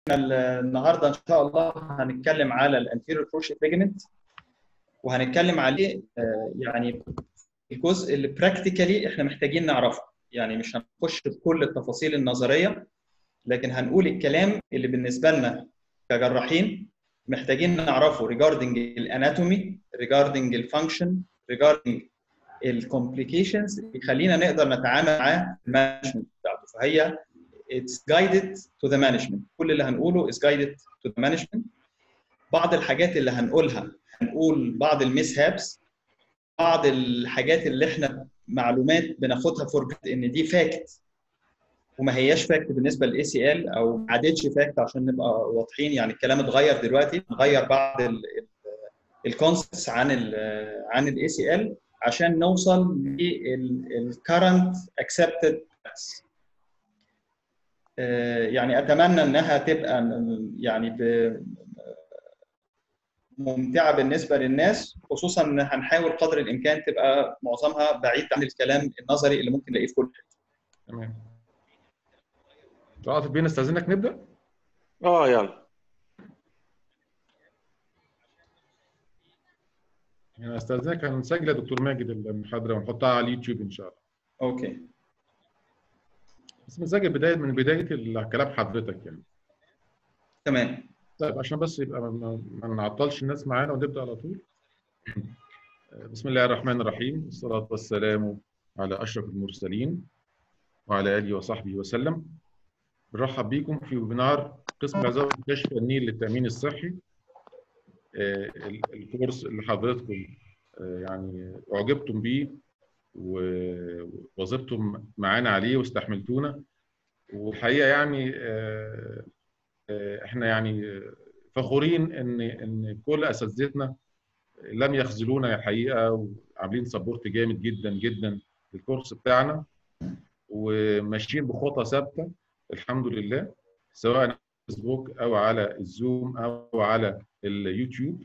النهارده ان شاء الله هنتكلم على الانتيريور كروشيت ليجمنت وهنتكلم عليه يعني الجزء اللي براكتيكالي احنا محتاجين نعرفه يعني مش هنخش في كل التفاصيل النظريه لكن هنقول الكلام اللي بالنسبه لنا كجراحين محتاجين نعرفه regarding الاناتومي regarding الفانكشن regarding الكومبليكيشنز يخلينا نقدر نتعامل مع المانجمنت بتاعته فهي it's guided to the management كل اللي هنقوله is guided to the management بعض الحاجات اللي هنقولها هنقول بعض الميس هابس بعض الحاجات اللي احنا معلومات بناخدها فور ان دي فاكت وما هياش فاكت بالنسبه للاي سي ال او ما عادتش فاكت عشان نبقى واضحين يعني الكلام اتغير دلوقتي نغير بعض الكونسبتس عن ال عن الاي سي ال عشان نوصل للكرنت اكسبتد يعني اتمنى انها تبقى يعني ممتعه بالنسبه للناس خصوصا ان هنحاول قدر الامكان تبقى معظمها بعيد عن الكلام النظري اللي ممكن نلاقيه في كل حته. تمام. عاطف بينا استاذنك نبدا؟ اه يلا. يعني استاذنك هنسجل يا دكتور ماجد المحاضره ونحطها على اليوتيوب ان شاء الله. اوكي. بس نسجل بدايه من بدايه كلام حضرتك يعني. تمام. طيب عشان بس يبقى ما نعطلش الناس معانا ونبدا على طول. بسم الله الرحمن الرحيم والصلاه والسلام على اشرف المرسلين وعلى اله وصحبه وسلم. بنرحب بيكم في ويبينار قسم العظام كشف النيل للتامين الصحي. الكورس اللي حضراتكم يعني اعجبتم بيه ووظبتم معانا عليه واستحملتونا والحقيقه يعني احنا يعني فخورين ان ان كل اساتذتنا لم يخذلونا الحقيقه وعاملين سبورت جامد جدا جدا للكورس بتاعنا وماشيين بخطى ثابته الحمد لله سواء على الفيسبوك او على الزوم او على اليوتيوب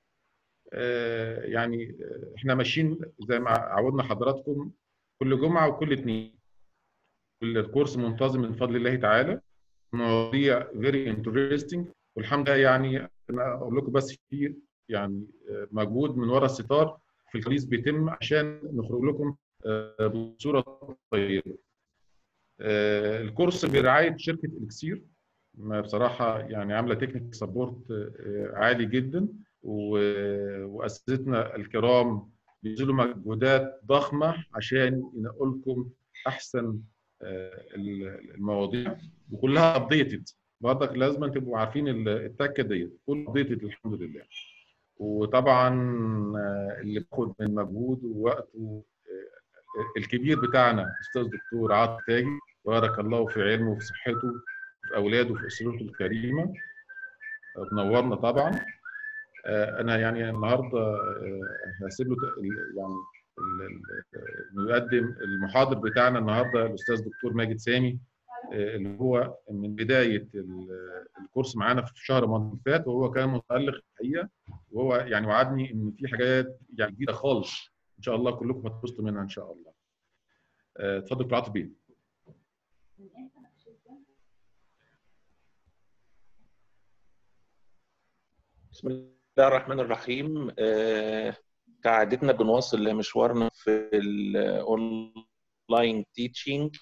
يعني احنا ماشيين زي ما عودنا حضراتكم كل جمعه وكل اثنين الكورس منتظم من فضل الله تعالى مواضيع فيري انترستنج والحمد لله يعني انا اقول لكم بس في يعني مجهود من وراء الستار في الكريس بيتم عشان نخرج لكم بصوره طيبه. الكورس برعايه شركه الكسير بصراحه يعني عامله تكنيك سبورت عالي جدا واساتذتنا الكرام بيبذلوا مجهودات ضخمه عشان ينقلوا لكم احسن المواضيع وكلها ابديتد برضك لازم تبقوا عارفين التكه ديت كل ابديتد الحمد لله وطبعا اللي بياخد من مجهود ووقته الكبير بتاعنا استاذ دكتور عاطف تاجي بارك الله في علمه وفي صحته في اولاده وفي اسرته الكريمه منورنا طبعا انا يعني النهارده هسيب له يعني انه يقدم المحاضر بتاعنا النهارده الاستاذ دكتور ماجد سامي اللي هو من بدايه الكورس معانا في شهر رمضان اللي فات وهو كان متالق الحقيقه وهو يعني وعدني ان في حاجات يعني جديده خالص ان شاء الله كلكم هتبسطوا منها ان شاء الله. اتفضل دكتور عاطف بيه. بسم الله الرحمن الرحيم آه كعادتنا بنواصل لمشوارنا في الاونلاين تيتشنج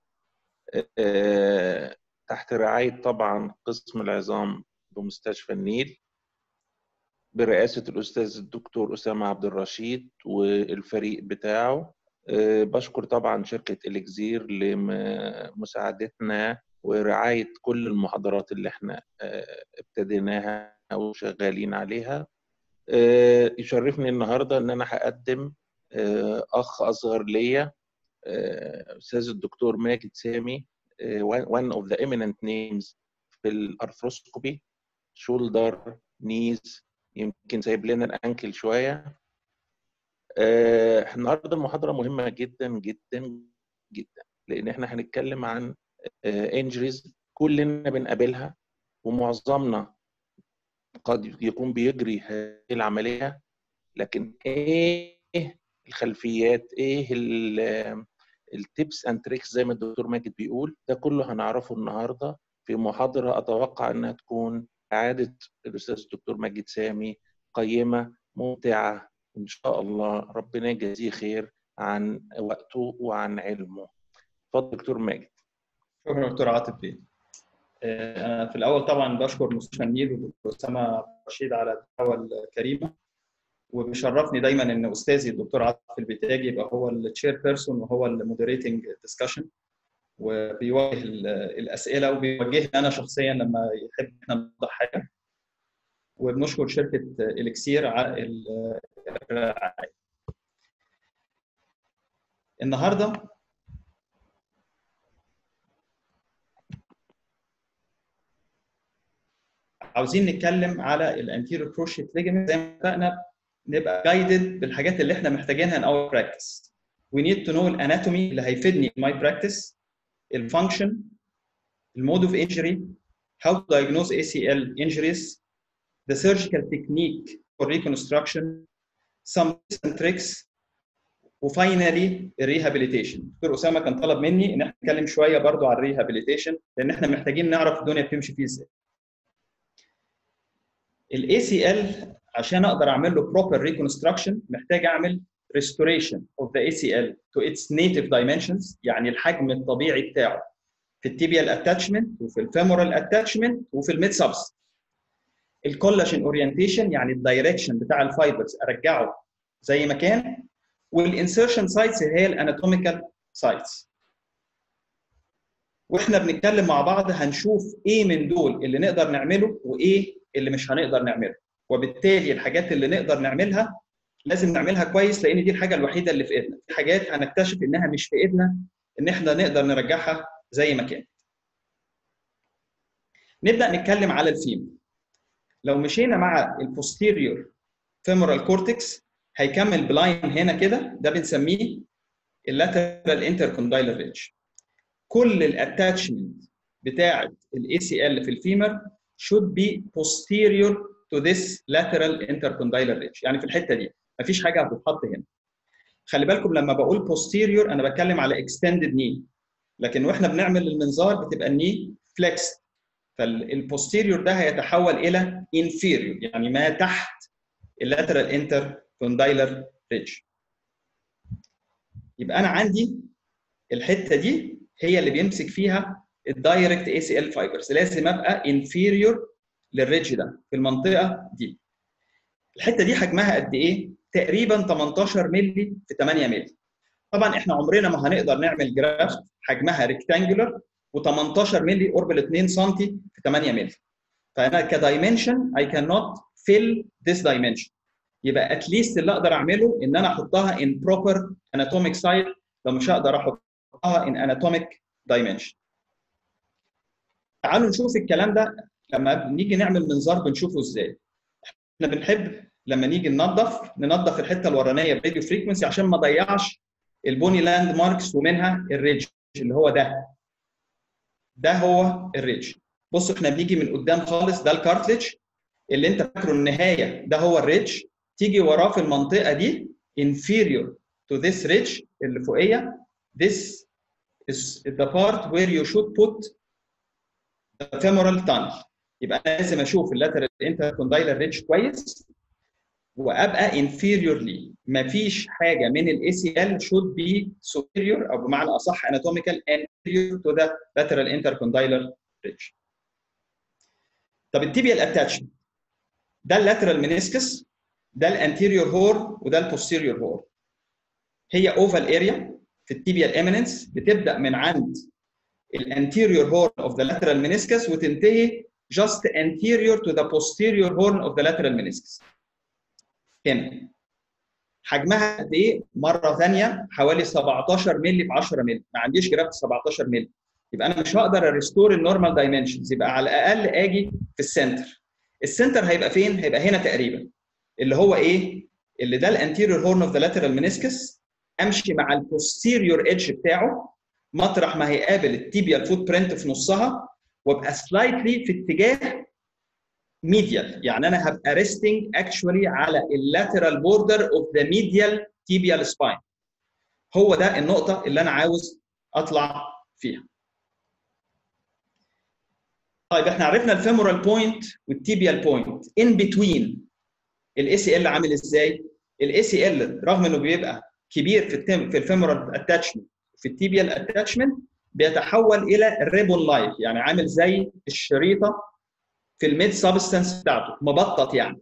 آه تحت رعاية طبعا قسم العظام بمستشفى النيل برئاسة الأستاذ الدكتور أسامة عبد الرشيد والفريق بتاعه آه بشكر طبعا شركة إليكزير لمساعدتنا ورعاية كل المحاضرات اللي احنا ابتديناها وشغالين عليها يشرفني النهارده ان انا هقدم اخ اصغر ليا استاذ الدكتور ماجد سامي one of the eminent names في الارثروسكوبي شولدر نيز يمكن سايب لنا الانكل شويه النهارده المحاضره مهمه جدا جدا جدا لان احنا هنتكلم عن انجريز كلنا بنقابلها ومعظمنا قد يكون بيجري هذه العمليه لكن ايه الخلفيات ايه التيبس اند تريكس زي ما الدكتور ماجد بيقول ده كله هنعرفه النهارده في محاضره اتوقع انها تكون اعاده الاستاذ الدكتور مجد سامي قيمه ممتعه ان شاء الله ربنا يجازيه خير عن وقته وعن علمه اتفضل دكتور ماجد شكرا دكتور عاطف بيه انا في الاول طبعا بشكر مستشفى النيل والدكتور اسامه رشيد على الدعوه الكريمه وبيشرفني دايما ان استاذي الدكتور عاطف البتاجي يبقى هو التشير بيرسون وهو المودريتنج ديسكشن وبيواجه الاسئله وبيوجهني انا شخصيا لما يحب احنا نوضح حاجه وبنشكر شركه اليكسير على الرعايه النهارده عاوزين نتكلم على الانتيريور كروشيت ليجمنت زي ما اتفقنا نبقى جايدد بالحاجات اللي احنا محتاجينها ان اور براكتس وي نيد تو نو الاناتومي اللي هيفيدني in my practice الفانكشن المود اوف انجري how to diagnose ACL injuries the surgical technique for reconstruction some tricks وفاينلي الريهابيليتيشن دكتور اسامه كان طلب مني ان احنا نتكلم شويه برضو على الريهابيليتيشن لان احنا محتاجين نعرف الدنيا بتمشي فيه ازاي الاي سي ال عشان اقدر اعمل له proper reconstruction محتاج اعمل restoration of the ACL to its native dimensions يعني الحجم الطبيعي بتاعه في التيبيال اتاتشمنت وفي الفيمورال اتاتشمنت وفي الميد سبس الكولاجين اورينتيشن يعني الدايركشن بتاع الفايبرز ارجعه زي ما كان والانسرشن سايتس اللي هي الاناتوميكال سايتس واحنا بنتكلم مع بعض هنشوف ايه من دول اللي نقدر نعمله وايه اللي مش هنقدر نعمله وبالتالي الحاجات اللي نقدر نعملها لازم نعملها كويس لان دي الحاجه الوحيده اللي في ايدنا في حاجات هنكتشف انها مش في ايدنا ان احنا نقدر نرجعها زي ما كانت نبدا نتكلم على الفيم لو مشينا مع البوستيريور فيمورال كورتكس هيكمل بلاين هنا كده ده بنسميه اللاترال انتركوندايلر ريدج كل الاتاتشمنت بتاعه الاي سي ال في الفيمر should be posterior to this lateral intercondylar ridge يعني في الحته دي مفيش حاجه هتتحط هنا خلي بالكم لما بقول posterior انا بتكلم على extended knee لكن واحنا بنعمل المنظار بتبقى الني flexed فالبوستيريور ده هيتحول الى inferior يعني ما تحت اللاترال intercondylar ridge يبقى انا عندي الحته دي هي اللي بيمسك فيها الدايركت اي سي ال فايبرز لازم ابقى انفيريور للريدج ده في المنطقه دي الحته دي حجمها قد ايه تقريبا 18 مللي في 8 مللي طبعا احنا عمرنا ما هنقدر نعمل جرافت حجمها ريكتانجولار و18 مللي قرب ال 2 سم في 8 مللي فانا كدايمنشن اي كان نوت فيل ذيس دايمنشن يبقى اتليست اللي اقدر اعمله ان انا احطها ان بروبر اناتوميك سايت لو مش هقدر احطها ان اناتوميك دايمنشن تعالوا نشوف الكلام ده لما بنيجي نعمل منظار بنشوفه ازاي احنا بنحب لما نيجي ننظف ننظف الحته الورانيه براديو فريكونسي عشان ما اضيعش البوني لاند ماركس ومنها الريدج اللي هو ده ده هو الريدج بص احنا بنيجي من قدام خالص ده الكارتليج اللي انت فاكره النهايه ده هو الريدج تيجي وراه في المنطقه دي inferior to this ridge اللي فوقيه this is the part where you should put the femoral tunnel يبقى انا لازم اشوف اللاترال انتركوندايلر ريدج كويس وابقى inferior ليه مفيش حاجه من الاي سي ال should be superior او بمعنى اصح anatomical anterior to the lateral intercondylar ridge طب التيبيال اتاتشمنت ده اللاترال منسكس ده الانتيريور هور وده البوستيريور هور هي اوفال اريا في التيبيال اميننس بتبدا من عند الانتيريور هورن اوف ذا lateral meniscus وتنتهي just anterior to the posterior horn of the lateral meniscus هنا حجمها قد ايه؟ مره ثانيه حوالي 17 مللي في 10 مللي ما عنديش جرافت 17 مللي يبقى انا مش هقدر اريستور النورمال دايمنشنز يبقى على الاقل اجي في السنتر السنتر هيبقى فين؟ هيبقى هنا تقريبا اللي هو ايه؟ اللي ده الانتيريور هورن اوف ذا لاترال منسكس امشي مع البوستيريور ايدج بتاعه مطرح ما هيقابل التيبيال فوت برنت في نصها وابقى سلايتلي في اتجاه ميديال يعني انا هبقى ريستنج اكشولي على اللاترال بوردر اوف ذا ميديال تيبيال سباين هو ده النقطه اللي انا عاوز اطلع فيها طيب احنا عرفنا الفيمورال بوينت والتيبيال بوينت ان بتوين الاي سي ال عامل ازاي؟ الاي سي ال رغم انه بيبقى كبير في التم في الفيمورال اتاتشمنت في التيبيال اتاتشمنت بيتحول الى ريبون لايك يعني عامل زي الشريطه في الميد سبستانس بتاعته مبطط يعني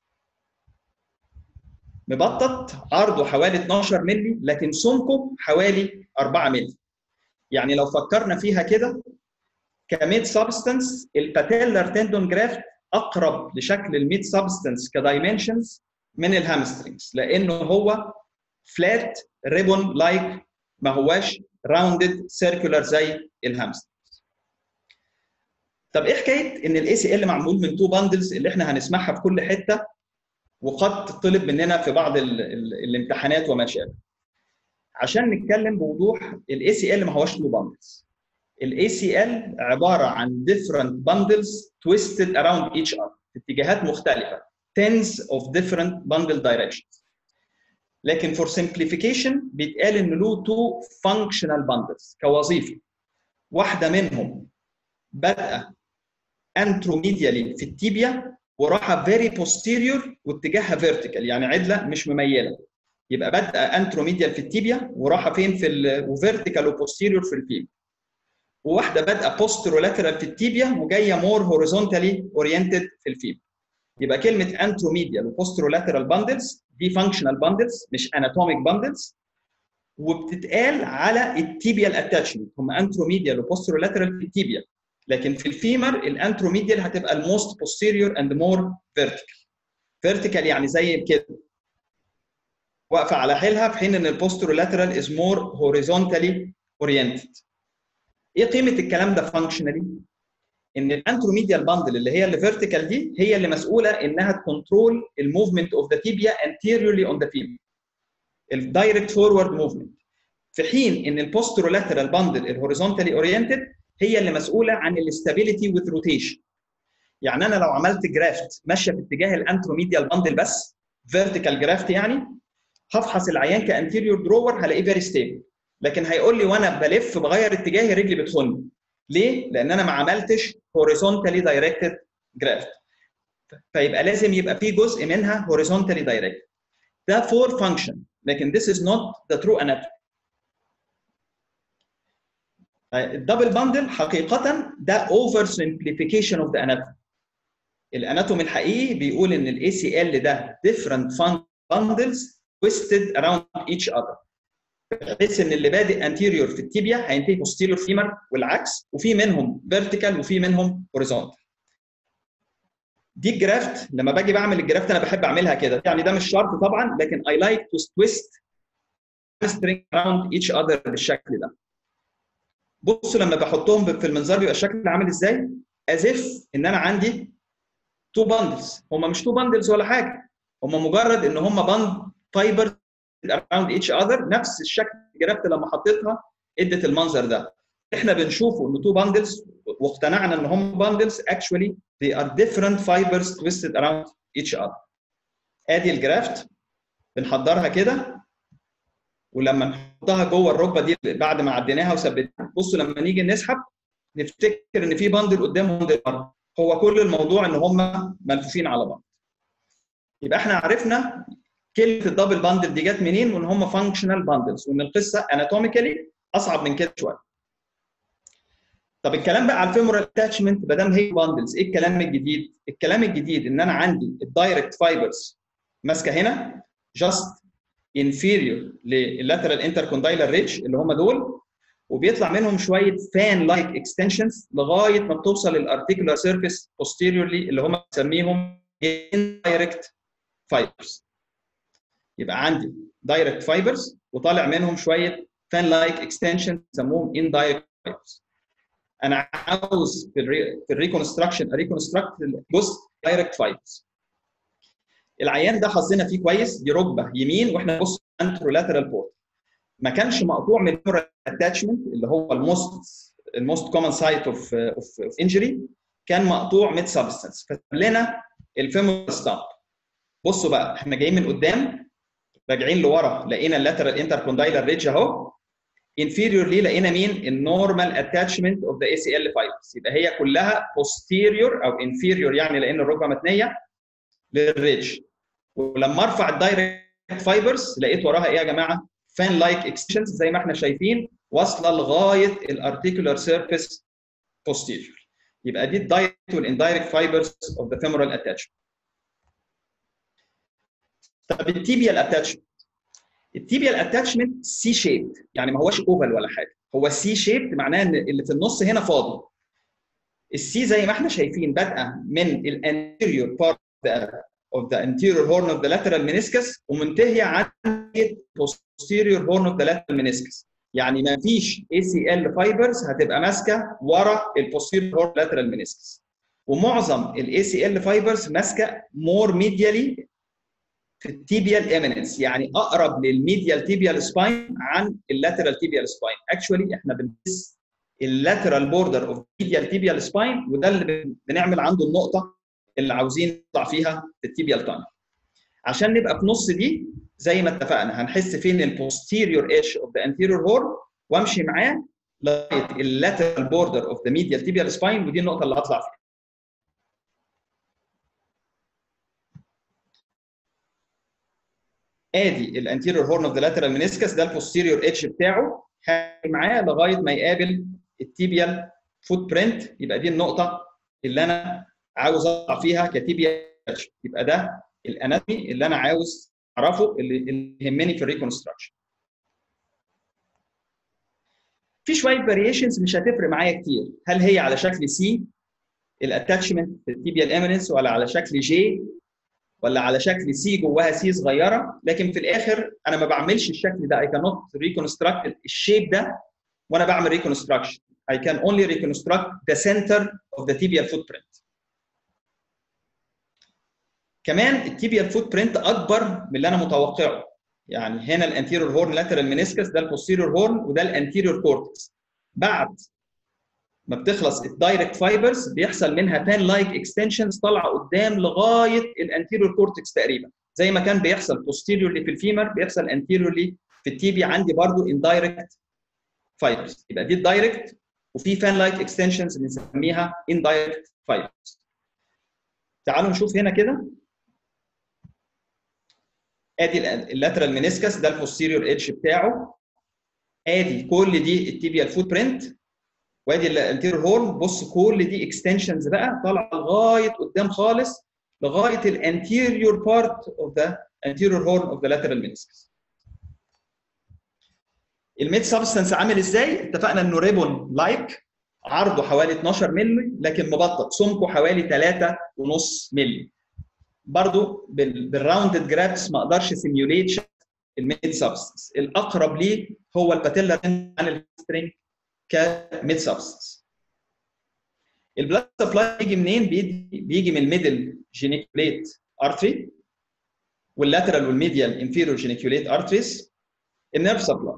مبطط عرضه حوالي 12 مللي لكن سمكه حوالي 4 مللي يعني لو فكرنا فيها كده كميد سبستانس الباتيلر تندون جرافت اقرب لشكل الميد سبستانس كدايمنشنز من الهامسترينجز لانه هو فلات ريبون لايك ما هواش راوندد سيركولار زي الهامسترينجز طب ايه حكايه ان الاي سي ال معمول من تو باندلز اللي احنا هنسمعها في كل حته وقد تطلب مننا في بعض ال ال الامتحانات وما شابه عشان نتكلم بوضوح الاي سي ال ما هوش تو باندلز الاي سي ال عباره عن different bundles twisted around each other في اتجاهات مختلفه tens of different bundle directions لكن for simplification بيتقال ان له two functional bundles كوظيفه واحده منهم بادئه انتروميديالي في التيبيا وراحه very posterior واتجاهها vertical يعني عدله مش مميله يبقى بادئه انتروميديال في التيبيا وراحه فين في ال وفيرتيكال وبوستيريور في الفيم وواحده بادئه بوسترولاترال في التيبيا وجايه مور هوريزونتالي اورينتد في الفيم يبقى كلمه انتروميديال وبوسترولاترال باندلز دي فانكشنال باندلز مش اناتوميك باندلز وبتتقال على التيبيال اتاتشمنت هم انتروميديال وبوسترولاترال في التيبيا لكن في الفيمر الانتروميديال هتبقى الموست posterior اند مور فيرتيكال فيرتيكال يعني زي كده واقفه على حيلها في حين ان البوسترولاترال از مور هوريزونتالي اورينتد ايه قيمه الكلام ده فانكشنالي ان الانتروميديال باندل اللي هي اللي فيرتيكال دي هي اللي مسؤوله انها تكنترول الموفمنت اوف ذا تيبيا anteriorly اون ذا فيبر الدايركت فورورد موفمنت في حين ان البوسترولاترال باندل الهوريزونتالي اورينتد هي اللي مسؤوله عن الاستابيليتي وذ روتيشن يعني انا لو عملت جرافت ماشيه في اتجاه الانتروميديال باندل بس فيرتيكال جرافت يعني هفحص العيان كانتيريور درور هلاقيه فيري ستيبل لكن هيقول لي وانا بلف بغير اتجاهي رجلي بتخني ليه؟ لان انا ما عملتش هوريزونتالي دايركتد جرافت فيبقى لازم يبقى في جزء منها هوريزونتالي دايركتد ده فور فانكشن لكن this is not the true anatomy الدبل باندل حقيقه ده اوفر سمبليفيكيشن اوف ذا اناتومي الاناتومي الحقيقي بيقول ان الاي سي ال ده different bundles twisted around each other بحيث ان اللي بادئ anterior في التيبيا هينتهي posterior femur والعكس وفي منهم vertical وفي منهم horizontal دي الجرافت لما باجي بعمل الجرافت انا بحب اعملها كده يعني ده مش شرط طبعا لكن I like to twist string around each other بالشكل ده بصوا لما بحطهم في المنظار بيبقى الشكل عامل ازاي as if ان انا عندي تو باندلز هم مش تو باندلز ولا حاجه هم مجرد ان هم باند فايبر around each other نفس الشكل الجرافت لما حطيتها ادت المنظر ده احنا بنشوفه انه تو باندلز واقتنعنا ان هم باندلز actually they are different fibers twisted around each other ادي الجرافت بنحضرها كده ولما نحطها جوه الركبه دي بعد ما عديناها وثبتناها بصوا لما نيجي نسحب نفتكر ان في باندل قدام باندل ورا هو كل الموضوع ان هم ملفوفين على بعض يبقى احنا عرفنا كلمه الدبل باندل دي جت منين وان هم فانكشنال باندلز وان القصه اناتوميكالي اصعب من كده شويه طب الكلام بقى على الفيمورال اتاتشمنت ما دام هي باندلز ايه الكلام الجديد الكلام الجديد ان انا عندي الدايركت فايبرز ماسكه هنا جاست inferior لللاترال انتركوندايلر ريدج اللي هم دول وبيطلع منهم شويه فان لايك اكستنشنز لغايه ما بتوصل للارتيكولار سيرفيس posteriorly اللي هم بنسميهم indirect fibers يبقى عندي دايركت فايبرز وطالع منهم شويه فان لايك اكستنشن بيسموهم indirect fibers انا عاوز في الري في الريكونستراكشن ريكونستراكت جزء دايركت فايبرز العيان ده حظنا فيه كويس دي ركبه يمين واحنا بص انترولاترال بورت ما كانش مقطوع من اتاتشمنت اللي هو الموست الموست كومن سايت اوف اوف انجري كان مقطوع ميد سبستنس فساب لنا الفيمور ستامب بصوا بقى احنا جايين من قدام راجعين لورا لقينا اللاترال انتركوندايلر ريدج اهو انفيريور ليه لقينا مين النورمال اتاتشمنت اوف ذا اي سي ال فايبرز يبقى هي كلها posterior او انفيريور يعني لان الركبه متنيه للريدج ولما ارفع الدايركت فايبرز لقيت وراها ايه يا جماعه فان لايك اكستنشنز زي ما احنا شايفين واصله لغايه الارتيكولار سيرفيس posterior يبقى دي الدايركت والاندايركت فايبرز اوف ذا femoral اتاتشمنت طب التيبيال اتاتشمنت التيبيال اتاتشمنت سي شيب يعني ما هوش اوفال ولا حاجه هو سي شيب معناه ان اللي في النص هنا فاضي السي زي ما احنا شايفين بادئه من الانتيريور بارت of the anterior horn of the lateral meniscus ومنتهيه عند posterior horn of the lateral meniscus يعني ما فيش ACL fibers هتبقى ماسكه ورا البوستيريور horn lateral meniscus ومعظم ال ACL fibers ماسكه more medially في التيبيال ايميننس يعني اقرب للميديال تيبيال سباين عن اللاترال تيبيال سباين اكشولي احنا بنقيس اللاترال بوردر اوف ميديال تيبيال سباين وده اللي بنعمل عنده النقطه اللي عاوزين نطلع فيها في التيبيال تانل عشان نبقى في نص دي زي ما اتفقنا هنحس فين البوستيريور ايش اوف ذا انتيريور هورن وامشي معاه لغايه اللاترال بوردر اوف ذا ميديال تيبيال سباين ودي النقطه اللي هطلع فيها ادي الانتيريور هورن اوف ذا لاترال منسكس ده البوستيريور ايدج بتاعه معاه لغايه ما يقابل التيبيال فوت برنت يبقى دي النقطه اللي انا عاوز اطلع فيها كتيبيال يبقى ده الاناتومي اللي انا عاوز اعرفه اللي يهمني في الريكونستراكشن في شويه فاريشنز مش هتفرق معايا كتير هل هي على شكل سي الاتاتشمنت في التيبيال ايميننس ولا على شكل جي ولا على شكل سي جواها سي صغيره لكن في الاخر انا ما بعملش الشكل ده اي كانوت ريكونستراكت الشيب ده وانا بعمل ريكونستراكشن I can only reconstruct the center of the tibial footprint. كمان التيبيال فوت برنت اكبر من اللي انا متوقعه يعني هنا الانتيريور هورن لاترال منسكس ده البوستيريور هورن وده الانتيريور كورتكس بعد ما بتخلص الدايركت فايبرز بيحصل منها بان لايك اكستنشنز طالعه قدام لغايه الانتيريور كورتكس تقريبا زي ما كان بيحصل بوستيريورلي في الفيمر بيحصل انتيريورلي في التيبي عندي برضو اندايركت فايبرز يبقى دي الدايركت وفي فان لايك اكستنشنز بنسميها اندايركت فايبرز تعالوا نشوف هنا كده ادي اللاترال منسكس ده البوستيريور ايدج بتاعه ادي كل دي التيبيال فوت برنت وادي الانتيريور هورن بص كل دي اكستنشنز بقى طالعه لغايه قدام خالص لغايه الانتيريور بارت اوف ذا anterior horn of the lateral meniscus. الميد سبستنس عامل ازاي؟ اتفقنا انه ريبون لايك عرضه حوالي 12 مللي لكن مبطط سمكه حوالي 3.5 مللي. برضو بالراوندد جرابس ما اقدرش سيميوليت الميد سبستنس الاقرب ليه هو الباتيلا عن السترينج كميد سبستنس البلاد سبلاي بيجي منين بيجي, بيجي من الميدل جينيكوليت ارتري واللاترال والميديال انفيريور جينيكوليت ارتريز النيرف سبلاي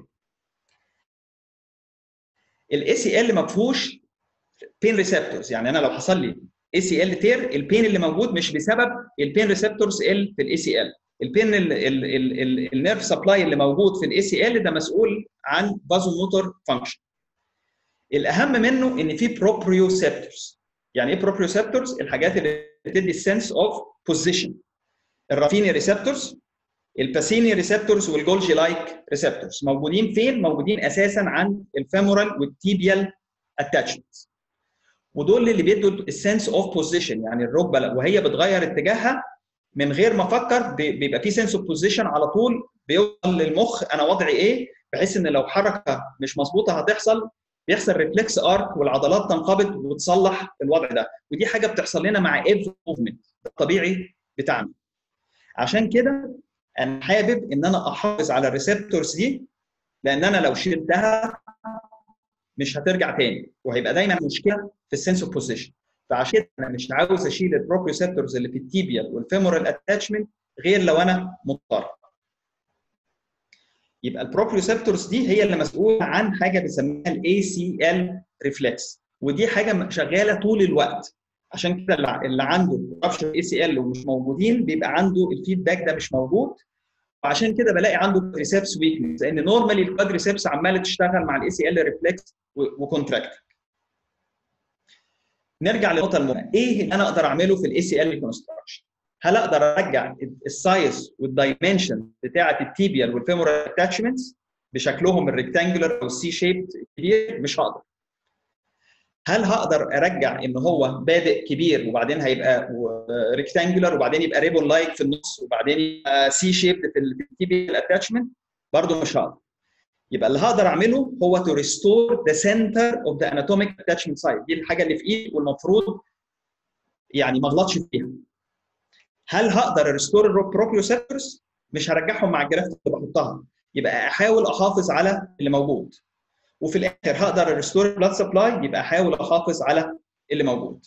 الاي سي ال ما فيهوش بين ريسبتورز يعني انا لو حصل لي اي سي ال تير البين اللي موجود مش بسبب البين ريسبتورز ال في الاي سي ال البين النيرف سبلاي اللي موجود في الاي سي ال ده مسؤول عن فازو موتور فانكشن الاهم منه ان في بروبريوسبتورز يعني ايه بروبريوسبتورز الحاجات اللي بتدي السنس اوف بوزيشن الرافيني ريسبتورز الباسيني ريسبتورز والجولجي لايك ريسبتورز موجودين فين موجودين اساسا عند الفيمورال والتيبيال اتاتشمنتس ودول اللي بيدوا السنس اوف بوزيشن يعني الركبه وهي بتغير اتجاهها من غير ما افكر بيبقى في سنس اوف بوزيشن على طول بيوصل للمخ انا وضعي ايه بحيث ان لو حركه مش مظبوطه هتحصل بيحصل ريفلكس ارك والعضلات تنقبض وتصلح الوضع ده ودي حاجه بتحصل لنا مع ايفري موفمنت الطبيعي بتاعنا عشان كده انا حابب ان انا احافظ على الريسبتورز دي لان انا لو شلتها مش هترجع تاني وهيبقى دايما مشكله في السنس اوف بوزيشن فعشان كده انا مش عاوز اشيل البروبريوسبتورز اللي في التيبيال والفيمورال اتاتشمنت غير لو انا مضطر يبقى البروبريوسبتورز دي هي اللي مسؤوله عن حاجه بنسميها الاي سي ال ريفلكس ودي حاجه شغاله طول الوقت عشان كده اللي عنده رابشر اي سي ال ومش موجودين بيبقى عنده الفيدباك ده مش موجود وعشان كده بلاقي عنده كوادريسبس ويكنس لان نورمالي الكوادريسبس عماله تشتغل مع الاي سي ال ريفلكس وكونتراكت نرجع للنقطه المهمه ايه اللي انا اقدر اعمله في الاي سي ال ريكونستراكشن هل اقدر ارجع السايز والدايمنشن بتاعه التيبيال والفيمورال اتاتشمنتس بشكلهم الريكتانجولار او السي شيب كبير مش هقدر هل هقدر ارجع ان هو بادئ كبير وبعدين هيبقى ريكتانجولار وبعدين يبقى ريبون لايك في النص وبعدين يبقى سي شيب في التيبيال اتاتشمنت برضه مش هقدر يبقى اللي هقدر اعمله هو تو ريستور ذا سنتر اوف ذا اناتوميك اتاتشمنت سايت دي الحاجه اللي في ايدي والمفروض يعني ما اغلطش فيها هل هقدر ريستور البروبريوسيبتورز مش هرجعهم مع الجرافت اللي بحطها يبقى احاول احافظ على اللي موجود وفي الاخر هقدر ريستور بلاد سبلاي يبقى احاول احافظ على اللي موجود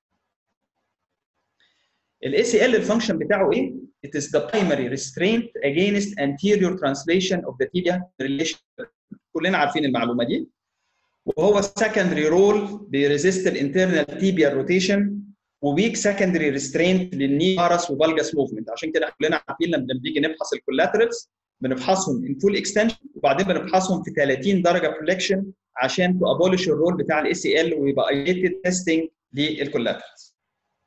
الاي سي ال الفانكشن بتاعه ايه؟ It is the primary restraint against anterior translation of the tibia relation كلنا عارفين المعلومه دي وهو secondary role بيريزيست الانترنال tibial rotation وويك secondary restraint للني بارس وفالجاس موفمنت عشان كده كلنا عارفين لما بنيجي نفحص الكولاترالز بنفحصهم in full extension وبعدين بنفحصهم في 30 درجه فليكشن عشان تو ابولش الرول بتاع الاي سي ال ويبقى ايديتد تيستنج للكولاترالز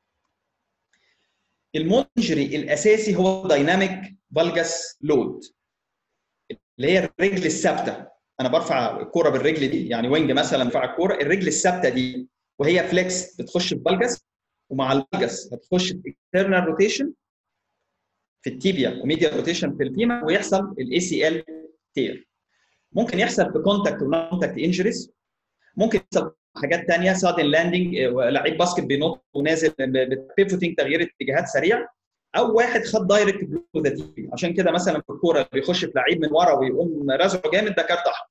المنجري الاساسي هو دايناميك فالجاس لود اللي هي الرجل الثابته انا برفع الكوره بالرجل دي يعني وينج مثلا برفع الكوره الرجل الثابته دي وهي فليكس بتخش في فالجاس ومع الفالجاس هتخش في اكسترنال روتيشن في التيبيا وميديا روتيشن في الفيما ويحصل الاي سي ال تير ممكن يحصل في كونتاكت ونونتاكت انجريز ممكن يحصل حاجات ثانيه سادن لاندنج لعيب باسكت بينط ونازل بيفوتنج تغيير اتجاهات سريع او واحد خد دايركت بلو ذا تيبي عشان كده مثلا في الكوره بيخش في لعيب من ورا ويقوم رازعه جامد ده كارت احمر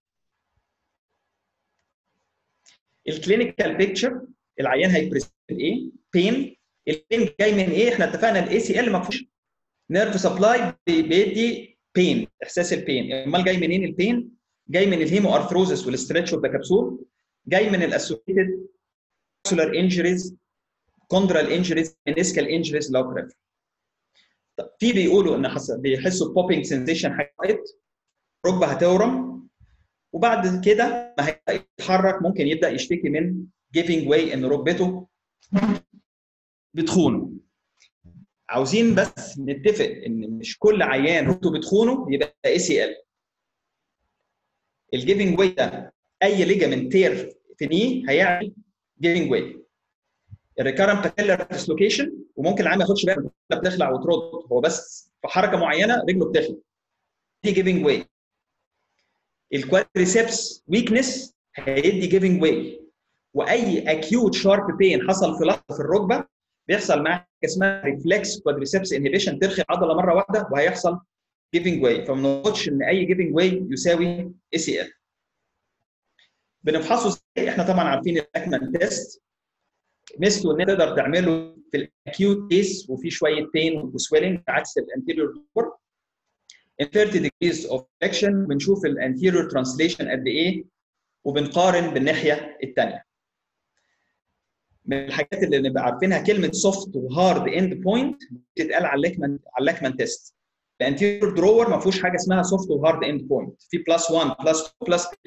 الكلينيكال بيكتشر العيان هيبريزنت ايه؟ بين البين جاي من ايه؟ احنا اتفقنا الاي سي ال ما فيهوش نيرف سبلاي بيدي بين احساس البين امال جاي منين البين؟ جاي من الهيمو ارثروزس والاسترتش اوف ذا كبسول جاي من الاسوشيتد سولار انجريز كوندرال انجريز منسكال انجريز لو بريفر طب في بيقولوا ان حس... بيحسوا بوبينج سنسيشن حاجه ركبه هتورم وبعد كده ما هيبدا يتحرك ممكن يبدا يشتكي من جيفنج واي ان ركبته بتخونه عاوزين بس نتفق ان مش كل عيان ركبته بتخونه يبقى اي سي ال الجيفنج واي ده اي ليجامنت تير في ني هيعمل جيفنج واي الريكارنت باتيلر ديسلوكيشن وممكن العيان ما ياخدش باله بتخلع وترد هو بس في حركه معينه رجله بتخلع دي جيفنج واي الكوادريسبس ويكنس هيدي جيفنج واي واي اكيوت شارب بين حصل في لحظه في الركبه بيحصل معاه حاجه اسمها ريفلكس كوادريسبس انهبيشن ترخي العضله مره واحده وهيحصل جيفنج واي فما نقولش ان اي جيفنج واي يساوي اي سي ال بنفحصه ازاي احنا طبعا عارفين الاكمان تيست ميزته ان تقدر تعمله في الاكيوت كيس وفي شويه بين وسويلنج عكس الانتيريور دور in 30 degrees of flexion بنشوف الانتيريور ترانسليشن قد ايه وبنقارن بالناحيه الثانيه من الحاجات اللي نبقى عارفينها كلمه سوفت وهارد اند بوينت بتتقال على اللاكمان على اللاكمان تيست الانتيريور درور ما فيهوش حاجه اسمها سوفت وهارد اند بوينت في بلس 1 بلس 2 بلس 3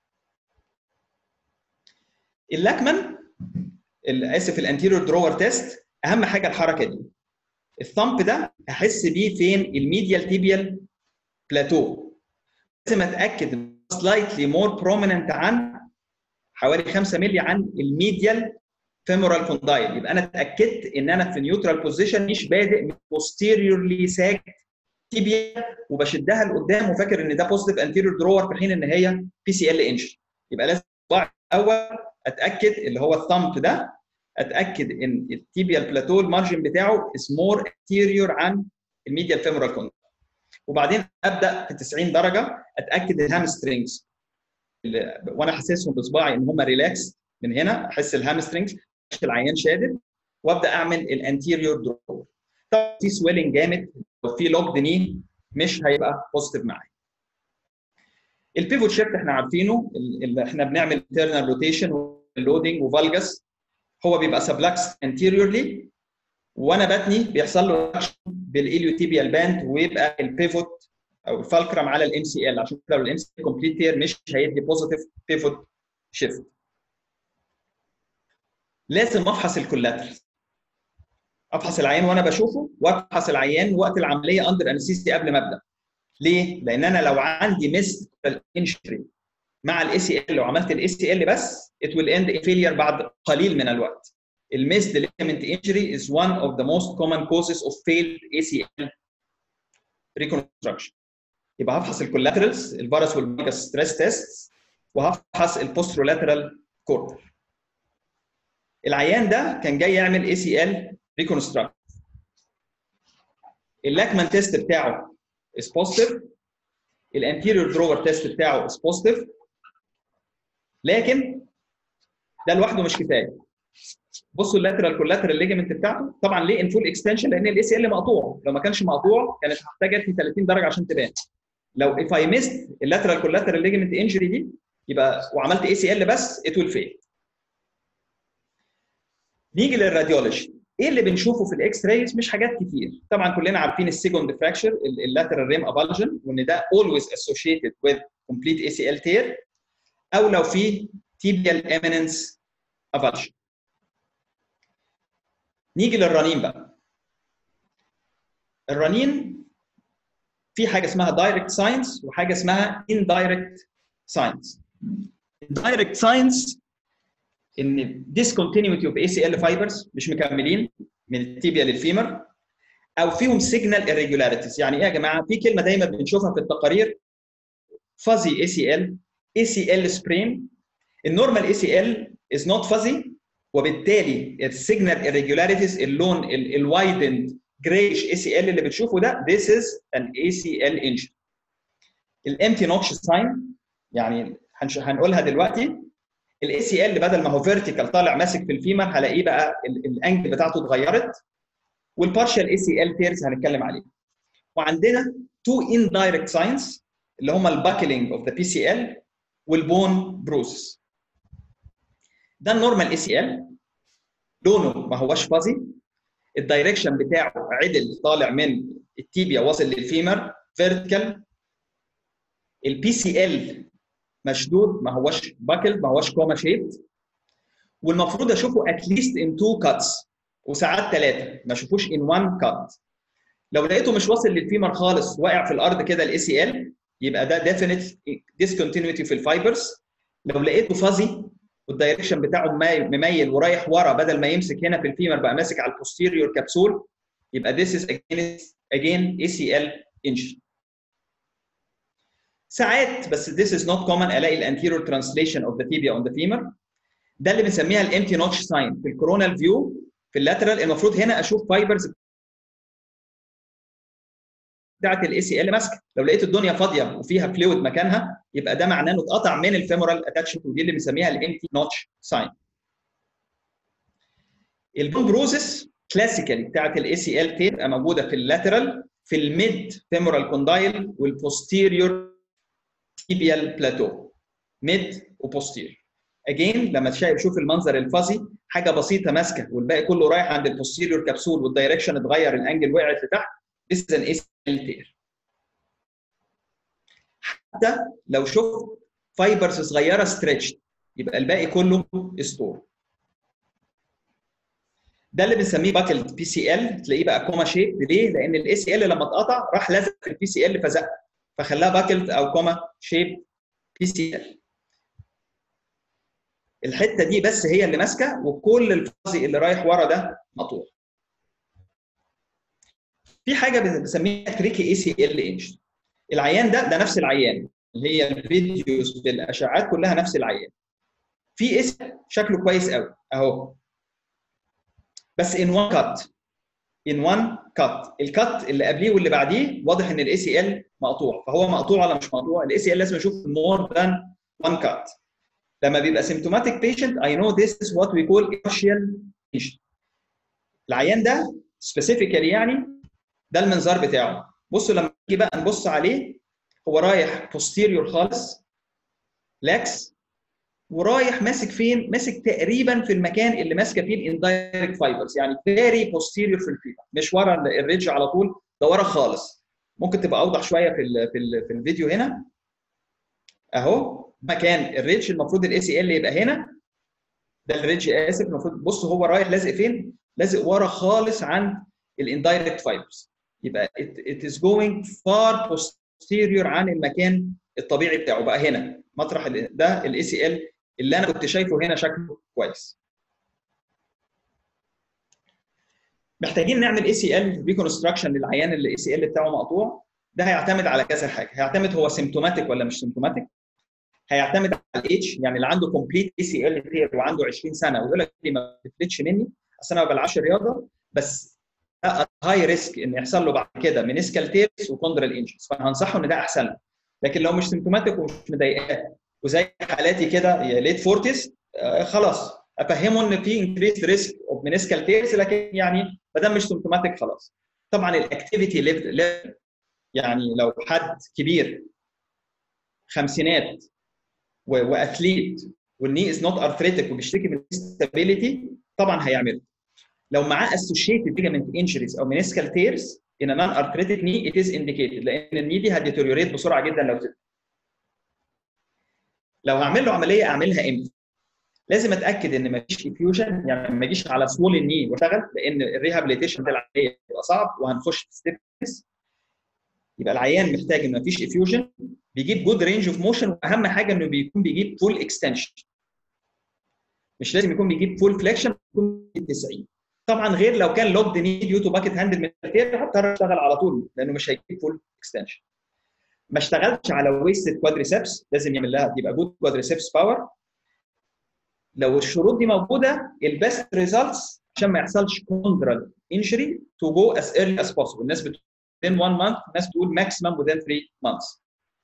اللاكمان اسف الانتيريور درور تيست اهم حاجه الحركه دي الثامب ده احس بيه فين الميديال تيبيال بلاتو لازم اتاكد سلايتلي مور بروميننت عن حوالي 5 مللي عن الميديال فيمورال كوندايل يبقى انا اتاكدت ان انا في نيوترال بوزيشن مش بادئ من بوستيريورلي ساك تيبيا وبشدها لقدام وفاكر ان ده بوزيتيف انتيريور درور في حين ان هي بي سي ال انجري يبقى لازم اول اتاكد اللي هو الثامب ده اتاكد ان التيبيال بلاتو المارجن بتاعه از مور انتيريور عن الميديال فيمورال كوندايل وبعدين ابدا في 90 درجه اتاكد الهامسترينجز وانا حاسسهم بصباعي ان هم ريلاكس من هنا احس الهامسترينجز العيان شادد وابدا اعمل الانتيريور درو طبعا في سويلنج جامد لو في لوكد ني مش هيبقى بوزيتيف معايا البيفوت شيفت احنا عارفينه اللي احنا بنعمل انترنال روتيشن لودنج وفالجس هو بيبقى سبلاكس انتيريورلي وانا بتني بيحصل له بالاليوتيبيال باند ويبقى البيفوت او الفالكرم على الام سي ال عشان كده لو الام سي كومبليت تير مش هيدي بوزيتيف بيفوت شيفت لازم افحص الكولاترال افحص العيان وانا بشوفه وابحث العيان وقت العمليه اندر انستيزيا قبل ما ابدا ليه؟ لان انا لو عندي ميس انشري مع الاي سي ال لو عملت الاي سي ال بس it will end in failure بعد قليل من الوقت الميس ligament injury is one of the most common causes of failed ACL reconstruction يبقى هفحص الكولاترالز الفارس والميجا ستريس تيست وهفحص البوسترولاترال كورتر العيان ده كان جاي يعمل اي سي ال ريكونستراكت اللاكمان تيست بتاعه is positive الانتيريور درور تيست بتاعه is positive لكن ده لوحده مش كفايه بصوا اللاترال كولاترال ليجمنت بتاعته طبعا ليه ان فول اكستنشن لان الاي سي ال مقطوع لو ما كانش مقطوع كانت هحتاج في 30 درجه عشان تبان لو if I missed اللاترال كولاترال ليجمنت انجري دي يبقى وعملت اي سي ال بس it will fail نيجي للراديولوجي ايه اللي بنشوفه في الاكس رايز مش حاجات كتير طبعا كلنا عارفين السيجوند فراكشر اللاترال ريم ابالجن وان ده always associated with complete ACL tear او لو في tibial eminence avulsion نيجي للرنين بقى الرنين في حاجه اسمها دايركت ساينس وحاجه اسمها اندايركت ساينس الدايركت ساينس ان discontinuity of ACL fibers مش مكملين من التيبيا للفيمر او فيهم signal irregularities يعني ايه يا جماعه في كلمه دايما بنشوفها في التقارير fuzzy ACL ACL sprain النورمال ACL is not fuzzy وبالتالي السيجنال irregularities اللون الوايدند جريش اي سي ال اللي بتشوفه ده this is an ACL injury الامتي نوتش ساين يعني هنقولها دلوقتي الاي سي ال بدل ما هو فيرتيكال طالع ماسك في الفيمر هلاقيه بقى الانجل بتاعته اتغيرت والبارشال اي سي ال تيرز هنتكلم عليه وعندنا تو اندايركت ساينس اللي هم الباكلينج اوف ذا بي سي ال والبون بروسس ده النورمال اي سي ال لونه ما هوش فازي الدايركشن بتاعه عدل طالع من التيبيا واصل للفيمر فيرتيكال البي سي ال مشدود ما هوش باكل ما هوش كوما شيبد والمفروض اشوفه اتليست ان تو كاتس وساعات ثلاثه ما اشوفوش ان وان كات لو لقيته مش واصل للفيمر خالص واقع في الارض كده الاي سي ال يبقى ده ديفينيت ديسكونتينيوتي في الفايبرز لو لقيته فازي والدايركشن بتاعه مميل ورايح ورا بدل ما يمسك هنا في الفيمر بقى ماسك على البوستيريور كبسول يبقى this is again again ACL injury ساعات بس this is not common الاقي الانتيريور translation of the tibia on the femur ده اللي بنسميها الامتي نوتش ساين في الكورونال فيو في اللاترال المفروض هنا اشوف فايبرز بتاعت الاي سي ال ماسكه لو لقيت الدنيا فاضيه وفيها فلويد مكانها يبقى ده معناه انه اتقطع من الفيمورال اتاتشمنت ودي اللي بنسميها الامتي نوتش ساين البون بروزس كلاسيكالي بتاعت الاي سي ال تبقى موجوده في اللاترال في الميد فيمورال كوندايل والبوستيريور تيبيال بلاتو ميد وبوستيريور اجين لما تشوف المنظر الفازي حاجه بسيطه ماسكه والباقي كله رايح عند البوستيريور كبسول والدايركشن اتغير الانجل وقعت لتحت this is an ACL tear حتى لو شفت فايبرز صغيره ستريتش يبقى الباقي كله ستور ده اللي بنسميه باكل بي سي ال تلاقيه بقى كوما شيب ليه؟ لان الاي سي ال لما اتقطع راح لازق في البي سي ال فزق فخلاها باكل او كوما شيب بي سي ال الحته دي بس هي اللي ماسكه وكل الفازي اللي رايح ورا ده مقطوع في حاجه بنسميها تريكي اي سي ال انج العيان ده ده نفس العيان اللي هي الفيديوز بالاشعاعات كلها نفس العيان في اس شكله كويس قوي اهو بس ان وان كات ان وان كات الكات اللي قبليه واللي بعديه واضح ان الاي سي ال مقطوع فهو مقطوع ولا مش مقطوع الاي سي ال لازم اشوف مور ذان وان كات لما بيبقى symptomatic patient I know this is what we call partial patient العيان ده specifically يعني ده المنظار بتاعه بصوا لما نيجي بقى نبص عليه هو رايح posterior خالص لاكس ورايح ماسك فين؟ ماسك تقريبا في المكان اللي ماسكه فيه الاندايركت فايبرز يعني فيري posterior في الفيبر مش ورا الريدج على طول ده ورا خالص ممكن تبقى اوضح شويه في ال في ال في الفيديو هنا اهو مكان الريدج المفروض الاي سي ال يبقى هنا ده الريدج اسف المفروض بص هو رايح لازق فين؟ لازق ورا خالص عن الاندايركت فايبرز يبقى it is going far posterior عن المكان الطبيعي بتاعه بقى هنا مطرح ده الاي سي ال اللي انا كنت شايفه هنا شكله كويس محتاجين نعمل اي سي ال ريكونستراكشن للعيان اللي الاي سي ال بتاعه مقطوع ده هيعتمد على كذا حاجه هيعتمد هو سيمتوماتيك ولا مش سيمتوماتيك هيعتمد على الاتش يعني اللي عنده كومبليت اي سي ال تير وعنده 20 سنه ويقول لك ما بتفلتش مني اصل انا ما بلعبش رياضه بس هاي ريسك ان يحصل له بعد كده منسكال تيرس وكوندرال انجز فانا هنصحه ان ده احسن له لكن لو مش سيمتوماتيك ومش مضايقاه وزي حالاتي كده ليت فورتيز آه خلاص افهمه ان في انكريس ريسك اوف منسكال تيرس لكن يعني ما دام مش سيمتوماتيك خلاص طبعا الاكتيفيتي ليفل يعني لو حد كبير خمسينات واثليت والني از نوت ارثريتك وبيشتكي من ستابيليتي طبعا هيعمله لو معاه associated ligament injuries او meniscal tears in a non-arthritic knee it is indicated لان الني دي هتديتوريوريت بسرعه جدا لو تت... لو هعمل له عمليه اعملها امتى؟ لازم اتاكد ان مفيش افيوجن يعني ما اجيش على سوول الني واشتغل لان الريهابيليتيشن بتاع العمليه بيبقى صعب وهنخش في ستيبس يبقى العيان محتاج ان مفيش افيوجن بيجيب جود رينج اوف موشن واهم حاجه انه بيكون بيجيب فول اكستنشن مش لازم يكون بيجيب فول فليكشن يكون 90 طبعا غير لو كان لوكد ني ديو تو باكيت هاندل ماتيريال هضطر اشتغل على طول لانه مش هيجيب فول اكستنشن ما اشتغلتش على ويستد كوادريسبس لازم يعمل لها يبقى جود كوادريسبس باور لو الشروط دي موجوده البيست ريزلتس عشان ما يحصلش كوندرال انجري تو جو as early as possible الناس بتقول within one month الناس بتقول maximum within 3 months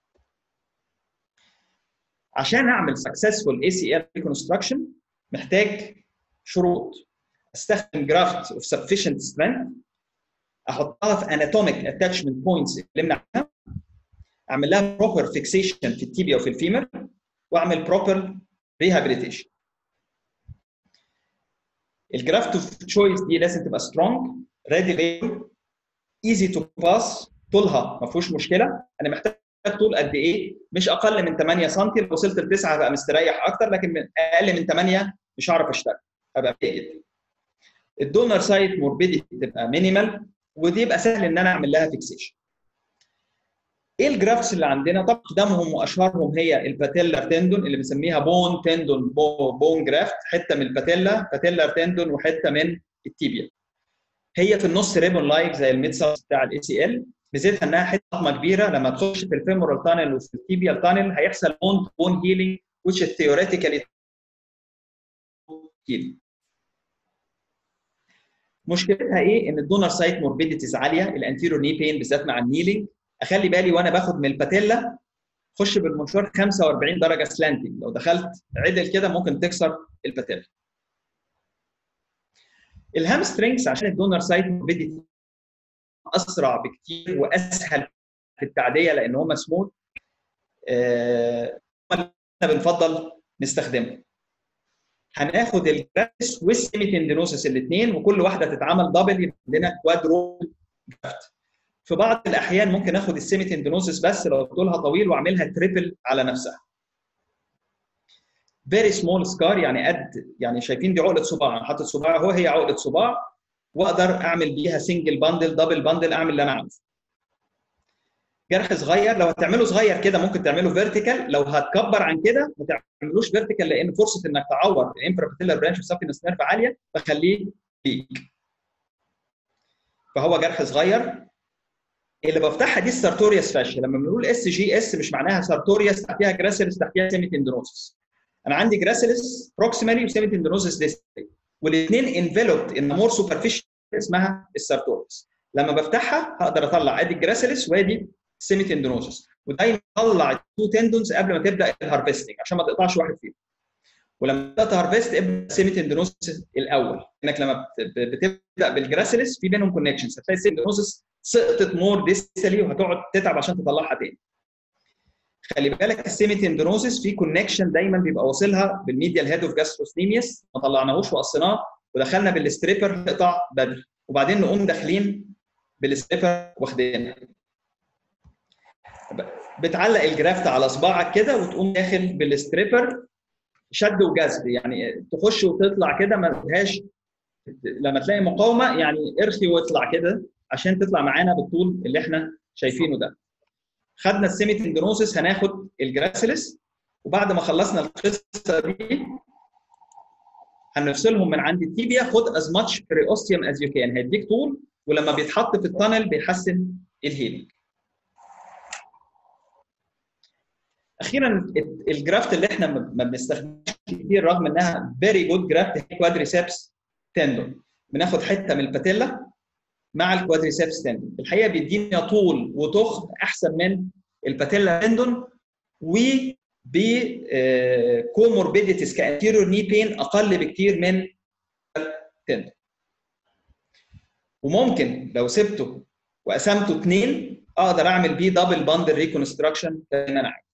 عشان اعمل successful ACL reconstruction محتاج شروط استخدم جرافت اوف sufficient strength احطها في anatomic attachment points اللي عنها اعمل لها proper fixation في التيبيا وفي الفيمر واعمل proper rehabilitation الجرافت اوف تشويس دي لازم تبقى سترونج ريدي ايزي تو باس طولها ما فيهوش مشكله انا محتاج طول قد ايه مش اقل من 8 سم لو وصلت ل 9 هبقى مستريح اكتر لكن من اقل من 8 مش هعرف اشتغل هبقى جدا الدونر سايت موربيديتي تبقى مينيمال ودي يبقى سهل ان انا اعمل لها فيكسيشن ايه الجرافتس اللي عندنا طبعا اقدمهم واشهرهم هي الباتيلر تندون اللي بنسميها بون تندون بون جرافت حته من الباتيلا باتيلر تندون وحته من التيبيا هي في النص ريبون لايك زي الميد بتاع الاي سي ال ميزتها انها حته عظمه كبيره لما تخش في الفيمورال تانل وفي التيبيال تانل هيحصل بون بون هيلينج which is theoretically healing مشكلتها ايه؟ ان الدونر سايت موربيديتيز عاليه الانتيرو ني بين بالذات مع النيلينج اخلي بالي وانا باخد من الباتيلا خش بالمنشار 45 درجه سلانتنج لو دخلت عدل كده ممكن تكسر الباتيلا الهامسترينجز عشان الدونر سايت موربيديتي اسرع بكتير واسهل في التعديه لان هم سموث آه بنفضل نستخدمهم هناخد الجراس والسيمي تندينوسس الاثنين وكل واحده تتعمل دبل يبقى عندنا كوادرو جرافت في بعض الاحيان ممكن اخد السيمي تندينوسس بس لو طولها طويل واعملها تريبل على نفسها فيري سمول سكار يعني قد يعني شايفين دي عقده صباع انا حاطط صباع اهو هي عقده صباع واقدر اعمل بيها سنجل باندل دبل باندل اعمل اللي انا عاوزه جرح صغير لو هتعمله صغير كده ممكن تعمله فيرتيكال لو هتكبر عن كده ما تعملوش فيرتيكال لان فرصه انك تعور الانفرابيتيلر برانش والسابينس نيرف عاليه فخليه بيك فهو جرح صغير اللي بفتحها دي السارتوريوس فاشيا لما بنقول اس جي اس مش معناها سارتوريوس تحتيها جراسيلس تحتيها سيمي تندروسس انا عندي جراسيلس بروكسيمالي وسيمي تندروسس ديستري والاثنين انفلوبد ان مور سوبرفيشال اسمها السارتوريوس لما بفتحها هقدر اطلع ادي الجراسيلس وادي السيمي تندونوسس ودايما طلع التو تندونز قبل ما تبدا الهارفستنج عشان ما تقطعش واحد فيهم ولما تبدا تهارفست ابدا السيمي تندونوسس الاول انك لما بتبدا بالجراسيلس في بينهم كونكشنز هتلاقي السيمي تندونوسس سقطت مور ديستالي وهتقعد تتعب عشان تطلعها تاني خلي بالك السيمي تندونوسس في كونكشن دايما بيبقى واصلها بالميديال هيد اوف جاستروسنيميس ما طلعناهوش وقصيناه ودخلنا بالستريبر نقطع بدري وبعدين نقوم داخلين بالستريبر واخدينها بتعلق الجرافت على صباعك كده وتقوم داخل بالستريبر شد وجذب يعني تخش وتطلع كده ما فيهاش لما تلاقي مقاومه يعني ارخي واطلع كده عشان تطلع معانا بالطول اللي احنا شايفينه ده. خدنا السيمي تندنوسس هناخد الجراسيلس وبعد ما خلصنا القصه دي هنفصلهم من عند التيبيا خد از ماتش بريوستيوم از يو كان هيديك طول ولما بيتحط في التانل بيحسن الهيلينج. اخيرا الجرافت اللي احنا ما بنستخدمهاش كتير رغم انها فيري جود جرافت هي كوادريسبس تندون بناخد حته من الباتيلا مع الكوادريسبس تندون الحقيقه بيدينا طول وتخن احسن من الباتيلا تندون و ب كوموربيديتيز كانتيريور ني بين اقل بكتير من التندون وممكن لو سبته وقسمته اثنين اقدر اعمل بيه دبل باندل ريكونستراكشن زي ما انا عايز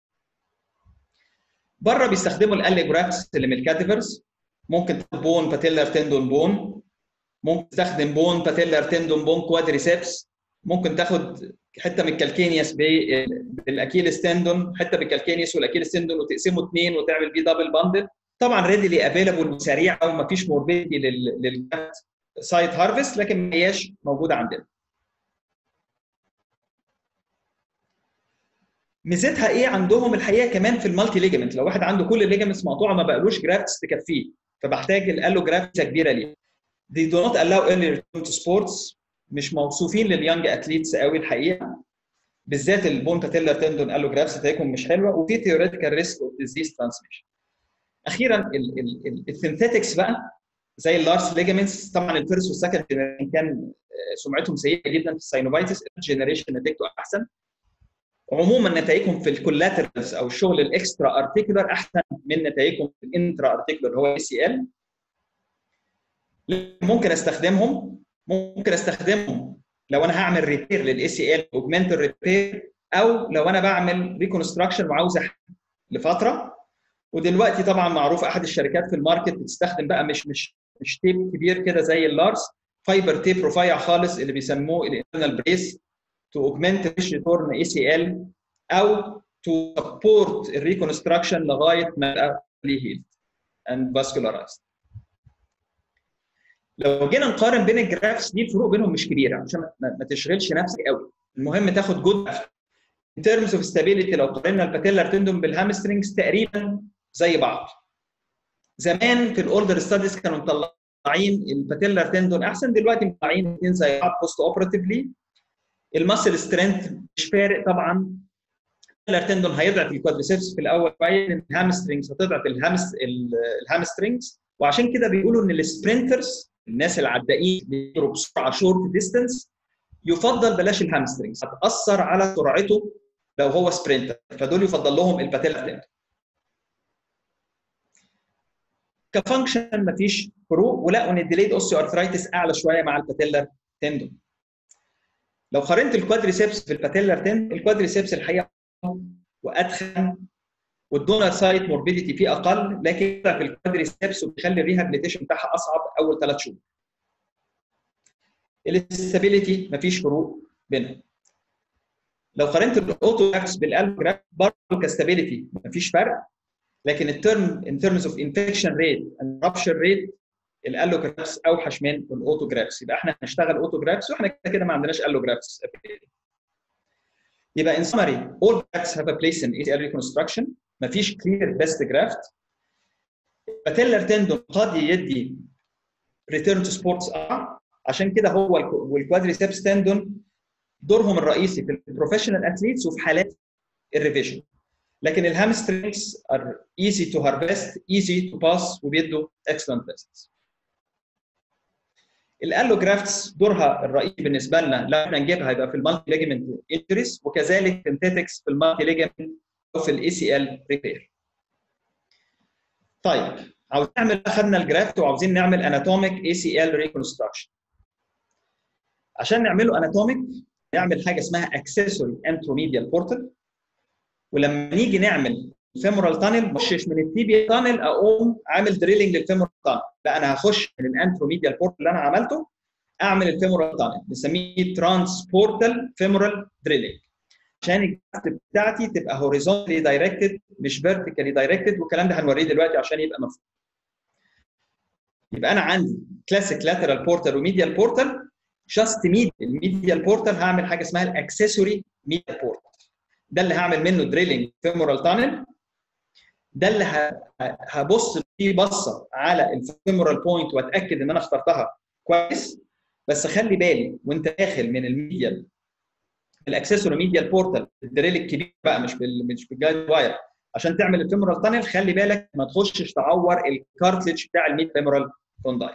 بره بيستخدموا الاليجرافس اللي من الكاتيفرز ممكن بون باتيلر تندون بون ممكن تستخدم بون باتيلر تندون بون كوادريسبس ممكن تاخد حته من الكالكينياس بالاكيلس تندون حته بالكالكينياس والاكيلس تندون وتقسمه اثنين وتعمل بيه دبل باندل طبعا ريدلي افيلابل وسريعه وما فيش موربيدي للجات سايت هارفست لكن ما هياش موجوده عندنا ميزتها ايه عندهم الحقيقه كمان في المالتي ليجمنت لو واحد عنده كل الليجمنتس مقطوعه ما بقالوش جرافتس تكفيه فبحتاج الالو جرافتس كبيره ليه they do not allow early return to sports مش موصوفين لليونج اتليتس قوي الحقيقه بالذات البون باتيلر تندون الو جرافتس بتاعتهم مش حلوه وفي ثيوريتيكال ريسك اوف ديزيز ترانسميشن اخيرا السينثيتكس بقى زي اللارس ليجمنتس طبعا الفيرست والسكند جنريشن كان سمعتهم سيئه جدا في الساينوفايتس جنريشن نتيجته احسن عموما نتائجهم في الكولاترالز او الشغل الاكسترا ارتيكولار احسن من نتائجهم في الانترا ارتيكولار هو اي سي ال ممكن استخدمهم ممكن استخدمهم لو انا هعمل ريبير للاي سي ال اوجمنت ريبير او لو انا بعمل ريكونستراكشن وعاوز لفتره ودلوقتي طبعا معروف احد الشركات في الماركت بتستخدم بقى مش مش مش تيب كبير كده زي اللارس فايبر تيب رفيع خالص اللي بيسموه الانترنال بريس to augment fish return ACL او to support الريكونستراكشن لغايه ما يبقى هيلد and vascularized. لو جينا نقارن بين الجرافس دي الفروق بينهم مش كبيره عشان ما تشغلش نفسك قوي المهم تاخد جود in terms of stability لو قارنا الباتيلر تندوم بالهامسترينجز تقريبا زي بعض زمان في الاولدر ستاديز كانوا مطلعين الباتيلر تندون احسن دلوقتي مطلعين الاثنين زي بعض بوست اوبراتيفلي الماسل سترينث مش فارق طبعا التندون هيضعف الكوادريسبس في الاول شويه الهامسترينجز هتضعف الهامس الهامسترينجز وعشان كده بيقولوا ان السبرنترز الناس العدائين بيجروا بسرعه شورت ديستنس يفضل بلاش الهامسترينجز هتاثر على سرعته لو هو سبرنتر فدول يفضل لهم الباتيلا تندون كفانكشن مفيش فروق ولقوا ان الديليد اوستيو ارثرايتس اعلى شويه مع الباتيلر تندون لو قارنت الكوادريسبس في الباتيلر تندون الكوادريسبس الحقيقه وادخن والدونر سايت موربيديتي فيه اقل لكن في الكوادريسبس وبيخلي الريهابيليتيشن بتاعها اصعب اول ثلاث شهور. الاستابيليتي مفيش فروق بينهم. لو قارنت الاوتوجراكس بالالجراف برضه كاستابيليتي مفيش فرق لكن الترم ان ترمز اوف انفكشن ريت اند رابشر ريت الالوجرافس اوحش من الاوتوجرافس يبقى احنا هنشتغل اوتوجرافس واحنا كده كده ما عندناش الوجرافس يبقى in summary all grafts have a place in ACL reconstruction مفيش clear best graft patellar tendon قد يدي return to sports اه عشان كده هو والكوادريسبس تندون دورهم الرئيسي في البروفيشنال اثليتس وفي حالات الريفيجن لكن الهامسترينجز are easy to harvest easy to pass وبيدوا excellent results الالوجرافتس دورها الرئيسي بالنسبه لنا لو احنا نجيبها هيبقى في المالتي ليجمنت انجريز وكذلك سنتيتكس في المالتي ليجمنت او في الاي سي ال ريبير. طيب عاوزين نعمل اخذنا الجرافت وعاوزين نعمل اناتوميك اي سي ال ريكونستراكشن. عشان نعمله اناتوميك نعمل حاجه اسمها اكسسوري انتروميديال بورتال ولما نيجي نعمل الفيمورال تانل مشش من التيبيا تانل اقوم عامل دريلنج للفيمورال تانل لا انا هخش من الانتروميديال بورت اللي انا عملته اعمل الفيمورال تانل نسميه ترانسبورتال فيمورال دريلنج عشان الجرافت بتاعتي تبقى هوريزونتالي دايركتد مش فيرتيكالي دايركتد والكلام ده هنوريه دلوقتي عشان يبقى مفهوم يبقى انا عندي كلاسيك لاترال بورتال وميديال بورتال جاست ميد الميديال بورتال هعمل حاجه اسمها الاكسسوري ميديال بورتال ده اللي هعمل منه دريلينج فيمورال تانل ده اللي هبص فيه بصه على الفيمورال بوينت واتاكد ان انا اخترتها كويس بس خلي بالي وانت داخل من الميديال الاكسسوري ميديال بورتال الدريل الكبير بقى مش بال مش بالجايد واير عشان تعمل الفيمورال تانل خلي بالك ما تخشش تعور الكارتلج بتاع الميد فيمورال كوندايل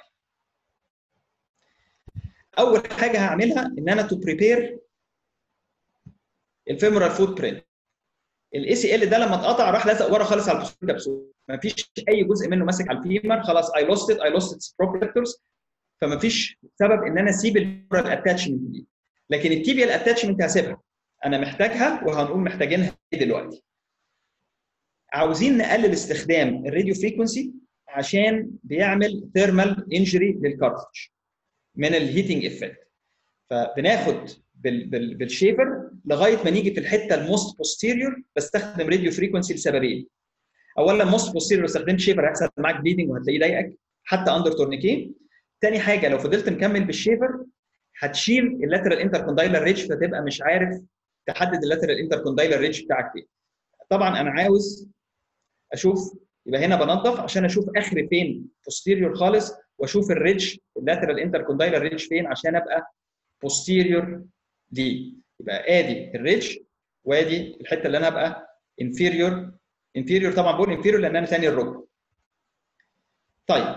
اول حاجه هعملها ان انا تو بريبير الفيمورال فوت برنت الاي سي ال ده لما اتقطع راح لازق ورا خالص على البوستيريور كبسول ما فيش اي جزء منه ماسك على الفيمر خلاص اي لوست ات اي لوست اتس بروبريكتورز فما فيش سبب ان انا اسيب الفيمورال اتاتشمنت دي لكن التيبيال اتاتشمنت هسيبها انا محتاجها وهنقول محتاجينها دلوقتي عاوزين نقلل استخدام الراديو فريكونسي عشان بيعمل ثيرمال انجري للكارتج من الهيتنج افكت فبناخد بال بال بالشيفر لغايه ما نيجي في الحته الموست بوستيريور بستخدم راديو فريكونسي لسببين اولا موست بوستيريور لو استخدمت شيفر هيحصل معاك بليدنج وهتلاقيه ضايقك حتى اندر تورنيكي تاني حاجه لو فضلت مكمل بالشيفر هتشيل اللاترال انتركوندايلر ريدج فتبقى مش عارف تحدد اللاترال انتركوندايلر ريدج بتاعك فين طبعا انا عاوز اشوف يبقى هنا بنظف عشان اشوف اخر فين بوستيريور خالص واشوف الريدج اللاترال انتركوندايلر ريدج فين عشان ابقى بوستيريور دي يبقى ادي الريدج وادي الحته اللي انا ابقى انفيريور انفيريور طبعا بقول انفيريور لان انا ثاني الركبه طيب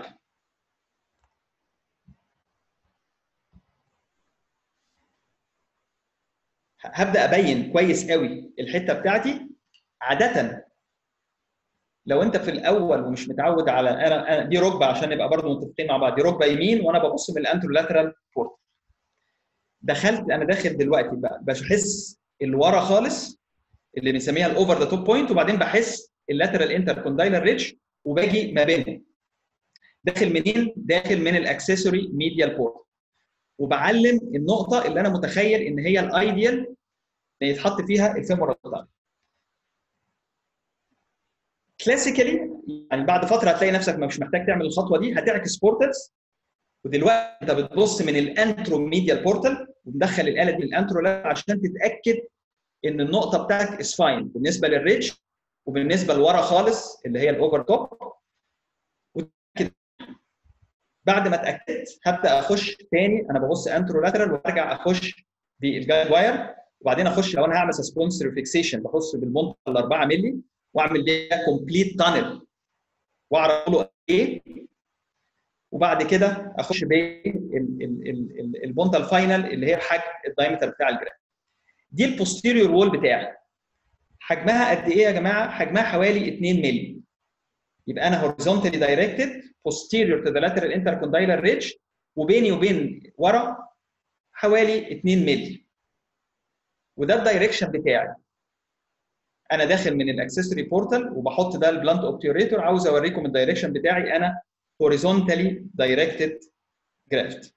هبدا ابين كويس قوي الحته بتاعتي عاده لو انت في الاول ومش متعود على انا دي ركبه عشان نبقى برضه متفقين مع بعض دي ركبه يمين وانا ببص من الانترولاترال بورت دخلت انا داخل دلوقتي بقى بحس اللي ورا خالص اللي بنسميها الاوفر ذا توب بوينت وبعدين بحس اللاترال انتركوندايلر ريدج وباجي ما بينهم داخل منين؟ داخل من الاكسسوري ميديال بورت وبعلم النقطه اللي انا متخيل ان هي الايديال ان يتحط فيها الفيمورال تانل كلاسيكالي يعني بعد فتره هتلاقي نفسك مش محتاج تعمل الخطوه دي هتعكس بورتالز ودلوقتي انت بتبص من الانترو ميديال بورتال ومدخل الاله دي الانترو عشان تتاكد ان النقطه بتاعتك از فاين بالنسبه للريدج وبالنسبه لورا خالص اللي هي الاوفر توب بعد ما اتاكدت هبدا اخش تاني انا ببص انترو لاترال وارجع اخش بالجايد واير وبعدين اخش لو انا هعمل سسبونسر فيكسيشن بخش بالمنطقه ال 4 مللي واعمل بيها كومبليت تانل واعرف له ايه وبعد كده اخش بالبونتا الفاينل اللي هي حجم الدايمتر بتاع الجراف دي البوستيريور وول بتاعي حجمها قد ايه يا جماعه حجمها حوالي 2 مللي يبقى انا horizontally directed posterior to the lateral intercondylar ridge وبيني وبين ورا حوالي 2 مللي وده الدايركشن بتاعي انا داخل من الاكسسوري بورتال وبحط ده البلانت اوبتيوريتور عاوز اوريكم الدايركشن بتاعي انا horizontally directed graft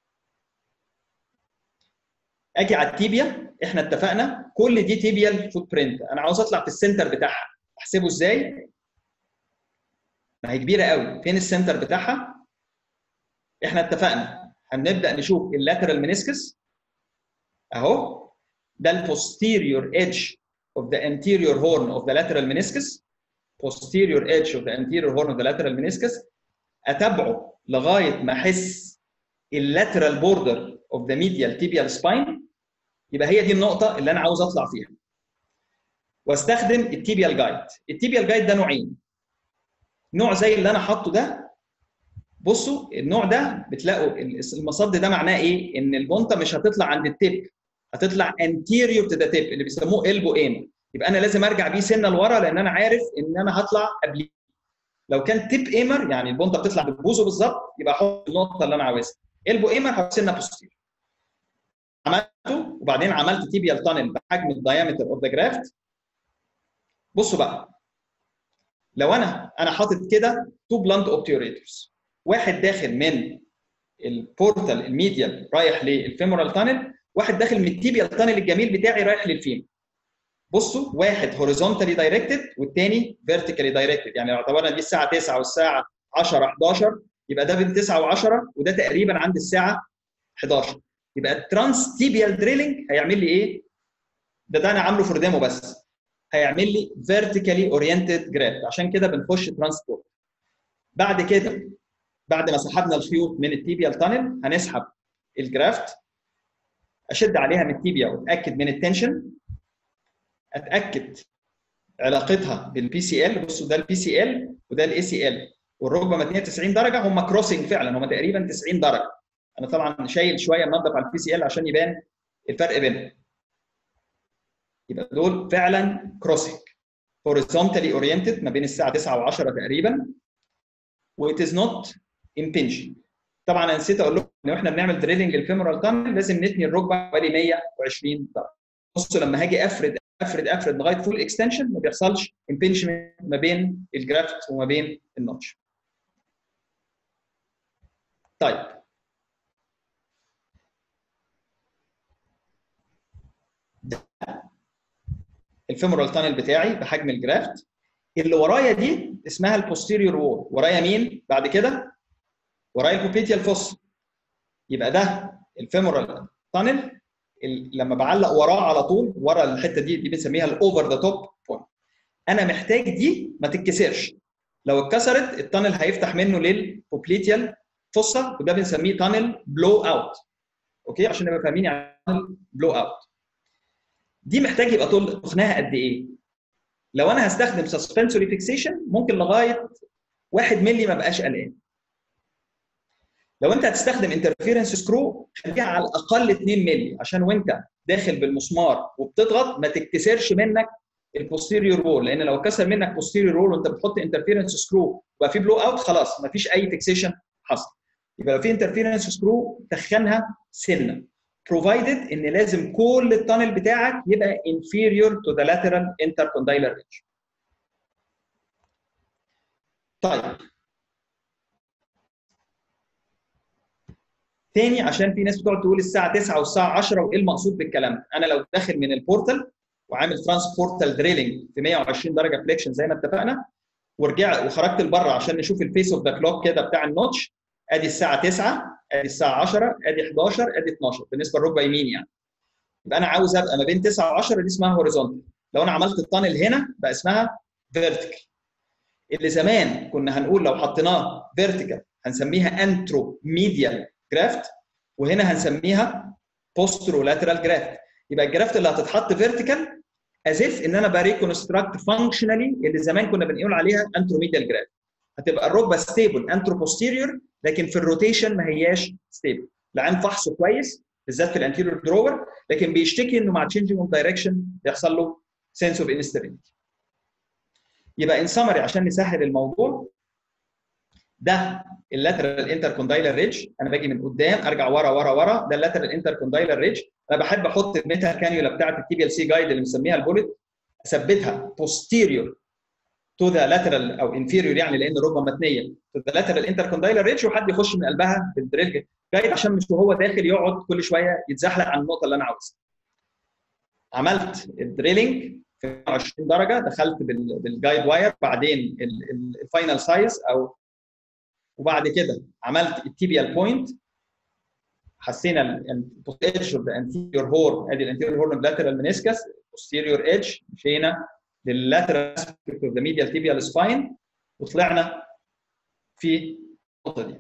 اجي على التيبيا احنا اتفقنا كل دي تيبيال فوت برنت انا عاوز اطلع في السنتر بتاعها احسبه ازاي ما هي كبيره قوي فين السنتر بتاعها احنا اتفقنا هنبدا نشوف اللاترال منسكس اهو ده البوستيريور ايدج of the anterior horn of the lateral meniscus posterior edge of the anterior horn of the lateral meniscus اتابعه لغايه ما احس اللاترال بوردر of the medial tibial spine يبقى هي دي النقطه اللي انا عاوز اطلع فيها واستخدم التيبيال جايد التيبيال جايد ده نوعين نوع زي اللي انا حاطه ده بصوا النوع ده بتلاقوا المصد ده معناه ايه ان البونتا مش هتطلع عند التيب هتطلع anterior to the tip اللي بيسموه elbow aim يبقى انا لازم ارجع بيه سنه لورا لان انا عارف ان انا هطلع قبليه لو كان تيب ايمر يعني البونتا بتطلع ببوزه بالظبط يبقى احط النقطه اللي انا عاوزها elbow ايمر هحط سنه بوستير عملته وبعدين عملت تيبيال تانل بحجم الدايمتر اوف ذا جرافت بصوا بقى لو انا انا حاطط كده تو بلانت اوبتيوريتورز واحد داخل من البورتال الميديال رايح للفيمورال تانل واحد داخل من التيبيال تانل الجميل بتاعي رايح للفيم بصوا واحد هوريزونتالي دايركتد والثاني فيرتيكالي دايركتد يعني لو اعتبرنا دي الساعه 9 والساعه 10 11 يبقى ده بين 9 و10 وده تقريبا عند الساعه 11 يبقى الترانس تيبيال دريلنج هيعمل لي ايه؟ ده ده انا عامله فور ديمو بس هيعمل لي فيرتيكالي اورينتد جرافت عشان كده بنخش ترانسبورت بعد كده بعد ما سحبنا الخيوط من التيبيال تانل هنسحب الجرافت اشد عليها من التيبيا واتاكد من التنشن اتاكد علاقتها بالبي سي ال بصوا ده البي سي ال وده الاي سي ال والركبه متنيه 90 درجه هم كروسنج فعلا هم تقريبا 90 درجه انا طبعا شايل شويه منظف على البي سي ال عشان يبان الفرق بينهم يبقى دول فعلا كروسنج horizontally oriented ما بين الساعه 9 و10 تقريبا و it is not impinging طبعا انا نسيت اقول لكم ان احنا بنعمل دريلنج الفيمورال تانل لازم نتني الركبه حوالي 120 درجه بصوا لما هاجي افرد افرد افرد لغايه فول اكستنشن ما بيحصلش امبنشمنت ما بين الجرافت وما بين النوتش طيب ده الفيمورال تانل بتاعي بحجم الجرافت اللي ورايا دي اسمها البوستيريور وول ورايا مين بعد كده ورايا البوبيتيال فوس يبقى ده الفيمورال تانل لما بعلق وراه على طول ورا الحته دي دي بنسميها الاوفر ذا توب بوينت انا محتاج دي ما تتكسرش لو اتكسرت التانل هيفتح منه للبوبليتيال فوسا وده بنسميه تانل بلو اوت اوكي عشان نبقى فاهمين يعني بلو اوت دي محتاج يبقى طول تخنها قد ايه لو انا هستخدم سسبنسوري فيكسيشن ممكن لغايه 1 مللي ما بقاش قلقان لو انت هتستخدم انترفيرنس سكرو خليها على الاقل 2 مللي عشان وانت داخل بالمسمار وبتضغط ما تتكسرش منك البوستيريور وول لان لو اتكسر منك بوستيريور وول وانت بتحط انترفيرنس سكرو وبقى في بلو اوت خلاص ما فيش اي فيكسيشن حصل يبقى لو في انترفيرنس سكرو تخنها سنه provided ان لازم كل التانل بتاعك يبقى inferior to the lateral intercondylar ridge. طيب تاني عشان في ناس بتقعد تقول الساعه 9 والساعه 10 وايه المقصود بالكلام ده؟ انا لو داخل من البورتال وعامل ترانسبورتال دريلنج في 120 درجه فليكشن زي ما اتفقنا ورجعت وخرجت لبره عشان نشوف الفيس اوف ذا كلوك كده بتاع النوتش ادي الساعه 9 ادي الساعه 10 ادي 11 ادي 12 بالنسبه للركبه يمين يعني يبقى انا عاوز ابقى ما بين 9 و10 دي اسمها هوريزونتال لو انا عملت التانل هنا بقى اسمها فيرتيكال اللي زمان كنا هنقول لو حطيناه فيرتيكال هنسميها انترو ميديال جرافت وهنا هنسميها بوسترو لاترال جرافت يبقى الجرافت اللي هتتحط فيرتيكال از اف ان انا بريكونستراكت فانكشنالي اللي زمان كنا بنقول عليها انترو ميديال جرافت هتبقى الركبه ستيبل انترو بوستيريور لكن في الروتيشن ما هياش ستيبل العين فحصه كويس بالذات في الانتيريور درور لكن بيشتكي انه مع تشينجينج اوف دايركشن بيحصل له سنس اوف انستابيليتي يبقى ان سمري عشان نسهل الموضوع ده اللاترال انتركوندايلر ريدج انا باجي من قدام ارجع ورا ورا ورا ده اللاترال انتركوندايلر ريدج انا بحب احط الميتال كانيولا بتاعت التي بي ال سي جايد اللي مسميها البوليت اثبتها بوستيريور تو ذا لاترال او انفيريور يعني لان الركبه متنيه تو ذا لاترال انتركوندايلر ريدج وحد يخش من قلبها بالدريل جايد عشان مش وهو داخل يقعد كل شويه يتزحلق عن النقطه اللي انا عاوزها عملت الدريلنج في 20 درجه دخلت بالجايد واير بعدين الفاينل سايز او وبعد كده عملت التيبيال بوينت حسينا الايدج اوف ذا انتيريور هورن ادي الانتيريور هورن لاترال منسكس posterior ايدج مشينا لللاترال اسبكت اوف ذا ميديال تيبيال سباين وطلعنا في النقطه دي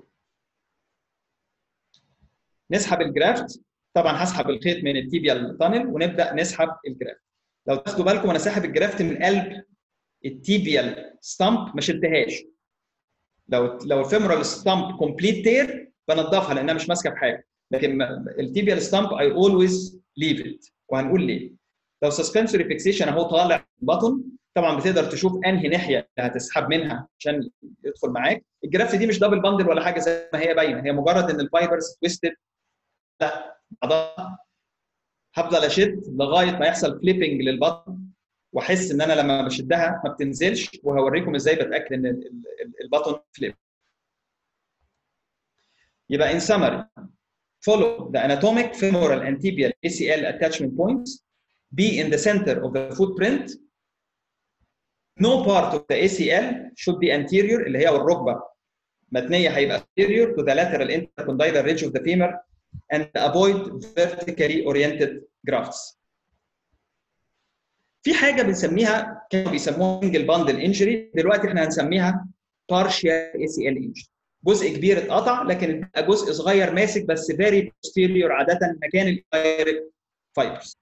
نسحب الجرافت طبعا هسحب الخيط من التيبيال تانل ونبدا نسحب الجرافت لو تاخدوا بالكم انا ساحب الجرافت من قلب التيبيال ستامب ما شلتهاش لو لو الفيمورال ستامب كومبليت تير بنضفها لانها مش ماسكه بحاجه لكن التيبيال ستامب اي اولويز ليف ات وهنقول ليه لو سسبنسوري فيكسيشن اهو طالع بطن طبعا بتقدر تشوف انهي ناحيه اللي هتسحب منها عشان يدخل معاك الجرافت دي مش دبل باندل ولا حاجه زي ما هي باينه هي مجرد ان الفايبرز تويستد لا بعضها هفضل اشد لغايه ما يحصل فليبنج للبطن واحس ان انا لما بشدها ما بتنزلش وهوريكم ازاي بتاكد ان البطن فليب يبقى in summary follow the anatomic femoral and tibial ACL attachment points be in the center of the footprint no part of the ACL should be anterior اللي هي الركبه متنيه هيبقى superior to the lateral intercondylar ridge of the femur and avoid vertically oriented grafts. في حاجه بنسميها كانوا بيسموها single bundle injury دلوقتي احنا هنسميها partial ACL injury. جزء كبير اتقطع لكن جزء صغير ماسك بس very posterior عاده مكان الدايركت فايبرز.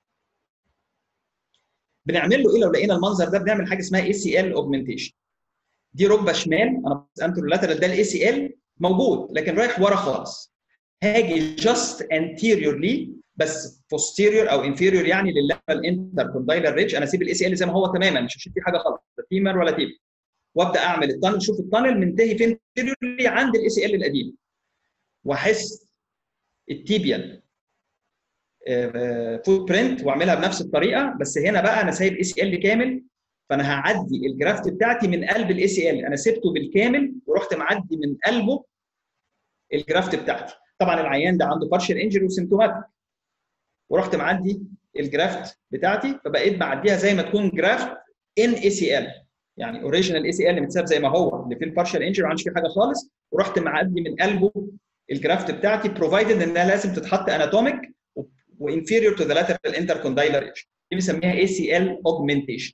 بنعمل له ايه لو لقينا المنظر ده بنعمل حاجه اسمها اي سي ال اوجمنتيشن دي ركبه شمال انا انترولاترال ده الاي سي ال موجود لكن رايح ورا خالص هاجي جاست انتيريورلي بس posterior او inferior يعني لللاترال انتركوندايلر ريدج انا اسيب الاي سي ال زي ما هو تماما مش هشيل فيه حاجه خالص لا فيمر ولا تيب وابدا اعمل التانل شوف التانل منتهي فين anteriorly عند الاي سي ال القديم واحس التيبيال فوت برنت واعملها بنفس الطريقه بس هنا بقى انا سايب اي سي ال كامل فانا هعدي الجرافت بتاعتي من قلب الاي سي ال انا سبته بالكامل ورحت معدي من قلبه الجرافت بتاعتي طبعا العيان ده عنده بارشل انجري وسيمتوماتيك ورحت معدي الجرافت بتاعتي فبقيت معديها زي ما تكون جرافت ان اي سي ال يعني اوريجينال اي سي ال متساب زي ما هو اللي فيه البارشل انجري ما عندش فيه حاجه خالص ورحت معدي من قلبه الجرافت بتاعتي بروفايدد انها لازم تتحط اناتوميك وانفيريور تو ذا لاترال انتركوندايلر ايدج دي بنسميها اي سي ال اوجمنتيشن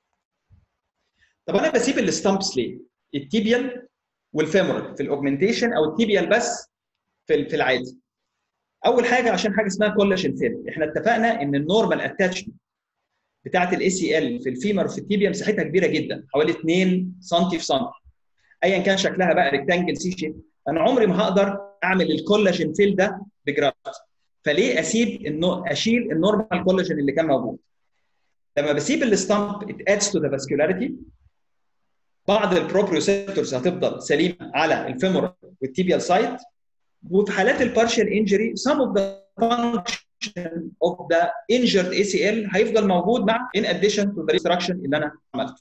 طب انا بسيب الستامبس ليه؟ التيبيال والفيمورال في الاوجمنتيشن او التيبيال بس في في العادي اول حاجه عشان حاجه اسمها كولاجين فيلم احنا اتفقنا ان النورمال اتاتشمنت بتاعه الاي سي ال في الفيمر وفي التيبيا مساحتها كبيره جدا حوالي 2 سم في سم ايا كان شكلها بقى ريكتانجل سي شيب انا عمري ما هقدر اعمل الكولاجين فيل ده بجرافت فليه اسيب انه اشيل النورمال كولاجين اللي كان موجود لما بسيب الستامب ات ادز تو ذا فاسكولاريتي بعض البروبريوسيبتورز هتفضل سليمه على الفيمورال والتيبيال سايت وفي حالات البارشال انجري some of the function of the injured ACL هيفضل موجود مع in addition to the restructure اللي انا عملته.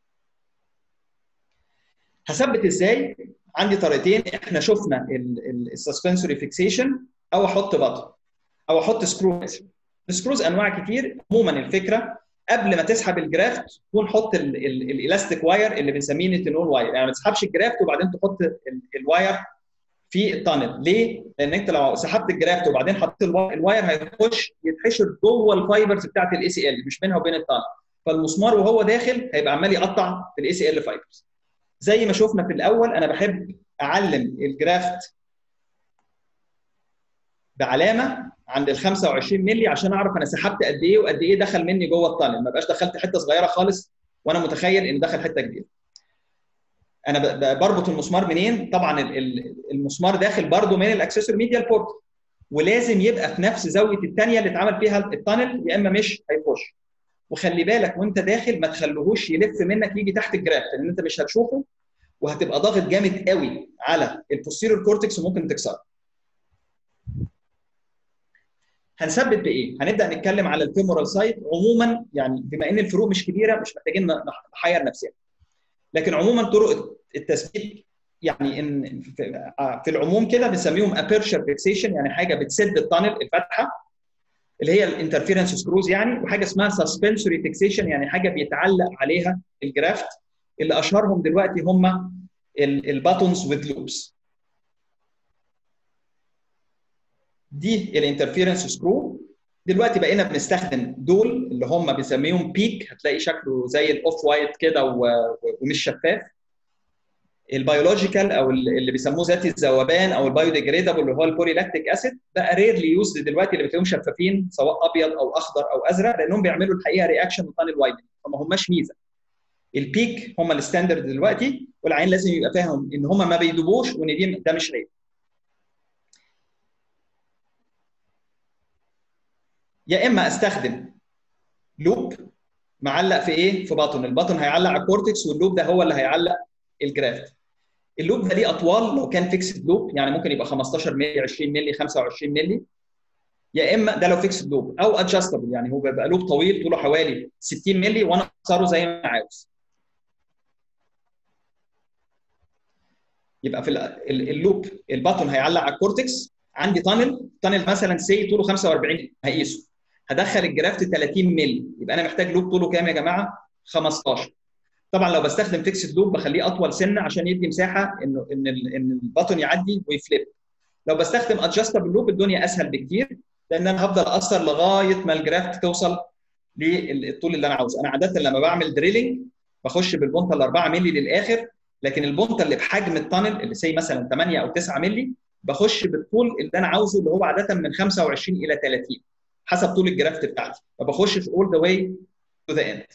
هثبت ازاي؟ عندي طريقتين احنا شفنا السسبنسوري فيكسيشن او احط بطن او احط سكرو السكروز انواع كتير عموما الفكره قبل ما تسحب الجرافت تكون حط الالاستيك واير اللي بنسميه نيتينول واير يعني ما تسحبش الجرافت وبعدين تحط الواير في التانل ليه؟ لان انت لو سحبت الجرافت وبعدين حطيت الواير هيخش يتحشر جوه الفايبرز بتاعت الاي سي ال مش بينها وبين التانل فالمسمار وهو داخل هيبقى عمال يقطع في الاي سي ال فايبرز زي ما شفنا في الاول انا بحب اعلم الجرافت بعلامه عند ال 25 مللي عشان اعرف انا سحبت قد ايه وقد ايه دخل مني جوه التانل ما بقاش دخلت حته صغيره خالص وانا متخيل ان دخل حته كبيره انا بربط المسمار منين طبعا المسمار داخل برضو من الاكسسور ميديال بورت ولازم يبقى في نفس زاويه الثانيه اللي اتعمل فيها التانل يا اما مش هيخش وخلي بالك وانت داخل ما تخليهوش يلف منك يجي تحت الجراف لان انت مش هتشوفه وهتبقى ضاغط جامد قوي على البوستيريور كورتكس وممكن تكسره هنثبت بايه؟ هنبدا نتكلم على الفيمورال سايت عموما يعني بما ان الفروق مش كبيره مش محتاجين نحير نفسنا. لكن عموما طرق التثبيت يعني ان في العموم كده بنسميهم ابيرشر فيكسيشن يعني حاجه بتسد التانل الفتحه اللي هي الانترفيرنس سكروز يعني وحاجه اسمها سسبنسوري فيكسيشن يعني حاجه بيتعلق عليها الجرافت اللي اشهرهم دلوقتي هم الباتونز وذ لوبس دي الانترفيرنس سكرو دلوقتي بقينا بنستخدم دول اللي هم بنسميهم بيك هتلاقي شكله زي الاوف وايت كده ومش شفاف البيولوجيكال او اللي بيسموه ذاتي الذوبان او البايوديجريدابل اللي هو البوليلاكتيك اسيد بقى ريرلي يوزد دلوقتي اللي بتلاقيهم شفافين سواء ابيض او اخضر او ازرق لانهم بيعملوا الحقيقه رياكشن وتانل وايدنج فما هماش ميزه البيك هم الستاندرد دلوقتي والعين لازم يبقى فاهم ان هم ما بيدوبوش وان دي ده مش عيب يا اما استخدم لوب معلق في ايه؟ في بطن، البطن هيعلق على الكورتكس واللوب ده هو اللي هيعلق الجرافت. اللوب ده ليه اطوال لو كان فيكسد لوب يعني ممكن يبقى 15 مللي 20 مللي 25 مللي يا اما ده لو فيكسد لوب او ادجستبل يعني هو بيبقى لوب طويل طوله حوالي 60 مللي وانا اكسره زي ما عاوز. يبقى في اللوب البطن هيعلق على الكورتكس عندي تانل تانل مثلا سي طوله 45 هقيسه هدخل الجرافت 30 مللي يبقى انا محتاج لوب طوله كام يا جماعه 15 طبعا لو بستخدم فيكسد لوب بخليه اطول سنه عشان يدي مساحه انه ان ان البطن يعدي ويفليب لو بستخدم ادجستبل لوب الدنيا اسهل بكتير لان انا هفضل اقصر لغايه ما الجرافت توصل للطول اللي انا عاوزه انا عاده لما بعمل دريلنج بخش بالبونتا ال 4 مللي للاخر لكن البونتا اللي بحجم التانل اللي سي مثلا 8 او 9 مللي بخش بالطول اللي انا عاوزه اللي هو عاده من 25 الى 30 حسب طول الجرافت بتاعتي ما بخشش اول ذا واي تو ذا اند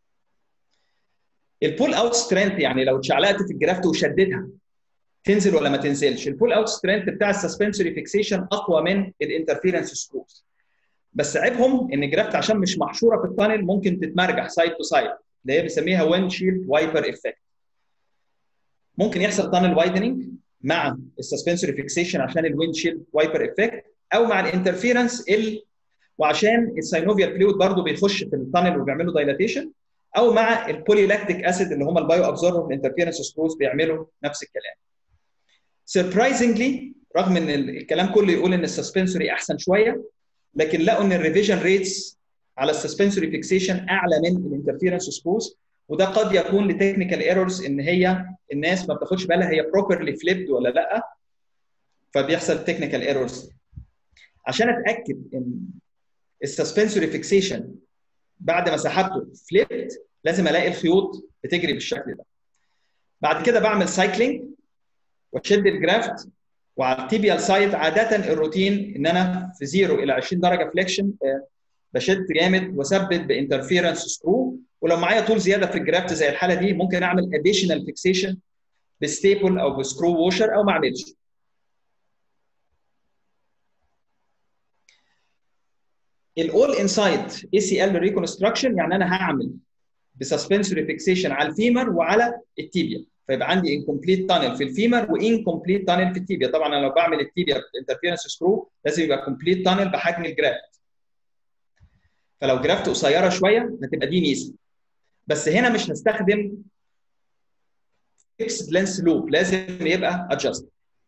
البول اوت سترينث يعني لو اتشعلقت في الجرافت وشدتها تنزل ولا ما تنزلش البول اوت سترينث بتاع السسبنسوري فيكسيشن اقوى من الانترفيرنس سكروز بس عيبهم ان الجرافت عشان مش محشوره في التانل ممكن تتمرجح سايد تو سايد اللي هي بنسميها ويند شيلد وايبر افكت ممكن يحصل تانل وايدنينج مع السسبنسوري فيكسيشن عشان الويند شيلد وايبر افكت او مع الانترفيرنس ال وعشان الساينوفيال فلويد برضه بيخش في التانل وبيعملوا دايلاتيشن او مع البوليلاكتيك اسيد اللي هم البايو ابزوربر انترفيرنس سكروز بيعملوا نفس الكلام. سربرايزنجلي رغم ان الكلام كله يقول ان السسبنسوري احسن شويه لكن لقوا ان الريفيجن ريتس على السسبنسوري فيكسيشن اعلى من الانترفيرنس سكروز وده قد يكون لتكنيكال ايرورز ان هي الناس ما بتاخدش بالها هي بروبرلي فليبد ولا لا فبيحصل تكنيكال ايرورز عشان اتاكد ان السسبنسوري فيكسيشن بعد ما سحبته فليبت لازم الاقي الخيوط بتجري بالشكل ده بعد كده بعمل سايكلينج واشد الجرافت وعلى التيبيال سايد عاده الروتين ان انا في 0 الى 20 درجه فليكشن بشد جامد واثبت بانترفيرنس سكرو ولو معايا طول زياده في الجرافت زي الحاله دي ممكن اعمل اديشنال فيكسيشن بستيبل او بسكرو ووشر او ما اعملش الاول انسايد اي سي ال ريكونستراكشن يعني انا هعمل بسسبنسوري فيكسيشن على الفيمر وعلى التيبيا فيبقى عندي انكمبليت تانل في الفيمر وانكمبليت تانل في التيبيا طبعا انا لو بعمل التيبيا انترفيرنس سكرو لازم يبقى كومبليت تانل بحجم الجرافت فلو جرافت قصيره شويه هتبقى دي ميزه بس هنا مش هستخدم فيكسد لينس لوب لازم يبقى ادجست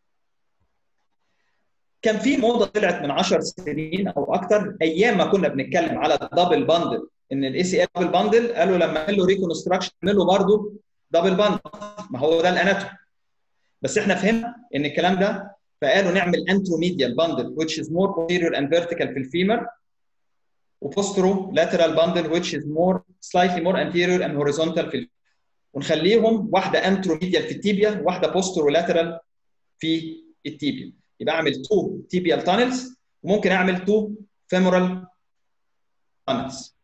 كان في موضه طلعت من 10 سنين او اكتر ايام ما كنا بنتكلم على الدبل باندل ان الاي سي ال دبل باندل قالوا لما اعمل له ريكونستراكشن اعمل له برضه دبل باندل ما هو ده الاناتوم بس احنا فهمنا ان الكلام ده فقالوا نعمل انتروميديال باندل which is more posterior and vertical في الفيمر وبوسترو lateral bundle which is more slightly more anterior and horizontal في ونخليهم واحده انتروميديال في التيبيا واحده بوسترو lateral في التيبيا يبقى اعمل تو تيبيال تانلز وممكن اعمل تو فيمورال تانلز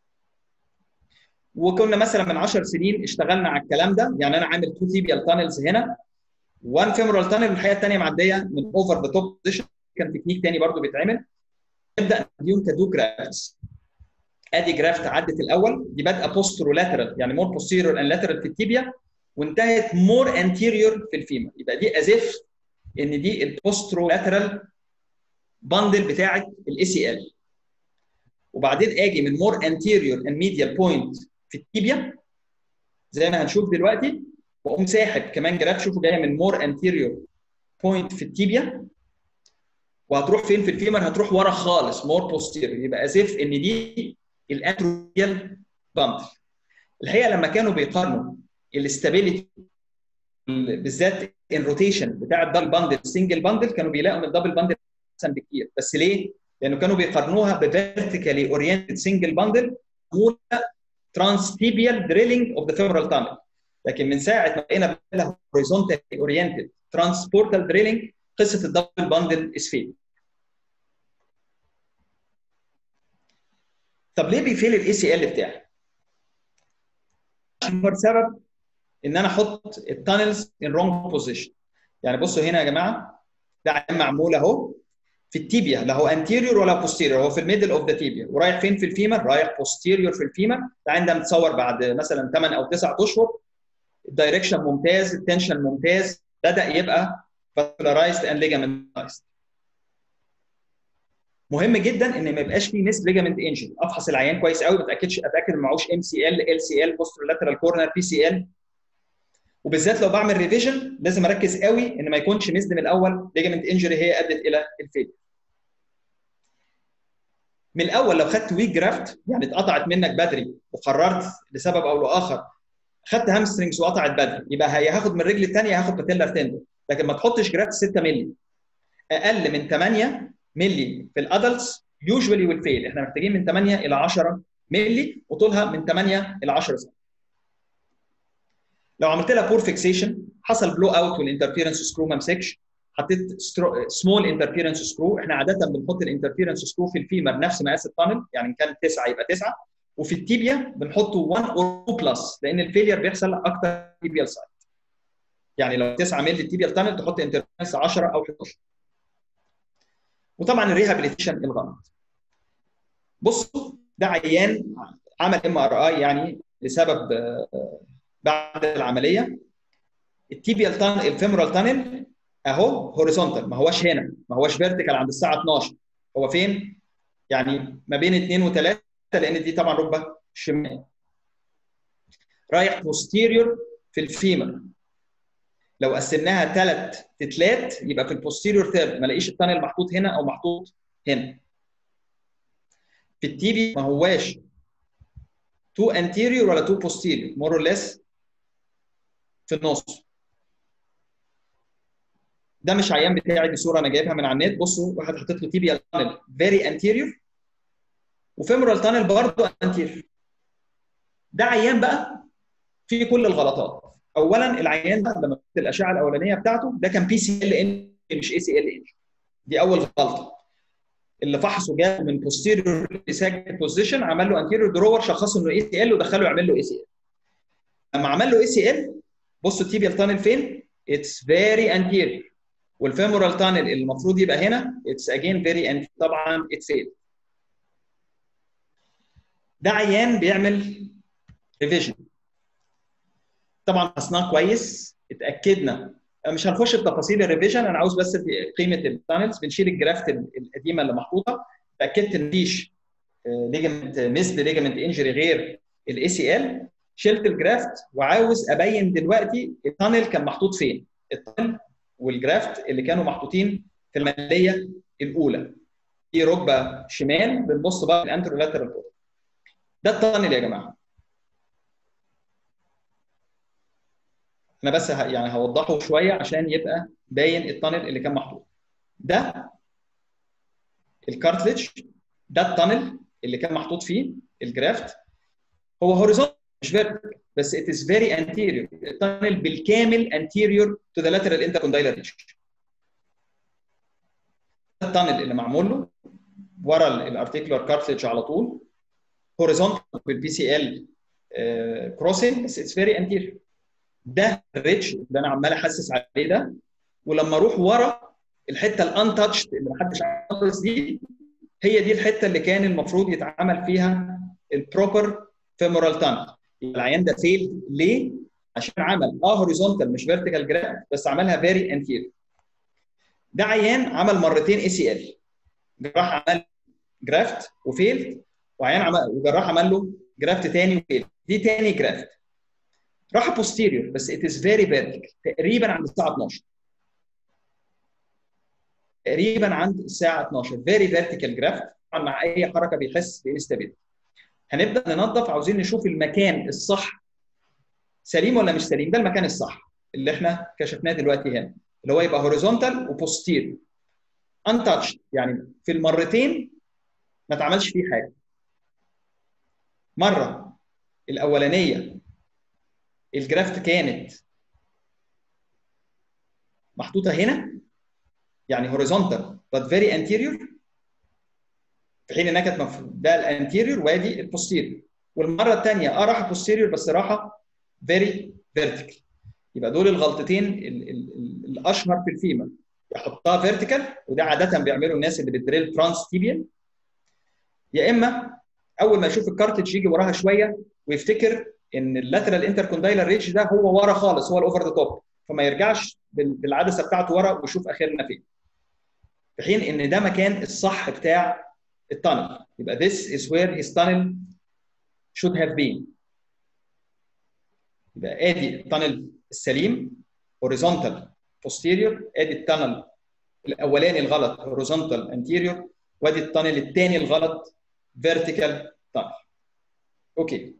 وكنا مثلا من 10 سنين اشتغلنا على الكلام ده يعني انا عامل تو تيبيال تانلز هنا وان فيمورال تانل والحقيقه الثانيه معديه من اوفر ذا توب بوزيشن كان تكنيك ثاني برضو بيتعمل نبدا نديهم كدو جرافتس ادي جرافت عدت الاول دي بادئه بوسترو لاترال يعني مور بوستيريور اند لاترال في التيبيا وانتهت مور انتيريور في الفيمر يبقى دي ازيف ان دي البوسترو لاترال باندل بتاعه الاي سي ال وبعدين اجي من مور انتيريور اند ميديال بوينت في التيبيا زي ما هنشوف دلوقتي واقوم ساحب كمان جراف شوفوا جايه من مور انتيريور بوينت في التيبيا وهتروح فين في الفيمر هتروح ورا خالص مور بوستيريور يبقى ازيف ان دي الانترويال باندل الحقيقه لما كانوا بيقارنوا الاستابيليتي بالذات الروتيشن بتاع الدبل باندل السنجل باندل كانوا بيلاقوا ان الدبل باندل احسن بكتير بس ليه؟ لانه كانوا بيقارنوها بفيرتيكالي اورينتد سنجل باندل معموله ترانس تيبيال دريلينج اوف ذا فيمورال تانل لكن من ساعه ما بقينا بنعملها هوريزونتالي اورينتد ترانسبورتال دريلينج قصه الدبل باندل از فيل طب ليه بيفيل الاي سي ال بتاعي؟ اكبر سبب ان انا احط التانلز ان رونج بوزيشن يعني بصوا هنا يا جماعه ده معمول اهو في التيبيا لا هو انتيريور ولا بوستيريور هو في الميدل اوف ذا تيبيا ورايح فين في الفيمر رايح بوستيريور في الفيمر ده ده متصور بعد مثلا 8 او 9 اشهر الدايركشن ممتاز التنشن ممتاز بدا يبقى فاسكولارايزد اند ليجامنتايزد مهم جدا ان ما يبقاش فيه ميس ليجامنت انجن افحص العيان كويس قوي ما اتاكدش اتاكد ما معهوش ام سي ال ال سي ال بوستر لاترال كورنر بي سي ال وبالذات لو بعمل ريفيجن لازم اركز قوي ان ما يكونش ميسد من الاول ليجامنت انجري هي ادت الى الفيل من الاول لو خدت ويك جرافت يعني اتقطعت منك بدري وقررت لسبب او لاخر خدت هامسترنجز وقطعت بدري يبقى هي هاخد من الرجل الثانيه هاخد باتيلر تندون لكن ما تحطش جرافت 6 مللي اقل من 8 مللي في الادلتس يوجوالي ويل فيل احنا محتاجين من 8 الى 10 مللي وطولها من 8 الى 10 سم لو عملت لها بور فيكسيشن حصل بلو اوت والانترفيرنس سكرو ما مسكش حطيت سمول انترفيرنس سكرو احنا عاده بنحط الانترفيرنس سكرو في الفيمر نفس مقاس التانل يعني ان كان 9 يبقى 9 وفي التيبيا بنحطه 1 او 2 بلس لان الفيلير بيحصل اكتر تيبيال سايد يعني لو 9 مللي التيبيال تانل تحط انترفيرنس 10 او 11 وطبعا الريهابيليتيشن الغلط بصوا ده عيان عمل ام ار اي يعني لسبب بعد العمليه التيبيال تانل الفيمورال تانل اهو هوريزونتال ما هوش هنا ما هوش فيرتيكال عند الساعه 12 هو فين؟ يعني ما بين 2 و3 لان دي طبعا ركبه شمال رايح بوستيريور في الفيمر لو قسمناها ثلاث تتلات يبقى في البوستيريور ثيرد ما الاقيش التانل محطوط هنا او محطوط هنا في التيبي ما هواش تو انتيريور ولا تو بوستيريور مور اور ليس في النص ده مش عيان بتاعي دي صوره انا جايبها من على النت بصوا واحد حاطط له تيبيال تانل فيري انتيريور وفيمورال تانل برضه انتيريور ده عيان بقى فيه كل الغلطات اولا العيان ده لما شفت الاشعه الاولانيه بتاعته ده كان بي سي ال ان مش اي سي ال ان دي اول غلطه اللي فحصه جاب من بوستيريور ساجد بوزيشن عمل له انتيريور درور شخصه انه اي سي ال ودخله يعمل له اي سي ال لما عمل له اي سي ال بصوا التيبيال تانل فين؟ اتس فيري انتيريور والفيمورال تانل المفروض يبقى هنا اتس اجين فيري انتيريور طبعا اتس فيل ده عيان بيعمل ريفيجن طبعا قصناه كويس اتاكدنا مش هنخش في تفاصيل الريفيجن انا عاوز بس في قيمه التانلز بنشيل الجرافت القديمه اللي محطوطه اتاكدت ان مفيش ليجمنت مثل ليجمنت انجري غير الاي سي ال شلت الجرافت وعاوز ابين دلوقتي التانل كان محطوط فين التانل والجرافت اللي كانوا محطوطين في الماليه الاولى في ركبه شمال بنبص بقى الانترولاترال ده التانل يا جماعه انا بس ه... يعني هوضحه شويه عشان يبقى باين التانل اللي كان محطوط ده الكارتليج ده التانل اللي كان محطوط فيه الجرافت هو هوريزونتال مش فيرتيكال بس it is very anterior التانل بالكامل anterior to the lateral intercondylar region التانل اللي معمول له ورا الارتيكولار كارتليج على طول هوريزونتال بالبي سي ال كروسنج بس اتس فيري انتيريور ده الريتش اللي انا عمال احسس عليه ده ولما اروح ورا الحته الانتاتشد اللي محدش عارف دي هي دي الحته اللي كان المفروض يتعمل فيها البروبر فيمورال تانل العيان ده فيل ليه؟ عشان عمل اه هوريزونتال مش فيرتيكال جراف بس عملها فيري انتيريور ده عيان عمل مرتين اي سي ال جراح عمل جرافت وفيل وعيان عمل وجراح عمل له جرافت تاني وفيل دي تاني جرافت راح بوستيريور بس ات از فيري فيرتيكال تقريبا عند الساعه 12 تقريبا عند الساعه 12 فيري فيرتيكال جرافت طبعا مع اي حركه بيحس بانستابيلتي هنبدا ننظف عاوزين نشوف المكان الصح سليم ولا مش سليم ده المكان الصح اللي احنا كشفناه دلوقتي هنا اللي هو يبقى هوريزونتال وبوستير انتاتش يعني في المرتين ما اتعملش فيه حاجه مره الاولانيه الجرافت كانت محطوطه هنا يعني هوريزونتال but very anterior في حين انها كانت مف... ده الانتيريور وادي البوستيريور والمره الثانيه اه راحه بوستيريور بس راحه فيري فيرتيكال يبقى دول الغلطتين ال ال ال الاشهر في الفيمر يحطها فيرتيكال وده عاده بيعملوا الناس اللي بتدريل ترانس تيبيال يا اما اول ما يشوف الكارتج يجي وراها شويه ويفتكر ان اللاترال انتركوندايلر ريتش ده هو ورا خالص هو الاوفر ذا توب فما يرجعش بالعدسه بتاعته ورا ويشوف اخرنا فين في حين ان ده مكان الصح بتاع التانل يبقى this is where his tunnel should have been يبقى ادي التانل السليم horizontal posterior ادي التانل الاولاني الغلط horizontal anterior وادي التانل الثاني الغلط فيرتيكال تانل اوكي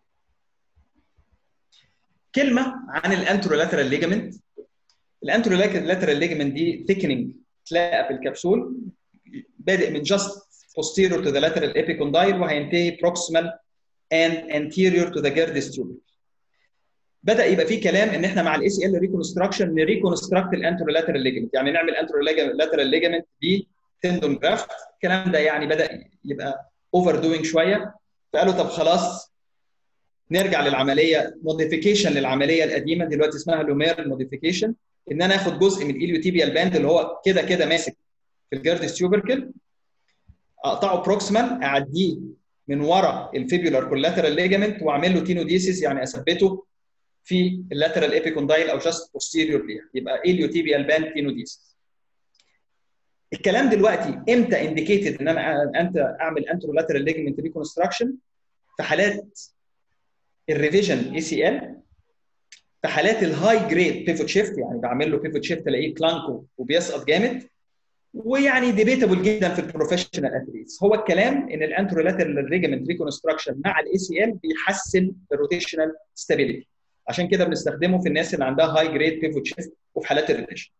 كلمه عن الانترولاترال ليجامنت الانترولاترال ليجامنت دي ثيكنينج تلاقى في الكبسول بادئ من just posterior to the lateral epicondyle وهينتهي proximal and anterior to the Gerdes tubercle. بدا يبقى في كلام ان احنا مع الاي سي ال ريكونستراكشن نريكونستراكت الانترولاترال ليجمنت يعني نعمل انترولاترال ليجمنت بتندون جرافت الكلام ده يعني بدا يبقى اوفر دوينج شويه فقالوا طب خلاص نرجع للعمليه موديفيكيشن للعمليه القديمه دلوقتي اسمها لومير موديفيكيشن ان انا اخد جزء من الاليوتيبيال باند اللي هو كده كده ماسك في الجردس تيوبركل اقطعه بروكسيمال اعديه من ورا الفيبولار كولاترال ليجمنت واعمل له تينوديسيس يعني اثبته في اللاترال ايبيكوندايل او جاست بوستيريور ليها يبقى اليوتيبيال باند تينوديسيس الكلام دلوقتي امتى انديكيتد ان انا انت اعمل انترولاترال ليجمنت ريكونستراكشن في حالات الريفيجن اي سي ال في حالات الهاي جريد بيفوت شيفت يعني بعمل له بيفوت شيفت الاقيه كلانكو وبيسقط جامد ويعني ديبيتابل جدا في البروفيشنال اثليتس هو الكلام ان الانترولاترال ريجمنت ريكونستراكشن مع الاي سي ال بيحسن الروتيشنال ستابيليتي عشان كده بنستخدمه في الناس اللي عندها هاي جريد بيفوت شيفت وفي حالات الريتيشن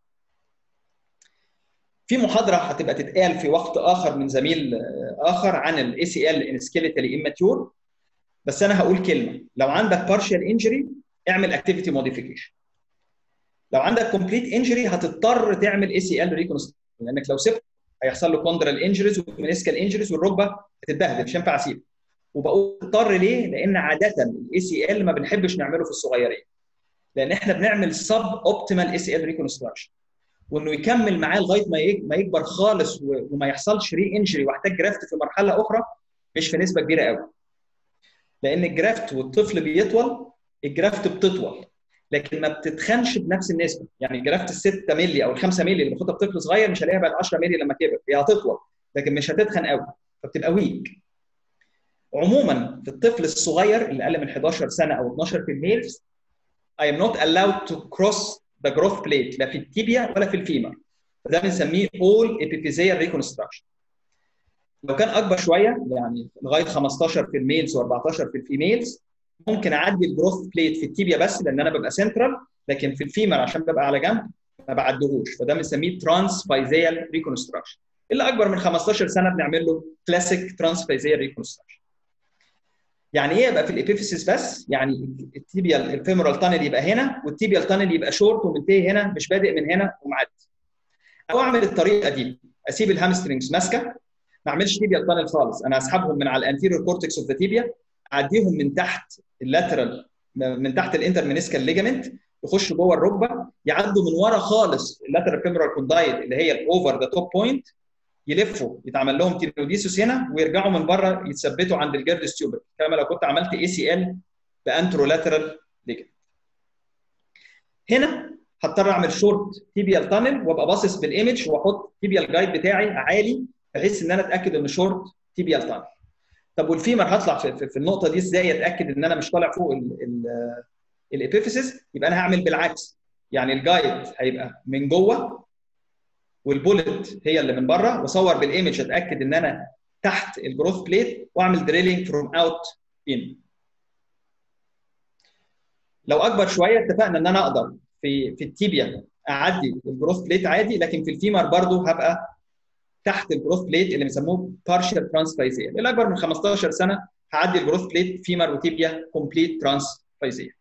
في محاضره هتبقى تتقال في وقت اخر من زميل اخر عن الاي سي ال ان سكيليتالي اماتيور بس انا هقول كلمه لو عندك بارشال انجري اعمل اكتيفيتي موديفيكيشن لو عندك كومبليت انجري هتضطر تعمل اي سي ال ريكونستراكشن لانك لو سبت هيحصل له كوندرال انجريز ومينيسكال انجريز والركبه هتتبهدل مش هينفع اسيبه وبقول اضطر ليه؟ لان عاده الاي سي ال ما بنحبش نعمله في الصغيرين لان احنا بنعمل سب اوبتيمال اي سي ال ريكونستراكشن وانه يكمل معاه لغايه ما ما يكبر خالص وما يحصلش ري انجري واحتاج جرافت في مرحله اخرى مش في نسبه كبيره قوي لان الجرافت والطفل بيطول الجرافت بتطول لكن ما بتتخنش بنفس النسبه يعني الجرافت ال 6 مللي او ال 5 مللي اللي باخدها بطفل صغير مش هلاقيها بقت 10 مللي لما كبر هي هتطول لكن مش هتتخن قوي فبتبقى ويك عموما في الطفل الصغير اللي اقل من 11 سنه او 12 في الميلز I am not allowed to cross the growth plate لا في التيبيا ولا في الفيمر فده بنسميه all epiphyseal reconstruction لو كان اكبر شويه يعني لغايه 15 في الميلز و14 في الفيميلز ممكن اعدي الجروث بليت في التيبيا بس لان انا ببقى سنترال لكن في الفيمر عشان ببقى على جنب ما بعدهوش فده بنسميه ترانس فايزيال ريكونستراكشن اللي اكبر من 15 سنه بنعمل له كلاسيك ترانس فايزيال ريكونستراكشن يعني ايه يبقى في الابيفيسيس بس يعني التيبيال الفيمورال تانل يبقى هنا والتيبيال تانل يبقى شورت ومنتهي هنا مش بادئ من هنا ومعدي او اعمل الطريقه دي اسيب الهامسترنجز ماسكه ما اعملش تيبيال تانل خالص انا اسحبهم من على الانتيريور كورتكس اوف ذا تيبيا اعديهم من تحت اللاترال من تحت الانترمينيسكال ليجامنت يخشوا جوه الركبه يعدوا من ورا خالص اللاترال فيمورال كوندايل اللي هي الاوفر ذا توب بوينت يلفوا يتعمل لهم تينوديسوس هنا ويرجعوا من بره يتثبتوا عند الجردس تيوبر كما لو كنت عملت اي سي ال بانترولاترال ليجمنت هنا هضطر اعمل شورت تيبيال تانل وابقى باصص بالايمج واحط تيبيال جايد بتاعي عالي بحيث ان انا اتاكد ان شورت تيبيال تانل طب والفيمر هطلع في, في النقطه دي ازاي اتاكد ان انا مش طالع فوق الابيفيسيس يبقى انا هعمل بالعكس يعني الجايد هيبقى من جوه والبولت هي اللي من بره واصور بالايمج اتاكد ان انا تحت الجروث بليت واعمل دريلينج فروم اوت ان لو اكبر شويه اتفقنا ان انا اقدر في في التيبيا اعدي الجروث بليت عادي لكن في الفيمر برضو هبقى تحت الجروث بليت اللي بنسموه بارشال ترانسفايزيا اللي اكبر من 15 سنه هعدي الجروث بليت فيمر وتيبيا كومبليت ترانسفايزيا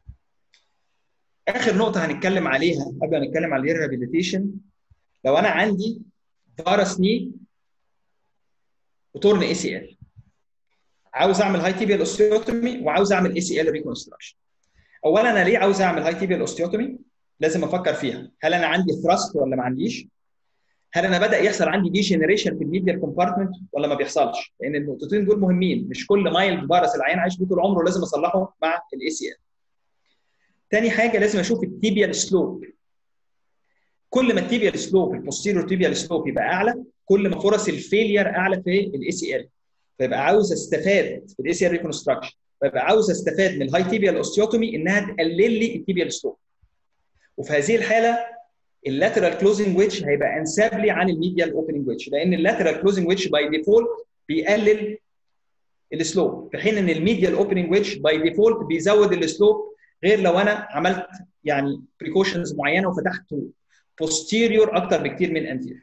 اخر نقطه هنتكلم عليها قبل ما نتكلم على الريهابيليتيشن لو انا عندي فارس ني وتورن اي سي ال عاوز اعمل هاي تيبيال اوستيوتومي وعاوز اعمل اي سي ال ريكونستراكشن اولا انا ليه عاوز اعمل هاي تيبيال اوستيوتومي لازم افكر فيها هل انا عندي ثراست ولا ما عنديش هل انا بدا يحصل عندي دي جنريشن في الميديال كومبارتمنت ولا ما بيحصلش لان النقطتين دول مهمين مش كل مايل فيروس العيان عايش بيه طول عمره لازم اصلحه مع الاي سي ال تاني حاجه لازم اشوف التيبيال سلوب كل ما التيبيال سلوب البوستيريور تيبيال سلوب يبقى اعلى كل ما فرص الفيلير اعلى في الاي سي ال فيبقى عاوز استفاد في الاي سي ال ريكونستراكشن فيبقى عاوز استفاد من الهاي تيبيال اوستيوتومي انها تقلل لي التيبيال سلوب وفي هذه الحاله اللاترال كلوزنج ويتش هيبقى انساب لي عن الميديال اوبننج ويتش لان اللاترال كلوزنج ويتش باي ديفولت بيقلل السلوب في حين ان الميديال اوبننج ويدج باي ديفولت بيزود السلوب غير لو انا عملت يعني بريكوشنز معينه وفتحته بوستيريور اكتر بكتير من انتيريور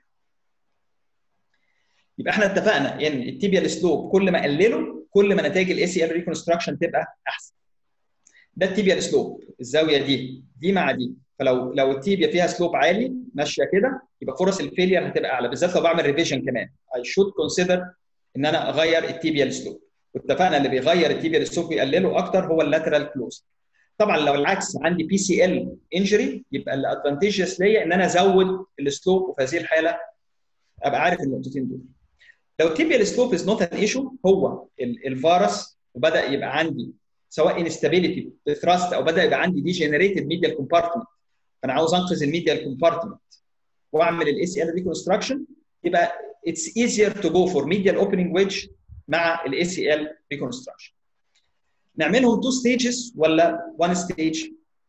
يبقى احنا اتفقنا ان التيبيال سلوب كل ما اقلله كل ما نتائج الاي سي ال ريكونستراكشن تبقى احسن ده التيبيال سلوب الزاويه دي دي مع دي فلو لو التيبيا فيها سلوب عالي ماشيه كده يبقى فرص الفيلير هتبقى اعلى بالذات لو بعمل ريفيجن كمان اي شود كونسيدر ان انا اغير التيبيال سلوب واتفقنا اللي بيغير التيبيال سلوب ويقلله اكتر هو اللاترال كلوز طبعا لو العكس عندي بي سي ال انجري يبقى الادفانتجيوس ليا ان انا ازود السلوب وفي هذه الحاله ابقى عارف النقطتين دول لو التيبيال سلوب از نوت ان ايشو هو الفيروس وبدا يبقى عندي سواء انستابيليتي ثراست او بدا يبقى عندي ديجنريتد ميديال كومبارتمنت فانا عاوز انقذ الميديال كومبارتمنت واعمل الاي سي ال ريكونستراكشن يبقى اتس ايزير تو جو فور ميديال اوبننج ويدج مع الاي سي ال ريكونستراكشن نعملهم تو ستيجز ولا وان ستيج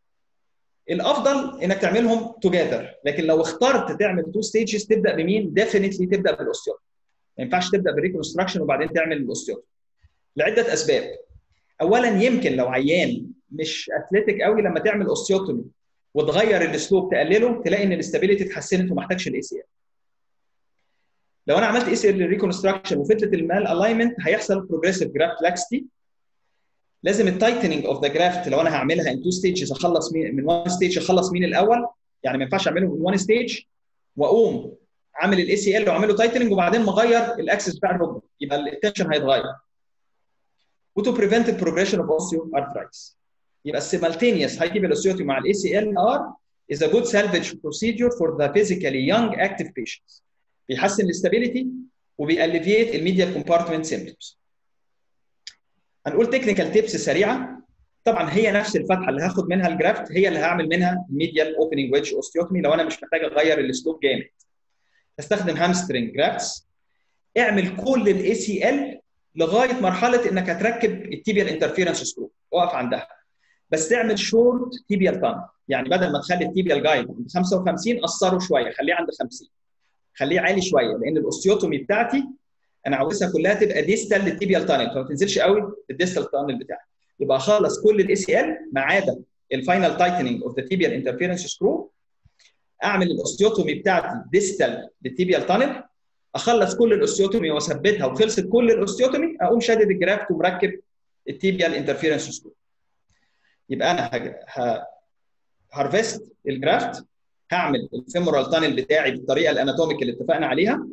الافضل انك تعملهم توجذر لكن لو اخترت تعمل تو ستيجز تبدا بمين ديفينتلي تبدا بالاوستيوت ما ينفعش تبدا بالريكونستراكشن وبعدين تعمل الاوستيوت لعده اسباب اولا يمكن لو عيان مش اثليتيك قوي لما تعمل اوستيوتومي وتغير السلوب تقلله تلاقي ان الاستابيليتي اتحسنت وما احتاجش الاي سي ال لو انا عملت اي سي ال ريكونستراكشن وفضلت المال الاينمنت هيحصل بروجريسيف جرافت لاكستي لازم التايتننج اوف ذا جرافت لو انا هعملها ان تو ستيجز اخلص مين من وان ستيج اخلص مين الاول يعني ما ينفعش اعمله من وان ستيج واقوم عامل الاي سي ال واعمله تايتننج وبعدين مغير الاكسس بتاع الركبه يبقى التنشن هيتغير وتو بريفنت البروجريشن اوف اوستيو ارثرايتس يبقى السيمالتينيوس هاي فيلوسيتي مع الاي سي ال ار is a good salvage procedure for the physically young active patients بيحسن الاستابيليتي وبياليفيت الميديال كومبارتمنت سيمبتومز هنقول تكنيكال تيبس سريعه طبعا هي نفس الفتحه اللي هاخد منها الجرافت هي اللي هعمل منها الميديال اوبننج ويدج اوستيوتومي لو انا مش محتاج اغير الاسلوب جامد هستخدم هامسترنج جرافتس اعمل كل الاي سي ال لغايه مرحله انك هتركب التيبيال انترفيرنس سكرو اقف عندها بس تعمل شورت تيبيال تان يعني بدل ما تخلي التيبيال جايد عند 55 قصره شويه خليه عند 50 خليه عالي شويه لان الاوستيوتومي بتاعتي انا عاوزها كلها تبقى ديستال للتيبيال تانل فما تنزلش قوي الديستال تانل بتاعي يبقى اخلص كل الاي سي ال ما عدا الفاينل تايتنينج اوف ذا تيبيال انترفيرنس سكرو اعمل الاوستيوتومي بتاعتي ديستال للتيبيال تانل اخلص كل الاوستيوتومي واثبتها وخلصت كل الاوستيوتومي اقوم شادد الجرافت ومركب التيبيال انترفيرنس سكرو يبقى انا ه... هارفست الجرافت هعمل الفيمورال تانل بتاعي بالطريقه الاناتوميك اللي اتفقنا عليها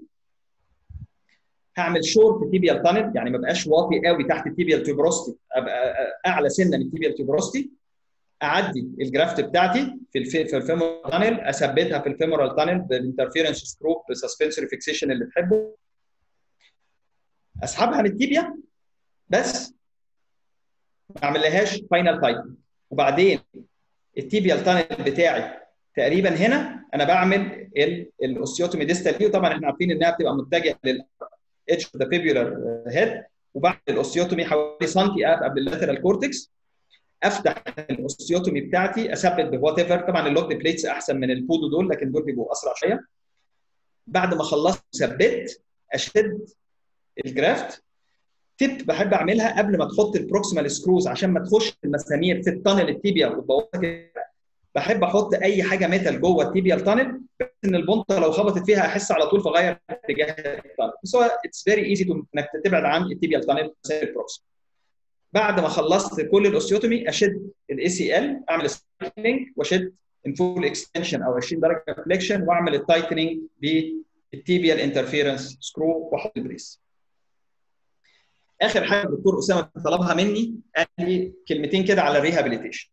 هعمل شورت تيبيال تانل يعني ما بقاش واطي قوي تحت التيبيال تيوبروستي ابقى اعلى سنه من التيبيال تيوبروستي اعدي الجرافت بتاعتي في الفي في الفيمورال تانل اثبتها في الفيمورال تانل بالانترفيرنس سكروب بسسبنسوري فيكسيشن اللي تحبه اسحبها من التيبيا بس ما اعملهاش فاينل تايتن وبعدين التيبيال تانل بتاعي تقريبا هنا انا بعمل الاوستيوتومي ديستال دي وطبعا احنا عارفين انها بتبقى متجهه لل اتش اوف ذا فيبولار هيد وبعمل الاوستيوتومي حوالي سنتي قبل اللاترال كورتكس افتح الاوستيوتومي بتاعتي اثبت بوات ايفر طبعا اللوك بليتس احسن من البودو دول لكن دول بيبقوا اسرع شويه بعد ما خلصت ثبت اشد الجرافت تip بحب اعملها قبل ما تحط البروكسيمال سكروز عشان ما تخش المسامير في التانل التيبيا وتبوظها بحب احط اي حاجه ميتال جوه التيبيال تانل بس ان البنطه لو خبطت فيها احس على طول فغير اتجاه التانل بس هو اتس فيري ايزي انك تبعد عن التيبيال تانل البروكسيمال بعد ما خلصت كل الاوستيوتومي اشد الاي سي ال اعمل سايكلينج واشد ان فول اكستنشن او 20 درجه فليكشن واعمل التايتنينج بالتيبيال انترفيرنس سكرو واحط البريس اخر حاجه الدكتور اسامه طلبها مني قال لي كلمتين كده على الريهابيليتيشن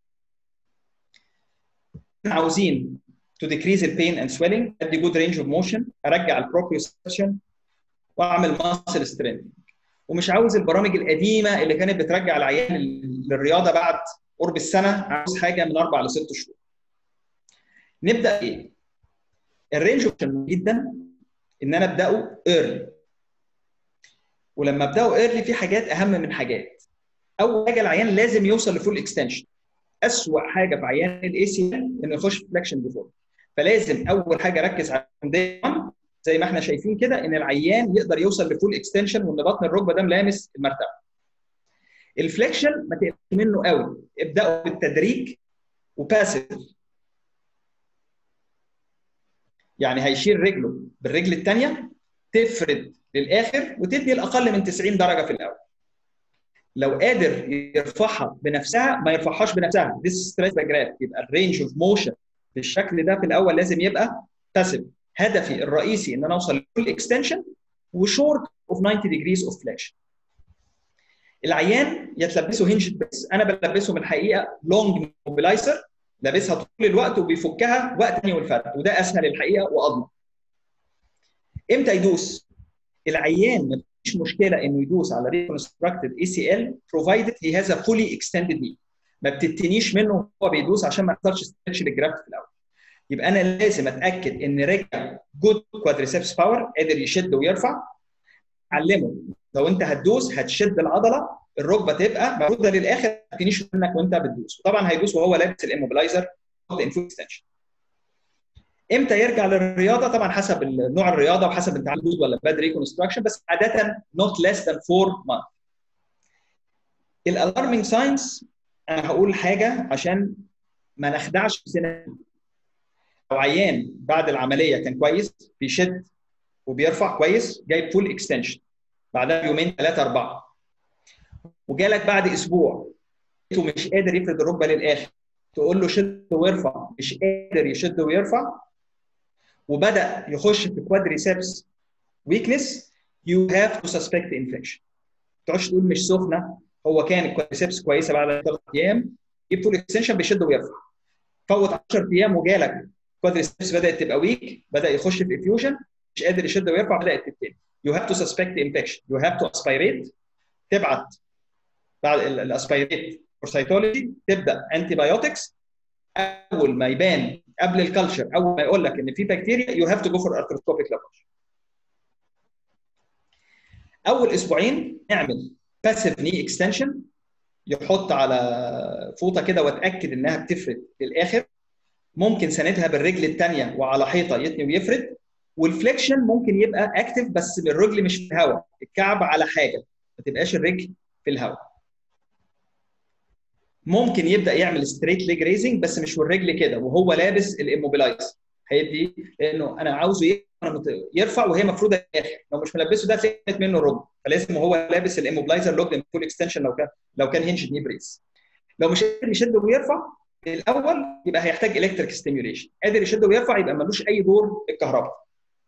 عاوزين to decrease the pain and swelling ادي good range of motion ارجع البروبريوسيشن واعمل muscle strengthening ومش عاوز البرامج القديمه اللي كانت بترجع العيان للرياضه بعد قرب السنه عاوز حاجه من اربع لست شهور. نبدا ايه؟ الرينج جدا ان انا ابداه ايرلي ولما ابداه ايرلي في حاجات اهم من حاجات. اول حاجه العيان لازم يوصل لفول اكستنشن. اسوء حاجه في عيان الاي سي انه يخش في فليكشن ديفورم. فلازم اول حاجه اركز على زي ما احنا شايفين كده ان العيان يقدر يوصل لفول اكستنشن وان بطن الركبه ده ملامس المرتبه الفليكشن ما تقلقش منه قوي ابداوا بالتدريج وباسف يعني هيشيل رجله بالرجل الثانيه تفرد للاخر وتدي الاقل من 90 درجه في الاول لو قادر يرفعها بنفسها ما يرفعهاش بنفسها this stress graph يبقى الرينج اوف موشن بالشكل ده في الاول لازم يبقى باسيف هدفي الرئيسي ان انا اوصل لفول اكستنشن وشورت اوف 90 degrees اوف فليكشن العيان يتلبسه هنج بس انا بلبسه من الحقيقه لونج موبيلايزر لابسها طول الوقت وبيفكها وقت ثاني والفرق وده اسهل الحقيقه واضمن امتى يدوس العيان ما فيش مشكله انه يدوس على reconstructed ACL provided he has a fully extended knee ما بتتنيش منه هو بيدوس عشان ما يحصلش ستريتش للجرافت في الاول يبقى انا لازم اتاكد ان رجع جود كوادريسبس باور قادر يشد ويرفع علمه لو انت هتدوس هتشد العضله الركبه تبقى مفروده للاخر ما تتنيش منك وانت بتدوس وطبعا هيدوس وهو لابس الاموبلايزر الانفو اكستنشن امتى يرجع للرياضه طبعا حسب نوع الرياضه وحسب انت عامل ولا باد ريكونستراكشن بس عاده نوت ليس ذان 4 مانث الالارمنج ساينس انا هقول حاجه عشان ما نخدعش نفسنا لو عيان بعد العمليه كان كويس بيشد وبيرفع كويس جايب فول اكستنشن بعدها يومين ثلاثه اربعه وجالك بعد اسبوع مش قادر يفرد الركبه للاخر تقول له شد ويرفع مش قادر يشد ويرفع وبدا يخش في كوادريسبس ويكنس يو هاف تو سسبكت انفكشن ما تقعدش تقول مش سخنه هو كان الكوادريسبس كويسه بعد ثلاث ايام جبت له اكستنشن بيشد ويرفع فوت 10 ايام وجالك كوادريسبس بدات تبقى ويك بدا يخش في افيوجن مش قادر يشد ويرفع بدات تبتدي يو هاف تو سسبكت انفكشن يو هاف تو اسبيريت تبعت بعد الاسبيريت فور سيتولوجي تبدا انتي بايوتكس اول ما يبان قبل الكالتشر اول ما يقول لك ان في بكتيريا يو هاف تو جو فور ارثروسكوبيك لابوش اول اسبوعين نعمل باسيف ني اكستنشن يحط على فوطه كده واتاكد انها بتفرد للاخر ممكن ساندها بالرجل الثانيه وعلى حيطه يتني ويفرد والفليكشن ممكن يبقى اكتف بس الرجل مش في الهواء الكعب على حاجه ما تبقاش الرجل في الهواء ممكن يبدا يعمل ستريت ليج ريزنج بس مش والرجل كده وهو لابس الاموبيلايز هيدي لانه انا عاوزه يرفع وهي مفروضه الاخر لو مش ملبسه ده تلاقيت منه الركبه فلازم وهو لابس الاموبلايزر لوجد فول اكستنشن لو كان لو كان هنج ني بريس لو مش قادر يشد ويرفع الاول يبقى هيحتاج الكتريك ستيميوليشن قادر يشد ويرفع يبقى ملوش اي دور الكهرباء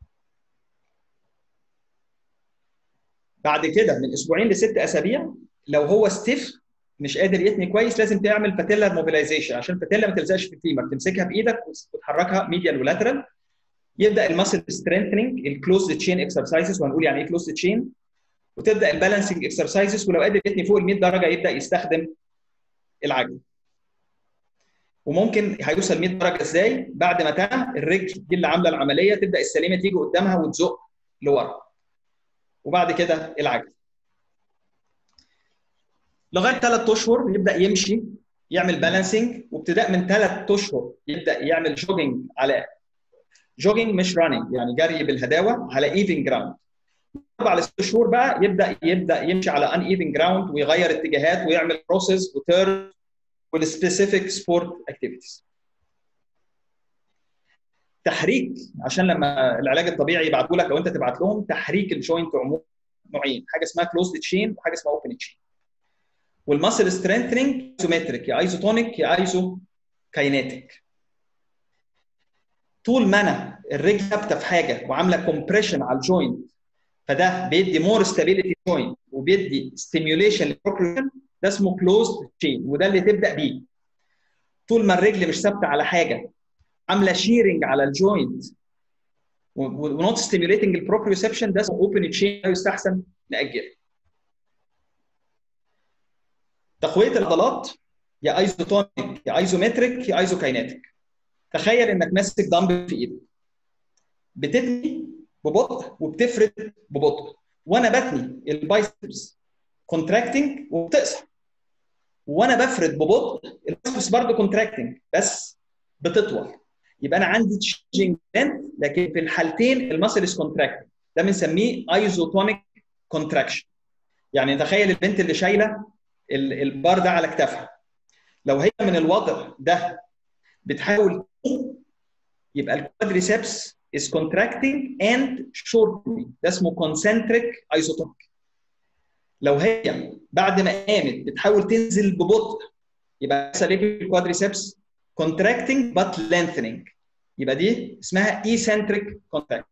بعد كده من اسبوعين لست اسابيع لو هو ستيف مش قادر يتني كويس لازم تعمل باتيلر موبيلايزيشن عشان الباتيلا ما تلزقش في الفيمر تمسكها بايدك وتحركها ميديال ولاترال يبدا الماسل سترينثنينج الكلوزد تشين اكسرسايزز وهنقول يعني ايه كلوزد تشين وتبدا البالانسنج اكسرسايزز ولو قادر يتني فوق ال 100 درجه يبدا يستخدم العجل وممكن هيوصل 100 درجه ازاي بعد ما تنام الرجل دي اللي عامله العمليه تبدا السليمه تيجي قدامها وتزق لورا وبعد كده العجل لغايه ثلاث اشهر يبدا يمشي يعمل بالانسنج وابتداء من ثلاث اشهر يبدا يعمل جوجنج على جوجنج مش راننج يعني جري بالهداوه على ايفن جراوند اربع لست شهور بقى يبدا يبدا يمشي على ان ايفن جراوند ويغير اتجاهات ويعمل بروسيس وتيرن والسبيسيفيك سبورت اكتيفيتيز تحريك عشان لما العلاج الطبيعي يبعتوا لك او انت تبعت لهم تحريك الجوينت عموما نوعين حاجه اسمها كلوزد تشين وحاجه اسمها اوبن تشين والماسل سترينثنينج ايزومتريك يا ايزوتونيك يا ايزو كاينيتيك طول ما انا الرجل ثابته في حاجه وعامله كومبريشن على الجوينت فده بيدي مور ستابيليتي جوينت وبيدي ستيميوليشن للبروكريشن ده اسمه كلوزد تشين وده اللي تبدا بيه طول ما الرجل مش ثابته على حاجه عامله شيرنج على الجوينت ونوت ستيميوليتنج البروبريوسبشن ده اسمه اوبن تشين يستحسن ناجله تقويه العضلات يا ايزوتونيك يا ايزومتريك يا ايزوكاينيتيك تخيل انك ماسك دمبل في ايدك بتتني ببطء وبتفرد ببطء وانا بتني البايسبس كونتراكتنج وبتقصر وانا بفرد ببطء البايسبس برضه كونتراكتنج بس بتطول يبقى انا عندي تشينج لينث لكن في الحالتين المسل از كونتراكتنج ده بنسميه ايزوتونيك كونتراكشن يعني تخيل البنت اللي شايله البار ده على كتافها لو هي من الوضع ده بتحاول يبقى الكوادريسبس is contracting and shortening ده اسمه concentric isotopic لو هي بعد ما قامت بتحاول تنزل ببطء يبقى يحصل ايه في الكوادريسبس contracting but lengthening يبقى دي اسمها eccentric contract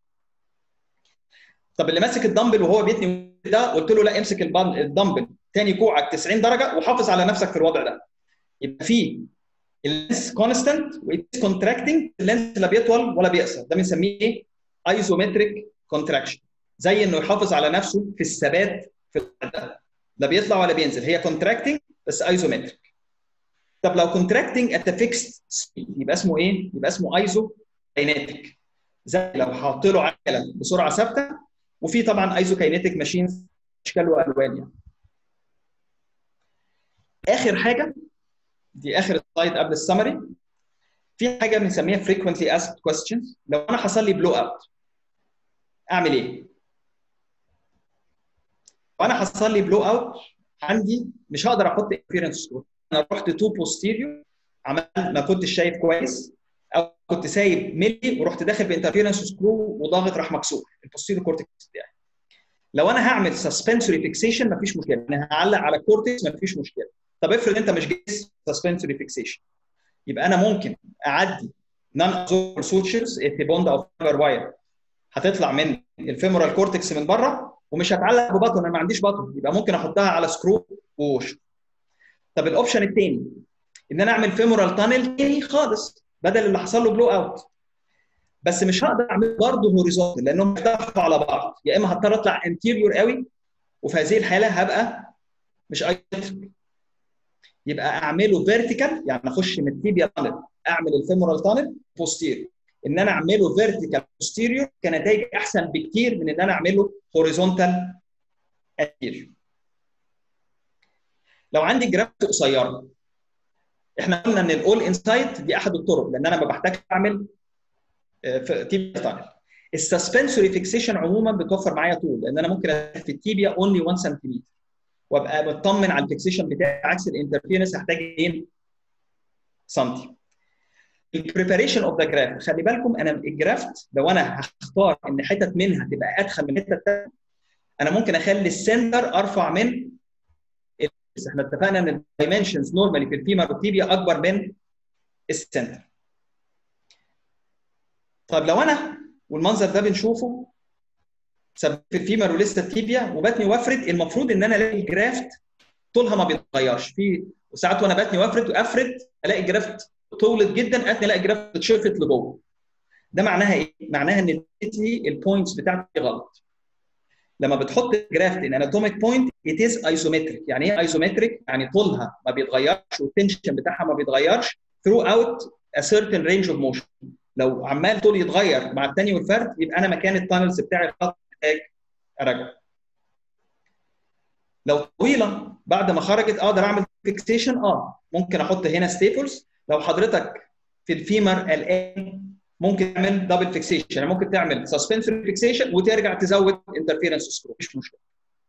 طب اللي ماسك الدمبل وهو بيتني ده قلت له لا امسك الدمبل تاني كوعك 90 درجه وحافظ على نفسك في الوضع ده يبقى في اللينس كونستنت وإتس كونتراكتنج اللينس لا بيطول ولا بيقصر ده بنسميه ايه؟ ايزومتريك كونتراكشن زي انه يحافظ على نفسه في الثبات في ده لا بيطلع ولا بينزل هي كونتراكتنج بس ايزومتريك طب لو كونتراكتنج ات فيكست يبقى اسمه ايه؟ يبقى اسمه ايزو كاينيتيك زي لو حاطط له عجله بسرعه ثابته وفي طبعا ايزو كاينيتيك ماشينز اشكال والوان يعني اخر حاجه دي اخر سلايد قبل السمري في حاجه بنسميها frequently asked questions لو انا حصل لي بلو اوت اعمل ايه؟ وانا حصل لي بلو اوت عندي مش هقدر احط انفيرنس سكور انا رحت تو بوستيريور عمال ما كنتش شايف كويس او كنت سايب ملي ورحت داخل بانترفيرنس سكرو وضاغط راح مكسور البوستيريور كورتكس بتاعي لو انا هعمل سسبنسوري فيكسيشن مفيش مشكله انا هعلق على الكورتكس مفيش مشكله طب افرض انت مش جاهز سسبنسوري فيكسيشن يبقى انا ممكن اعدي نون ابزوربل سوتشرز بوند او فايبر واير هتطلع من الفيمورال كورتكس من بره ومش هتعلق ببطن انا ما عنديش بطن يبقى ممكن احطها على سكرو ووش طب الاوبشن الثاني ان انا اعمل فيمورال تانل تاني خالص بدل اللي حصل له بلو اوت بس مش هقدر اعمل برضه هوريزونتال لانهم بيتفقوا على بعض يا اما هضطر اطلع انتيريور قوي وفي هذه الحاله هبقى مش ايتريك يبقى اعمله فيرتيكال يعني اخش من التيبيا تانل اعمل الفيمورال تانل بوستيريور ان انا اعمله فيرتيكال بوستيريور كنتائج احسن بكتير من ان انا اعمله هوريزونتال انتيريور لو عندي جرافت قصيره احنا قلنا ان الاول انسايت دي احد الطرق لان انا ما بحتاجش اعمل تيبيا تانل السسبنسوري فيكسيشن عموما بتوفر معايا طول لان انا ممكن في التيبيا اونلي 1 سنتيمتر وابقى مطمن على الفيكسيشن بتاعي عكس الانترفيرنس هحتاج 2 سم البريباريشن اوف ذا جرافت خلي بالكم انا الجرافت لو انا هختار ان حتت منها تبقى ادخل من الحته الثانيه انا ممكن اخلي السنتر ارفع من احنا اتفقنا ان الدايمنشنز نورمالي في الفيمر والتيبيا اكبر من السنتر طيب لو انا والمنظر ده بنشوفه في الفيمر ولسه التيبيا وبتني وافرد المفروض ان انا الاقي الجرافت طولها ما بيتغيرش في وساعات وانا بتني وافرد وافرد الاقي الجرافت طولت جدا اتني الاقي الجرافت اتشفت لجوه ده معناها ايه؟ معناها ان البوينتس بتاعتي غلط لما بتحط الجرافت ان اناتوميك بوينت ات از ايزومتريك يعني ايه ايزومتريك؟ يعني طولها ما بيتغيرش والتنشن بتاعها ما بيتغيرش ثرو اوت a certain range of motion لو عمال طول يتغير مع الثاني والفرد يبقى انا مكان التانلز بتاعي غلط محتاج ارجع لو طويله بعد ما خرجت اقدر اعمل فيكسيشن اه ممكن احط هنا ستيبلز لو حضرتك في الفيمر الان ممكن تعمل دبل فيكسيشن يعني ممكن تعمل سسبنسوري فيكسيشن وترجع تزود انترفيرنس سكرو مش مشكله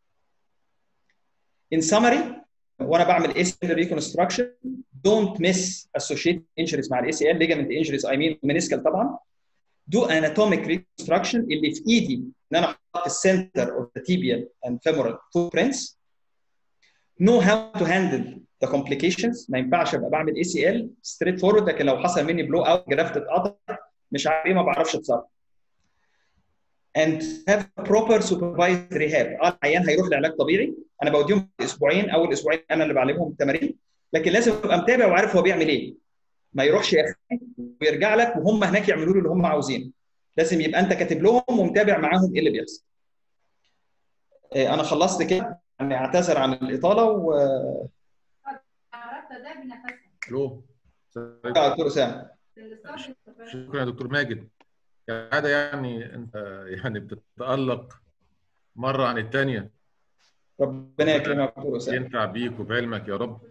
ان سمري وانا بعمل اي سي ال ريكونستراكشن دونت ميس اسوشيت انجريز مع الاي سي ال ليجامنت انجريز اي مين منسكال طبعا دو اناتوميك ريكونستراكشن اللي في ايدي ان انا احط السنتر اوف ذا tibial and femoral footprints know how to handle the complications ما ينفعش ابقى بعمل اي سي ال ستريت فورورد لكن لو حصل مني بلو اوت جرافت اتقطع مش عارف ايه ما بعرفش اتصرف and have a proper supervised rehab اه العيان هيروح لعلاج طبيعي انا بوديهم اسبوعين اول اسبوعين انا اللي بعلمهم التمارين لكن لازم ابقى متابع وعارف هو بيعمل ايه ما يروحش يخفي ويرجع لك وهم هناك يعملوا له اللي هم عاوزينه لازم يبقى انت كاتب لهم ومتابع معاهم ايه اللي بيحصل انا خلصت كده يعني اعتذر عن الاطاله و الو دكتور اسامه شكرا يا دكتور ماجد كالعاده يعني انت يعني بتتالق مره عن الثانيه ربنا يكرمك يا دكتور اسامه ينفع بيك وبعلمك يا رب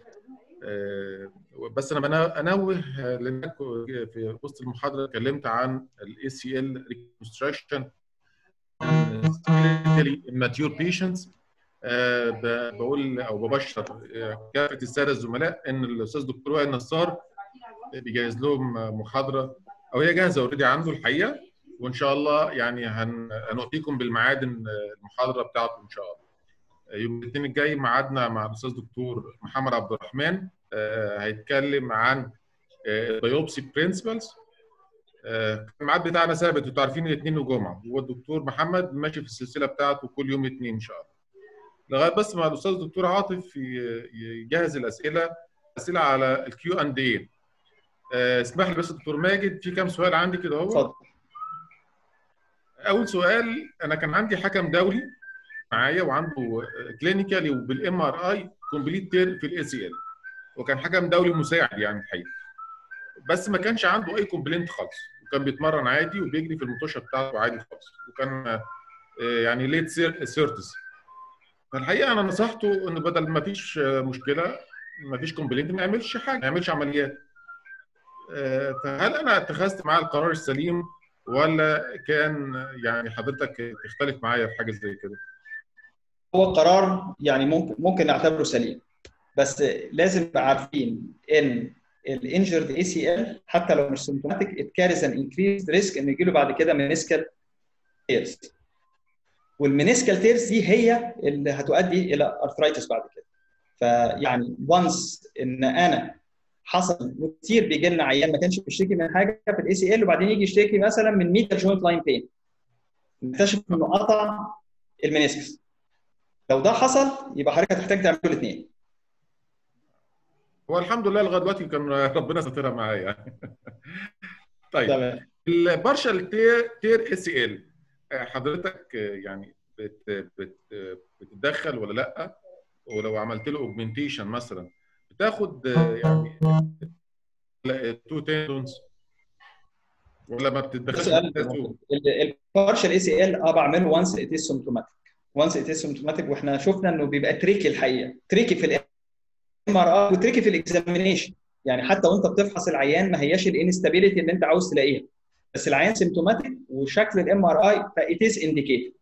بس انا انوه لانك في وسط المحاضره اتكلمت عن الاي سي ال ريكونستراكشن immature patients آه، ب- بقول او ببشر آه، كافه الساده الزملاء ان الاستاذ دكتور وائل نصار بيجهز لهم محاضره او هي جاهزه اوريدي عنده الحقيقه وان شاء الله يعني هن- هنؤتيكم بالميعاد المحاضره بتاعته ان شاء الله. يوم الاثنين الجاي ميعادنا مع الاستاذ دكتور محمد عبد الرحمن آه، هيتكلم عن البيوبسي برنسبلز الميعاد بتاعنا ثابت انتوا عارفين الاثنين وجمعه هو الدكتور محمد ماشي في السلسله بتاعته كل يوم اثنين ان شاء الله لغايه بس مع الاستاذ الدكتور عاطف ي- يجهز الاسئله اسئله على الكيو اند اي اسمح لي بس دكتور ماجد في كام سؤال عندي كده اهو اتفضل اول سؤال انا كان عندي حكم دولي معايا وعنده كلينيكالي وبالام ار اي كومبليت تير في الاي سي ال وكان حكم دولي مساعد يعني الحقيقه بس ما كانش عنده اي كومبلينت خالص وكان بيتمرن عادي وبيجري في المطوشه بتاعته عادي خالص وكان آه، يعني ليت سيرتس فالحقيقه انا نصحته انه بدل ما فيش آه، مشكله ما فيش كومبلينت ما يعملش حاجه ما يعملش عمليات آه، فهل انا اتخذت معاه القرار السليم ولا كان يعني حضرتك تختلف معايا في حاجه زي كده؟ هو قرار يعني ممكن ممكن نعتبره سليم بس لازم نبقى عارفين ان الانجرد اي سي ال حتى لو مش سيمتوماتيك ات كاريز ان انكريز ريسك ان يجي له بعد كده منسكال تيرز والمنسكال تيرز دي هي اللي هتؤدي الى ارثرايتس بعد كده فيعني وانس ان انا حصل كتير بيجي لنا عيان ما كانش بيشتكي من حاجه في الاي سي ال وبعدين يجي يشتكي مثلا من ميتال جوينت لاين بين نكتشف انه قطع المنسكس لو ده حصل يبقى حضرتك هتحتاج تعمل الاثنين هو الحمد لله لغايه دلوقتي كان ربنا سترها معايا يعني. طيب تمام البارشال تير تير اس ال حضرتك آه، يعني بت بت بتتدخل ولا لا ولو عملت له اوجمنتيشن مثلا بتاخد آه، يعني تو تندونز ولا ما بتتدخلش سؤال في التاسو؟ البارشال اي سي ال اه بعمله وانس ات از سيمتوماتيك وانس ات از سيمتوماتيك واحنا شفنا انه بيبقى تريكي الحقيقه تريكي في الام ار اي وتريكي في الاكزامينيشن يعني حتى وانت بتفحص العيان ما هياش الانستابيليتي اللي انت عاوز تلاقيها بس العيان سيمتوماتيك وشكل الام ار اي فايت از انديكيتد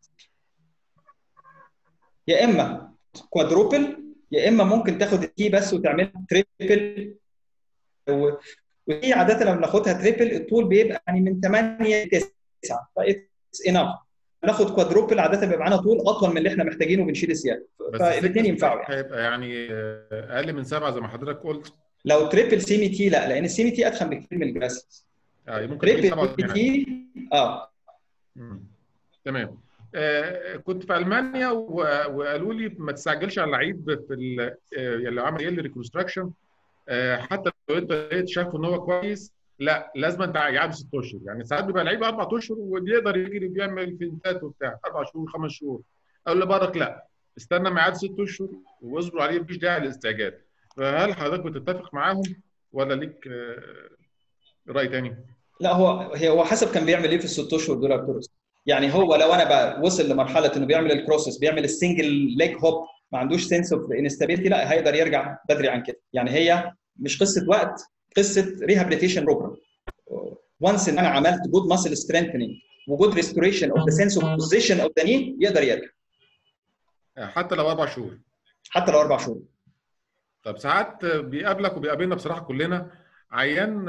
يا اما كوادروبل يا اما ممكن تاخد التي بس وتعمل تريبل و... ودي عاده لما بناخدها تريبل الطول بيبقى يعني من 8 ل 9 فايتس انف ناخد كوادروبل عاده بيبقى معانا طول اطول من اللي احنا محتاجينه وبنشيل الزياده بس فالاثنين ينفعوا يعني هيبقى يعني آه، اقل من سبعه زي ما حضرتك قلت لو تريبل سيمي تي لا لان السيمي تي ادخن بكتير من الجراسس آه، ممكن تجيب سبعه تريبل وثمانية. تي اه مم. تمام آه، كنت في المانيا و- وقالوا لي ما تستعجلش على اللعيب في ال- آه، يعني لو عمل يل ريكونستراكشن حتى لو انت لقيت شايفه ان هو كويس لا لازم انت يقعد ست اشهر يعني ساعات بيبقى لعيب اربع اشهر وبيقدر يجري بيعمل فينتات وبتاع اربع شهور خمس شهور اقول لبرك لا استنى ما يعاد ست اشهر واصبروا عليه مفيش داعي للاستعجال فهل حضرتك بتتفق معاهم ولا ليك آه، راي تاني؟ لا هو هي هو حسب كان بيعمل ايه في الست اشهر دول يا دكتور أسامة. يعني هو لو انا بقى وصل لمرحله انه بيعمل الكروسس بيعمل السنجل ليج هوب ما عندوش سنس اوف انستابيلتي لا هيقدر يرجع بدري عن كده يعني هي مش قصه وقت قصه ريهابيليتيشن بروجرام وانس ان انا عملت جود ماسل سترينثنينج وجود ريستوريشن اوف ذا سنس اوف بوزيشن اوف ذا ني يقدر يرجع آه، حتى لو اربع شهور حتى لو اربع شهور طب ساعات بيقابلك وبيقابلنا بصراحه كلنا عيان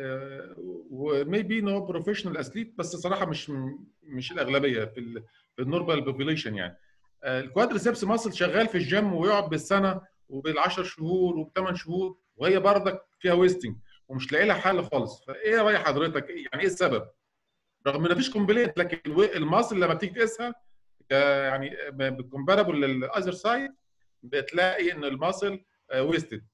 وميبي ان هو بروفيشنال اثليت بس صراحه مش مش الاغلبيه في ال في النورمال بوبيليشن يعني آه، الكوادريسبس ماسل شغال في الجيم ويقعد بالسنه وبال10 شهور وبثمان شهور وهي بردك فيها ويستنج ومش لاقي لها حل خالص فايه راي حضرتك إيه- يعني ايه السبب؟ رغم ان مفيش كومبليت لكن الو- الماسل لما بتيجي تقيسها ك- يعني بالكومبارابل للاذر سايد بتلاقي ان الماسل ويستد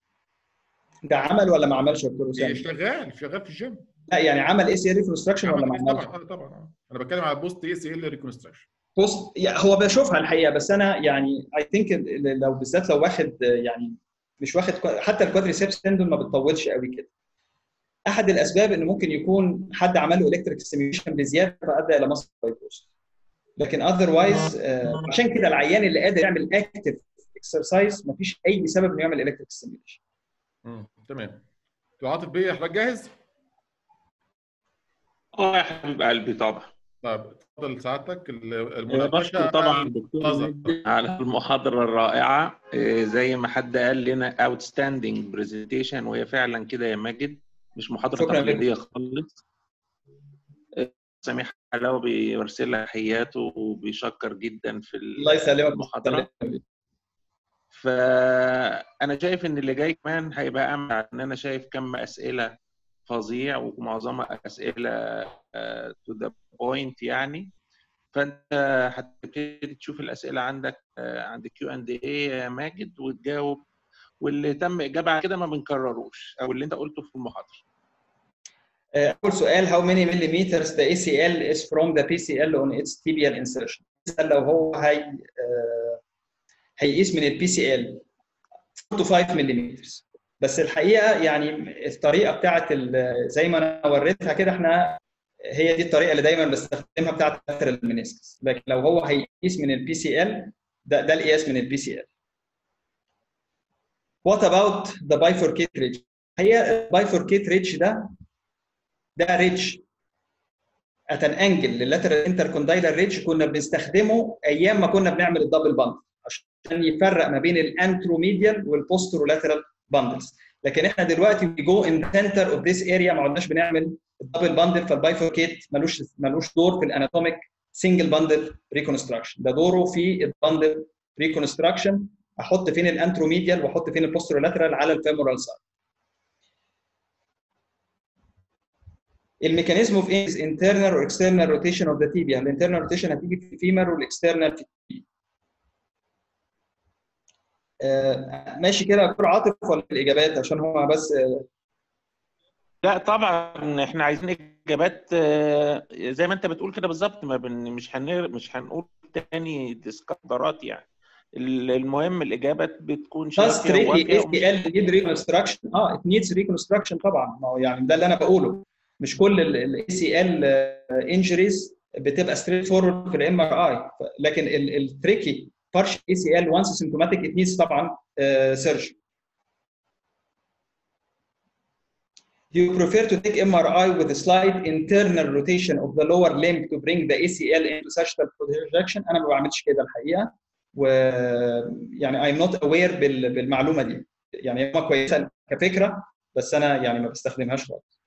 ده عمل ولا ما عملش يا دكتور اسامه؟ شغال شغال في الجيم لا يعني عمل اي سي ريكونستراكشن ولا ما عملش؟ طبعا آه، طبعا آه. انا بتكلم على بوست اي سي ال ريكونستراكشن بص يعني هو بشوفها الحقيقه بس انا يعني اي ثينك لو بالذات لو واخد يعني مش واخد كوا- حتى الكوادريسبس تندون ما بتطولش قوي كده احد الاسباب ان ممكن يكون حد عمل له الكتريك ستيميوليشن بزياده فادى الى مصر فايبروس لكن اذروايز عشان كده العيان اللي قادر يعمل اكتف اكسرسايز مفيش اي سبب انه يعمل الكتريك ستيميوليشن تمام عاطف بيه حضرتك جاهز؟ اه يا حبيب قلبي طبعا طيب اتفضل سعادتك بشكر المناقشه طبعا دكتور نظر. مجدي على المحاضرة الرائعة إيه، زي ما حد قال لنا outstanding presentation وهي فعلا كده يا ماجد مش محاضرة شكراً لك. تقليدية خالص إيه، سميح حلاوة بيرسل لك تحياته وبيشكر جدا في الله يسلمك المحاضرة فأنا شايف إن اللي جاي كمان هيبقى أمتع إن أنا شايف كم أسئلة فظيع ومعظمها أسئلة تو ذا بوينت يعني فأنت هتبتدي تشوف الأسئلة عندك آه، عند كيو أند إيه يا ماجد وتجاوب واللي تم إجابة على كده ما بنكرروش أو اللي أنت قلته في المحاضرة أول سؤال how many millimeters the ACL is from the PCL on its tibial insertion يسأل لو هو هي آه، هيقيس من البي سي ال 4 to 5 ملم بس الحقيقه يعني الطريقه بتاعت ال- زي ما انا وريتها كده احنا هي دي الطريقه اللي دايما بستخدمها بتاعت lateral meniscus لكن لو هو هيقيس من البي سي ال ده ده القياس من البي سي ال What about the bifurcate ridge؟ هي bifurcate ridge ده ده ريدج at an angle لللاترال انتركوندايلر ريدج كنا بنستخدمه ايام ما كنا بنعمل الدبل باند عشان يفرق ما بين الانتروميديال والبوسترولاترال باندلز لكن احنا دلوقتي we go in the center of this area ما عدناش بنعمل الدبل باندل فالبايفوركيت ملوش ملوش دور في الاناتوميك سنجل باندل ريكونستراكشن ده دوره في الباندل ريكونستراكشن احط فين الانتروميديال واحط فين البوسترولاترال على الفيمورال سايد الميكانيزم اوف از internal or external rotation of the tibia الانترنال روتيشن هتيجي في الفيمر والاكسترنال في التibia آه، ماشي كده يا دكتور عاطف ولا الاجابات عشان هو بس آه، لا طبعا احنا عايزين اجابات آه، زي ما انت بتقول كده بالظبط ما بن مش هنر مش هنقول تاني ديسكفرات يعني ال- المهم الاجابات بتكون just شافيه really ووافيه ومش ACL need reconstruction اه it needs reconstruction طبعا ما هو يعني ده اللي انا بقوله مش كل ال ACL injuries بتبقى straight forward في الام ار اي لكن التريكي partial ACL once symptomatic it needs طبعا surgery Do you prefer to take MRI with a slight internal rotation of the lower limb to bring the ACL into sagittal projection؟ أنا ما بعملش كده الحقيقة ويعني I'm not aware بال- بالمعلومة دي يعني هي كويسة كفكرة بس أنا يعني ما بستخدمهاش خالص.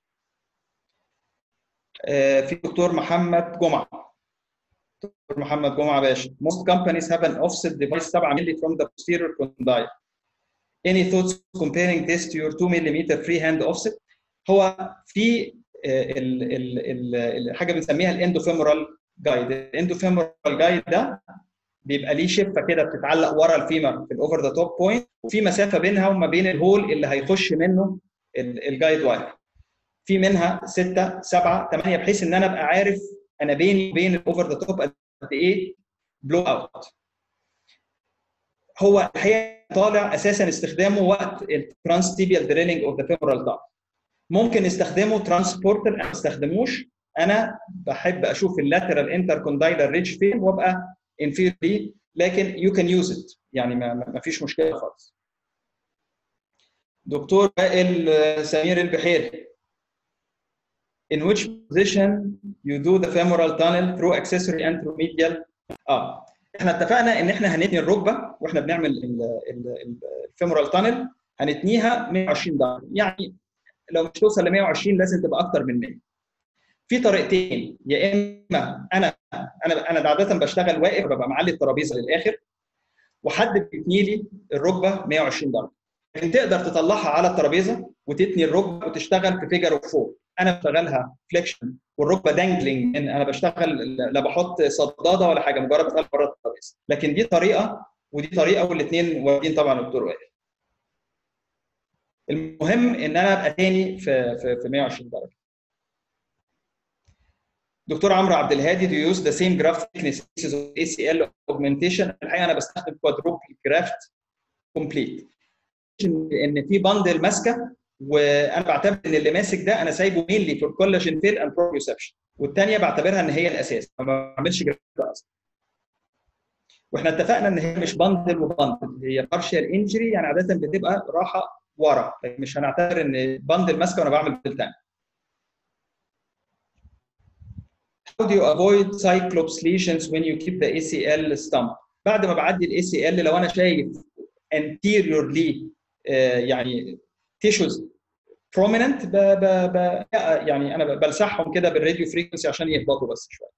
آه، في دكتور محمد جمعة دكتور محمد جمعة باشا most companies have an offset device 7 مللي from the posterior condyle any thoughts comparing this to your 2 ملم free hand offset هو في آه، ال ال ال الحاجه بنسميها الاندوفيمورال جايد الاندوفيمورال جايد ده بيبقى ليه شفه كده بتتعلق ورا الفيمر في الاوفر ذا توب بوينت وفي مسافه بينها وما بين الهول اللي هيخش منه ال- الجايد واير في منها 6 7 8 بحيث ان انا ابقى عارف انا بيني وبين الاوفر ذا توب قد ايه بلو اوت هو الحقيقه طالع اساسا استخدامه وقت الترانس تيبيال دريلينج اوف ذا فيمورال داكت ممكن نستخدمه ترانسبورتر انا ما استخدموش انا بحب اشوف اللاترال انتركوندايلر ريدج فين وابقى انفير ليه لكن يو كان يوز ات يعني ما, ما فيش مشكله خالص دكتور وائل آه، سمير البحيري in which position you do the femoral tunnel through accessory anteromedial اه احنا اتفقنا ان احنا هنتني الركبه واحنا بنعمل الفيمورال تانل هنتنيها 120 درجه يعني لو مش توصل ل 120 لازم تبقى اكتر من 100 في طريقتين يا اما انا انا انا عاده بشتغل واقف ببقى معلي الترابيزه للاخر وحد بيتني لي الركبه 120 درجه لكن تقدر تطلعها على الترابيزه وتتني الركبه وتشتغل في فيجر اوف فور انا بشتغلها فليكشن والركبه دانجلينج ان انا بشتغل لا بحط صداده ولا حاجه مجرد بطلع بره الترابيزه لكن دي طريقه ودي طريقه والاثنين واخدين طبعا الدكتور وائل المهم ان انا ابقى تاني في في, في 120 درجه دكتور عمرو عبد الهادي do you use the same graft thickness pieces of ACL augmentation الحقيقه انا بستخدم quadruple graft complete ان في بندل ماسكه وانا بعتبر ان اللي ماسك ده انا سايبه مينلي في الكولاجين فيل اند بروبيوسبشن والثانيه بعتبرها ان هي الاساس ما بعملش جرافت اصلا واحنا اتفقنا ان هي مش بندل وبندل هي بارشال انجري يعني عاده بتبقى راحه ورا لكن مش هنعتبر ان بندل ماسكه وانا بعمل بندل تاني how do you avoid cyclops lesions when you keep the ACL stump بعد ما بعدي الاي سي ال لو انا شايف anteriorly آه، يعني tissues prominent ب ب ب يعني انا بلسعهم كده بالراديو فريكونسي عشان يهبطوا بس شويه.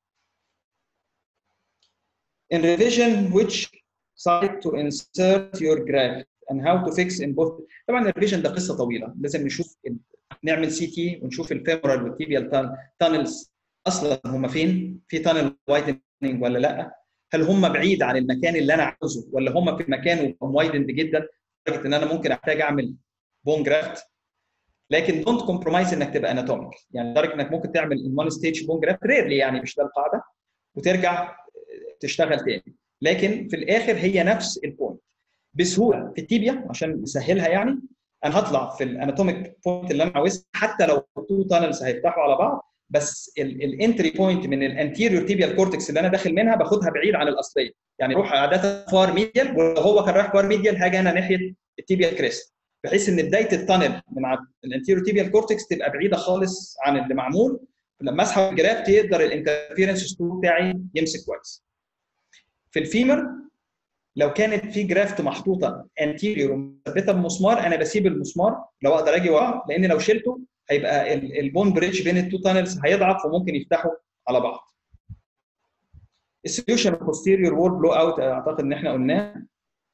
In revision which site to insert your graft and how to fix in both طبعا الريفيجن ده قصه طويله لازم نشوف نعمل سي تي ونشوف الفيمورال والتيبيال تانلز اصلا هم فين؟ في تانل وايدنج ولا لا؟ هل هم بعيد عن المكان اللي انا عاوزه ولا هم في مكان وايدند جدا لدرجه ان انا ممكن احتاج اعمل بون جرافت لكن دونت كومبرومايز انك تبقى اناتوميك يعني لدرجه انك ممكن تعمل ان وان ستيج بون جرافت ريرلي يعني مش ده القاعده وترجع تشتغل تاني لكن في الاخر هي نفس البوينت بسهوله في التيبيا عشان نسهلها يعني انا هطلع في الاناتوميك بوينت اللي انا عاوزها حتى لو تو تانلز هيفتحوا على بعض بس الانتري بوينت من الانتيريور تيبيال كورتكس اللي انا داخل منها باخدها بعيد عن الاصليه يعني اروح عاده فار ميديال ولو هو كان رايح فار ميديال هاجي انا ناحيه التيبيال كريست بحيث ان بدايه التانل من الانتيريور تيبيال كورتكس تبقى بعيده خالص عن اللي معمول لما اسحب الجرافت يقدر الانترفيرنس ستور بتاعي يمسك كويس في الفيمر لو كانت في جرافت محطوطه انتيريور ومثبته بمسمار انا بسيب المسمار لو اقدر اجي وراه لان لو شلته هيبقى البون بريدج بين التو تانلز هيضعف وممكن يفتحوا على بعض. السوليوشن بوستيريور وول بلو اوت اعتقد ان احنا قلناه.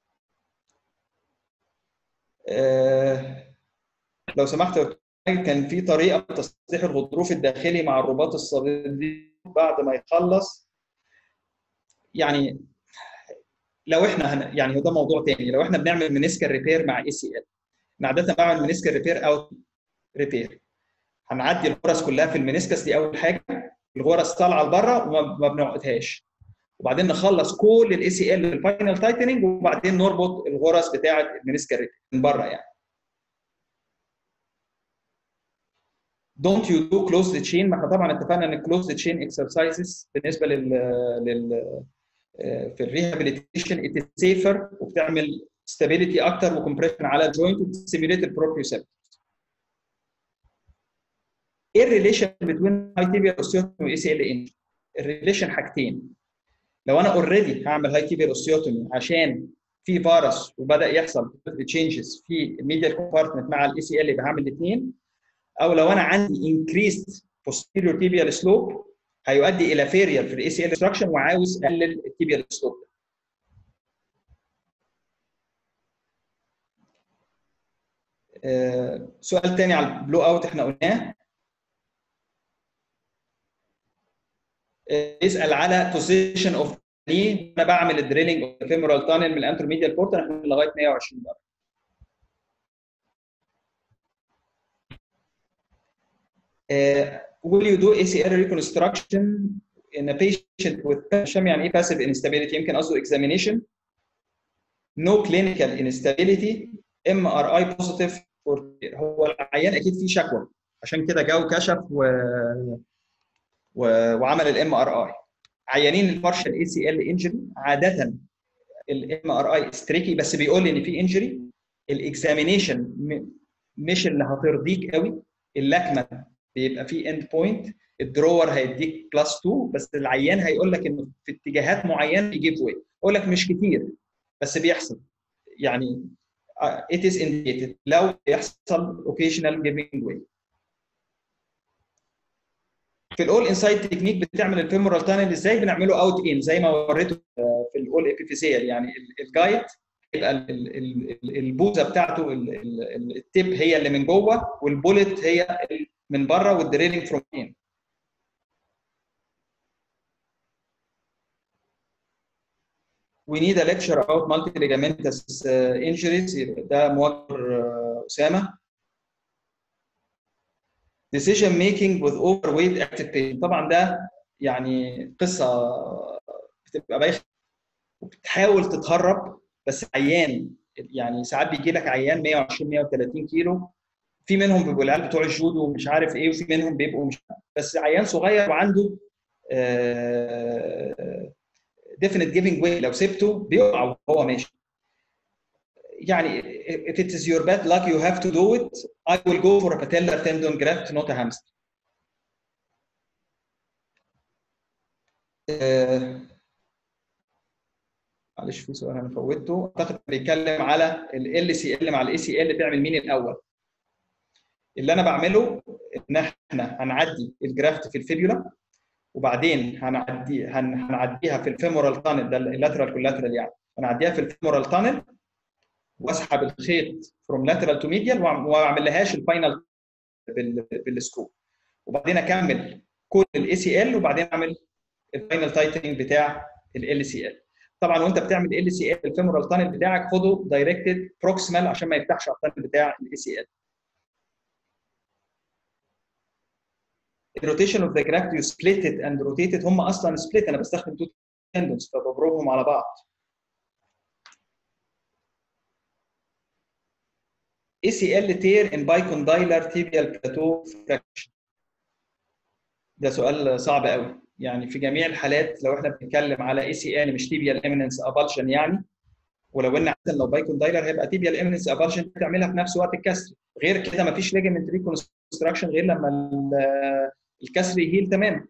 آه لو سمحت كان في طريقه تصليح الغضروف الداخلي مع الرباط الصليبي بعد ما يخلص يعني لو احنا هن... يعني هو ده موضوع تاني لو احنا بنعمل منسكال ريبير مع اي سي ال انا عاده بعمل منسكال ريبير او ريبير هنعدي الغرز كلها في المنسكس دي اول حاجه الغرز طالعه لبره وما بنعقدهاش وبعدين نخلص كل الاي سي ال الفاينل تايتننج وبعدين نربط الغرز بتاعه المنسكال من بره يعني دونت يو دو كلوز تشين ما احنا طبعا اتفقنا ان كلوز تشين اكسرسايزز بالنسبه لل لل في الريهابيليتيشن ات سيفر وبتعمل ستابيليتي اكتر وكمبريشن على الجوينت وبتستيميليت البروبريوسبت ايه الريليشن بين هاي تيبيال اوستيوتومي واي سي ال انجري؟ الريليشن حاجتين لو انا اوريدي هعمل هاي تيبيال اوستيوتومي عشان في فيروس وبدا يحصل تشينجز في الميديال كومبارتمنت مع الاي سي ال يبقى هعمل الاثنين او لو انا عندي انكريست posterior tibial slope هيؤدي الى فيرير في الاي سي ال destruction وعاوز اقلل التيبيال سلوب آه سؤال تاني على البلو اوت احنا قلناه يسال على بوزيشن اوف ني انا بعمل الدريلنج فيمورال تانل من الانترميديال بورتال احنا لغايه 120 درجه Uh, will you do ACL reconstruction in a patient with PASHAM يعني ايه passive instability يمكن قصده examination no clinical instability MRI positive for هو العيان اكيد فيه شكوى عشان كده جا وكشف و... و... وعمل الام ار اي عيانين البارشال اي سي ال انجري عاده الام ار اي ستريكي بس بيقول لي ان في انجري الاكزامينيشن مش اللي هترضيك قوي اللكمه بيبقى في اند بوينت الدرور هيديك بلس 2 بس العيان هيقول لك انه في اتجاهات معينه يجيب واي اقول لك مش كتير بس بيحصل يعني it is indicated لو يحصل occasional giving way في الاول انسايد تكنيك بتعمل الفيمورال تانل ازاي بنعمله اوت ان زي ما وريته في الاول ابيفيزيال يعني الجايد يبقى البوزه بتاعته التيب هي اللي من جوه والبولت هي من بره والدريلنج فروم ان We need a lecture about multi-ligamentous uh, injuries ده موجه اسامه decision making with overweight active patient طبعا ده يعني قصه بتبقى بايخه وبتحاول تتهرب بس عيان يعني ساعات بيجي لك عيان 120 130 كيلو في منهم بيبقوا العيال بتوع الجودو ومش عارف ايه وفي منهم بيبقوا مش بس عيان صغير وعنده ديفينيت جيفنج واي لو سبته بيقع وهو ماشي يعني if it is your bad luck you have to do it I will go for a patellar tendon graft not a hamstring آه، معلش في سؤال انا فوتته اعتقد بيتكلم على ال سي ال مع الاي سي ال تعمل مين الاول اللي انا بعمله ان احنا هنعدي الجرافت في الفيبيولا وبعدين هنعدي هن- هنعديها في الفيمورال تانل ده اللاترال كولاترال يعني هنعديها في الفيمورال تانل واسحب الخيط فروم لاترال تو ميديال وما اعملهاش الفاينل بالسكرو وبعدين اكمل كل الاي سي ال وبعدين اعمل الفاينل تايتنج بتاع ال سي ال طبعا وانت بتعمل ال سي ال الفيمورال تانل بتاعك خده دايركتد بروكسيمال عشان ما يفتحش على التانل بتاع الاي سي ال الروتيشن اوف ذا جرافت يو سبليت ات اند روتيتد هم اصلا سبليت انا بستخدم تو تندونز فببرمهم على بعض ACL tear in bicondylar tibial plateau fracture ده سؤال صعب قوي يعني في جميع الحالات لو احنا بنتكلم على ACL مش tibial eminence avulsion يعني ولو ان عشان لو بايكوندايلر هيبقى tibial eminence avulsion تعملها في نفس وقت الكسر غير كده مفيش ligament reconstruction غير لما ال- الكسر يهيل تماما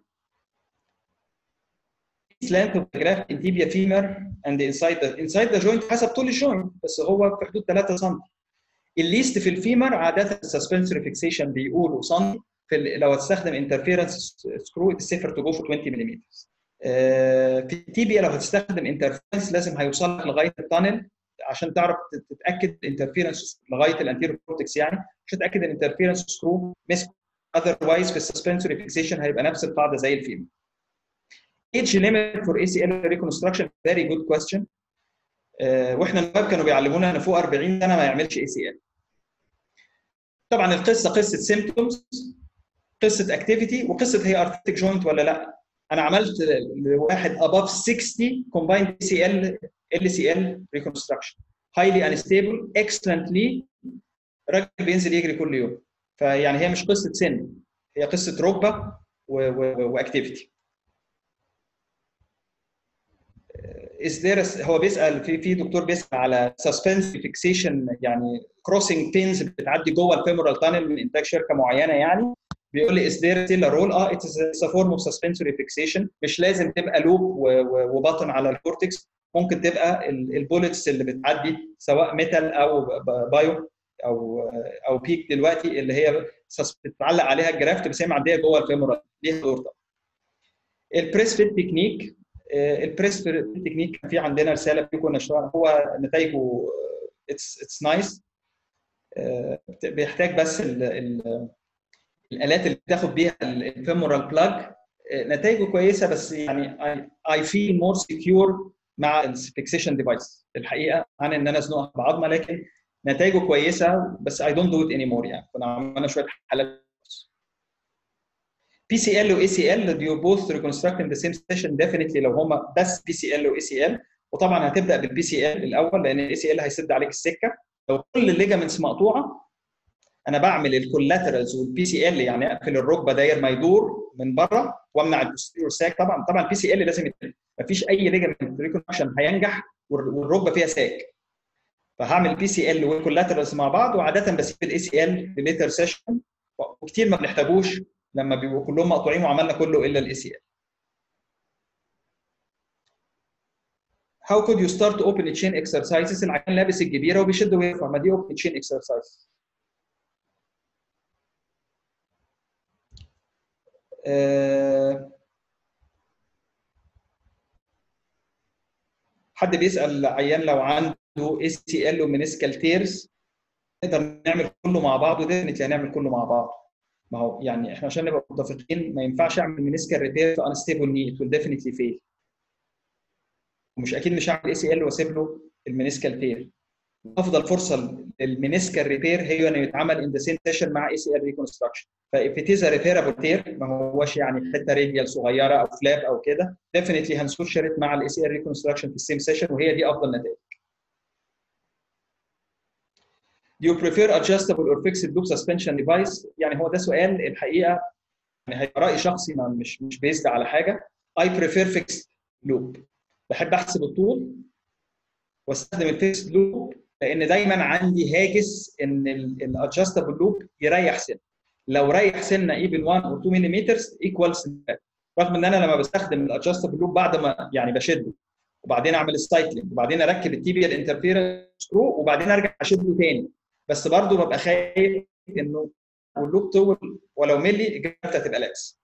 slant of the graft in tibia femur and inside the inside the joint حسب طول الجوينت بس هو في حدود 3 سم الليست في الفيمر عاده السسبنسوري فيكسيشن بيقولوا سم في ال- لو هتستخدم انترفيرنس سكرو السيفر تو جو في 20 ملم في التيبيا لو هتستخدم انترفيرنس لازم هيوصل لك لغايه التانل عشان تعرف تت- تتاكد الانترفيرنس لغايه الانتيرو كورتكس يعني عشان تتاكد ان الانترفيرنس سكرو مسك اذروايز في السسبنسوري فيكسيشن هيبقى نفس القاعده زي الفيمر age limit for ACL reconstruction very good question آه، واحنا النواب كانوا بيعلمونا ان فوق 40 سنه ما يعملش ACL طبعا القصه قصه سيمبتومز قصه اكتيفيتي وقصه هي ارتيك جوينت ولا لا انا عملت لواحد above 60 combined ACL LCL reconstruction highly unstable excellently راجل بينزل يجري كل يوم فيعني هي مش قصه سن هي قصه ركبه واكتيفيتي is there a, هو بيسال في في دكتور بيسال على suspensory fixation يعني crossing pins بتعدي جوه الفيمورال تانل من انتاج شركه معينه يعني بيقول لي is there still a role اه it is a, it's a form of suspensory fixation مش لازم تبقى لوب وبطن على الكورتكس ممكن تبقى البوليتس اللي بتعدي سواء ميتال او ب- بايو او او بيك دلوقتي اللي هي sus- بتتعلق عليها الجرافت بس هي معديه جوه الفيمورال ليها دور طبعا البريس فيت تكنيك البريس فيت تكنيك كان في عندنا رساله فيه كنا اشتغلنا هو نتائجه اتس اتس نايس بيحتاج بس ال ال الالات اللي بتاخد بيها الفيمورال بلاج نتائجه كويسه بس يعني اي فيل مور سكيور مع الفيكسيشن ديفايس الحقيقه عن ان انا ازنقها بعظمه لكن نتائجه كويسه بس اي دونت دو ات اني مور يعني كنا عملنا شويه حالات بي سي ال واي سي ال يو بوث ريكونستراكت ان ذا سيم سيشن ديفينتلي لو هما بس بي سي ال واي سي ال وطبعا هتبدا بالبي سي ال الاول لان الاي سي ال هيسد عليك السكه لو كل الليجامنتس مقطوعه انا بعمل الكولاترالز والبي سي ال يعني اقفل الركبه داير ما يدور من بره وامنع البوستيريور ساك طبعا طبعا البي سي ال لازم يتم مفيش اي ليجامنت ريكونكشن هينجح والركبه فيها ساك فهعمل بي سي ال والكولاترالز مع بعض وعاده بسيب الاي سي ال في ليتر سيشن وكتير ما بنحتاجوش لما بيبقوا كلهم مقطوعين وعملنا كله الا الاي سي ال How could you start open chain exercises العيان لابس الجبيره وبيشد ويرفع ما دي open chain exercise آه، حد بيسال عيان لو عنده اي سي ال ومينيسكال تيرز نقدر نعمل كله مع بعض وديفنتلي هنعمل كله مع بعض ما هو يعني احنا عشان نبقى متفقين ما ينفعش اعمل مينيسكال ريبير في انستيبل ني ات ويل ديفنتلي فيل ومش اكيد مش هعمل اي سي ال واسيب له المينيسكال تير افضل فرصه للمينيسكال ريبير هي انه يتعمل ان ذا سيم سيشن مع اي سي ال ريكونستراكشن فاف ات از ريبيرابل تير ما هوش يعني حته راديال صغيره او فلاب او كده ديفنتلي هنسور شريط مع الاي سي ال ريكونستراكشن في السيم سيشن وهي دي افضل نتائج Do you prefer adjustable or fixed loop suspension device؟ يعني هو ده سؤال الحقيقه يعني هيبقى راي شخصي ما مش مش بيزد على حاجه I prefer fixed loop بحب احسب الطول واستخدم الفيكس لوب لان دايما عندي هاجس ان الادجستبل لوب يريح سنه لو ريح سنه ايفن 1 او 2 ملم ايكوالز رغم ان انا لما بستخدم الادجستبل لوب بعد ما يعني بشده وبعدين اعمل السايكلينج وبعدين اركب التيبيال انترفيرنس سكرو وبعدين ارجع اشده تاني بس برضه ببقى خايف انه واللوب طول ولو ملي الجرافت هتبقى لاكس.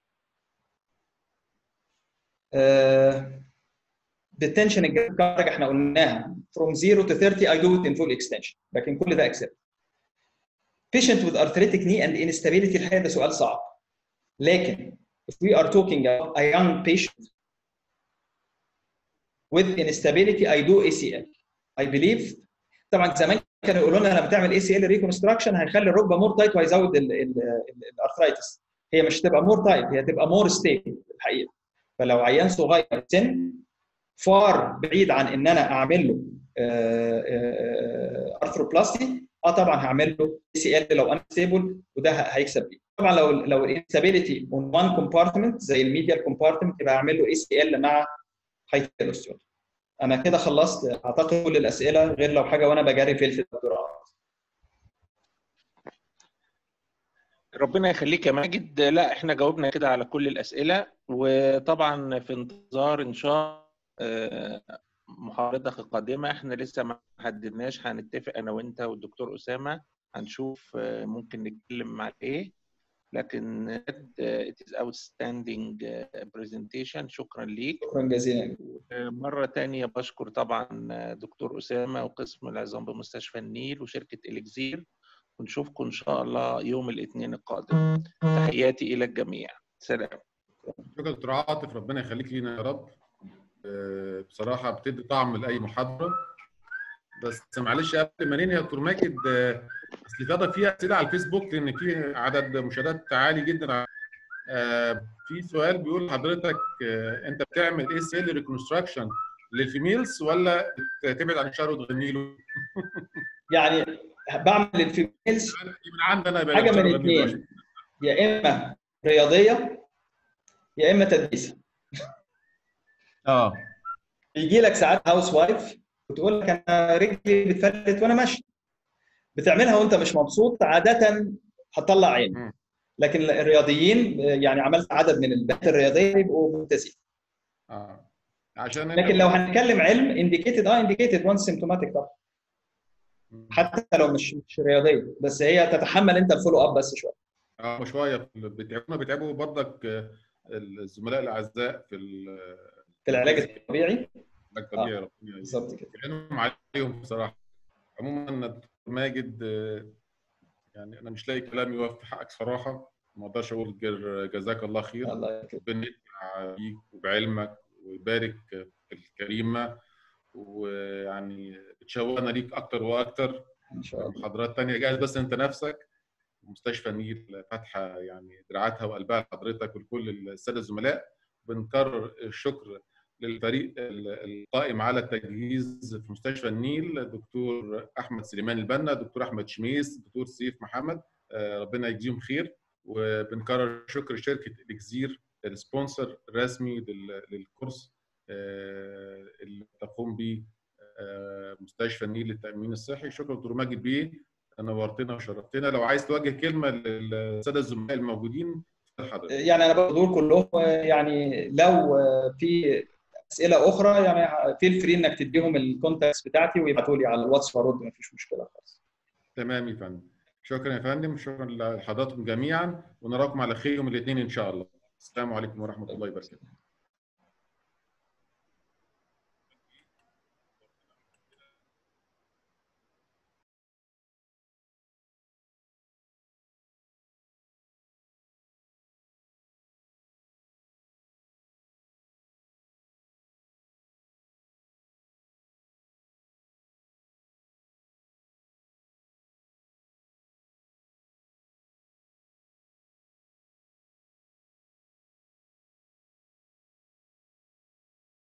آه بالتنشن الجرافت احنا قلناها from 0 to 30 I do it in full extension لكن كل ده accept. patient with arthritic knee and instability الحقيقه ده سؤال صعب لكن if we are talking about a young patient with instability I do ACL I believe طبعا زمان كانوا يقولوا لنا لما تعمل ACL reconstruction هيخلي الركبه مور تايت وهيزود الارثرايتس هي مش تبقى مور تايت هي تبقى مور ستيبل الحقيقه فلو عيان صغير سن فار بعيد عن ان انا اعمل له ارثروبلاستي اه طبعا هعمل له اي سي ال لو انا ستيبل وده هيكسب لي طبعا لو لو الانستابيليتي اون وان كومبارتمنت زي الميديال كومبارتمنت يبقى اعمل له اي سي ال مع هايتيلوستيون انا كده خلصت اعتقد كل الاسئله غير لو حاجه وانا بجري في الدكتوراه ربنا يخليك يا ماجد لا احنا جاوبنا كده على كل الاسئله وطبعا في انتظار ان شاء الله محاضرتك القادمه احنا لسه ما حددناش هنتفق انا وانت والدكتور اسامه هنشوف ممكن نتكلم مع ايه لكن it is outstanding presentation شكرا ليك شكرا جزيلا مرة تانية بشكر طبعا دكتور أسامة وقسم العظام بمستشفى النيل وشركة إليكزير ونشوفكم إن شاء الله يوم الاثنين القادم تحياتي إلى الجميع سلام شكرا دكتور عاطف ربنا يخليك لينا يا رب بصراحة بتدي طعم لأي محاضرة بس معلش قبل ما ننهي يا دكتور ماجد اصل فاضل فيها اسئله على الفيسبوك لان في عدد مشاهدات عالي جدا في سؤال بيقول حضرتك انت بتعمل اي سي ال ريكونستراكشن للفيميلز ولا تبعد عن الشهر وتغني له؟ يعني بعمل للفيميلز من عندنا حاجه من الاثنين يا اما رياضيه يا اما تدريس اه يجي لك ساعات هاوس وايف وتقول لك انا رجلي بتفلت وانا ماشي بتعملها وانت مش مبسوط عاده هتطلع عين لكن الرياضيين يعني عملت عدد من البنات الرياضيه يبقوا ممتازين اه عشان لكن لو هنتكلم علم انديكيتد اه انديكيتد وان سيمتوماتيك طبعا حتى لو مش مش رياضيه بس هي تتحمل انت الفولو اب بس شويه اه شويه بيتعبوا بيتعبوا برضك الزملاء الاعزاء في في العلاج الطبيعي العلاج الطبيعي آه. بالظبط كده يعينهم عليهم بصراحه عموما دكتور ماجد يعني انا مش لاقي كلام يوفي حقك صراحه ما اقدرش اقول غير جزاك الله خير الله يكرمك ربنا ينفع بيك وبعلمك ويبارك في الكريمه ويعني بتشوقنا ليك اكتر واكتر ان شاء الله محاضرات تانية جاهز بس انت نفسك مستشفى النيل فاتحه يعني دراعاتها وقلبها لحضرتك ولكل الساده الزملاء بنكرر الشكر للفريق القائم على التجهيز في مستشفى النيل دكتور احمد سليمان البنا دكتور احمد شميس دكتور سيف محمد ربنا يجزيهم خير وبنكرر شكر شركه الاكزير السبونسر الرسمي للكورس اللي تقوم به مستشفى النيل للتامين الصحي شكرا دكتور ماجد بيه نورتنا وشرفتنا لو عايز توجه كلمه للساده الزملاء الموجودين حضرتك يعني انا بقول كلهم يعني لو في اسئله اخرى يعني فيل فري انك تديهم الكونتاكتس بتاعتي ويبعتوا لي على الواتس وارد مفيش مشكله خالص تمام يا فندم شكرا يا فندم شكرا لحضراتكم جميعا ونراكم على خير يوم الاثنين ان شاء الله السلام عليكم ورحمه الله وبركاته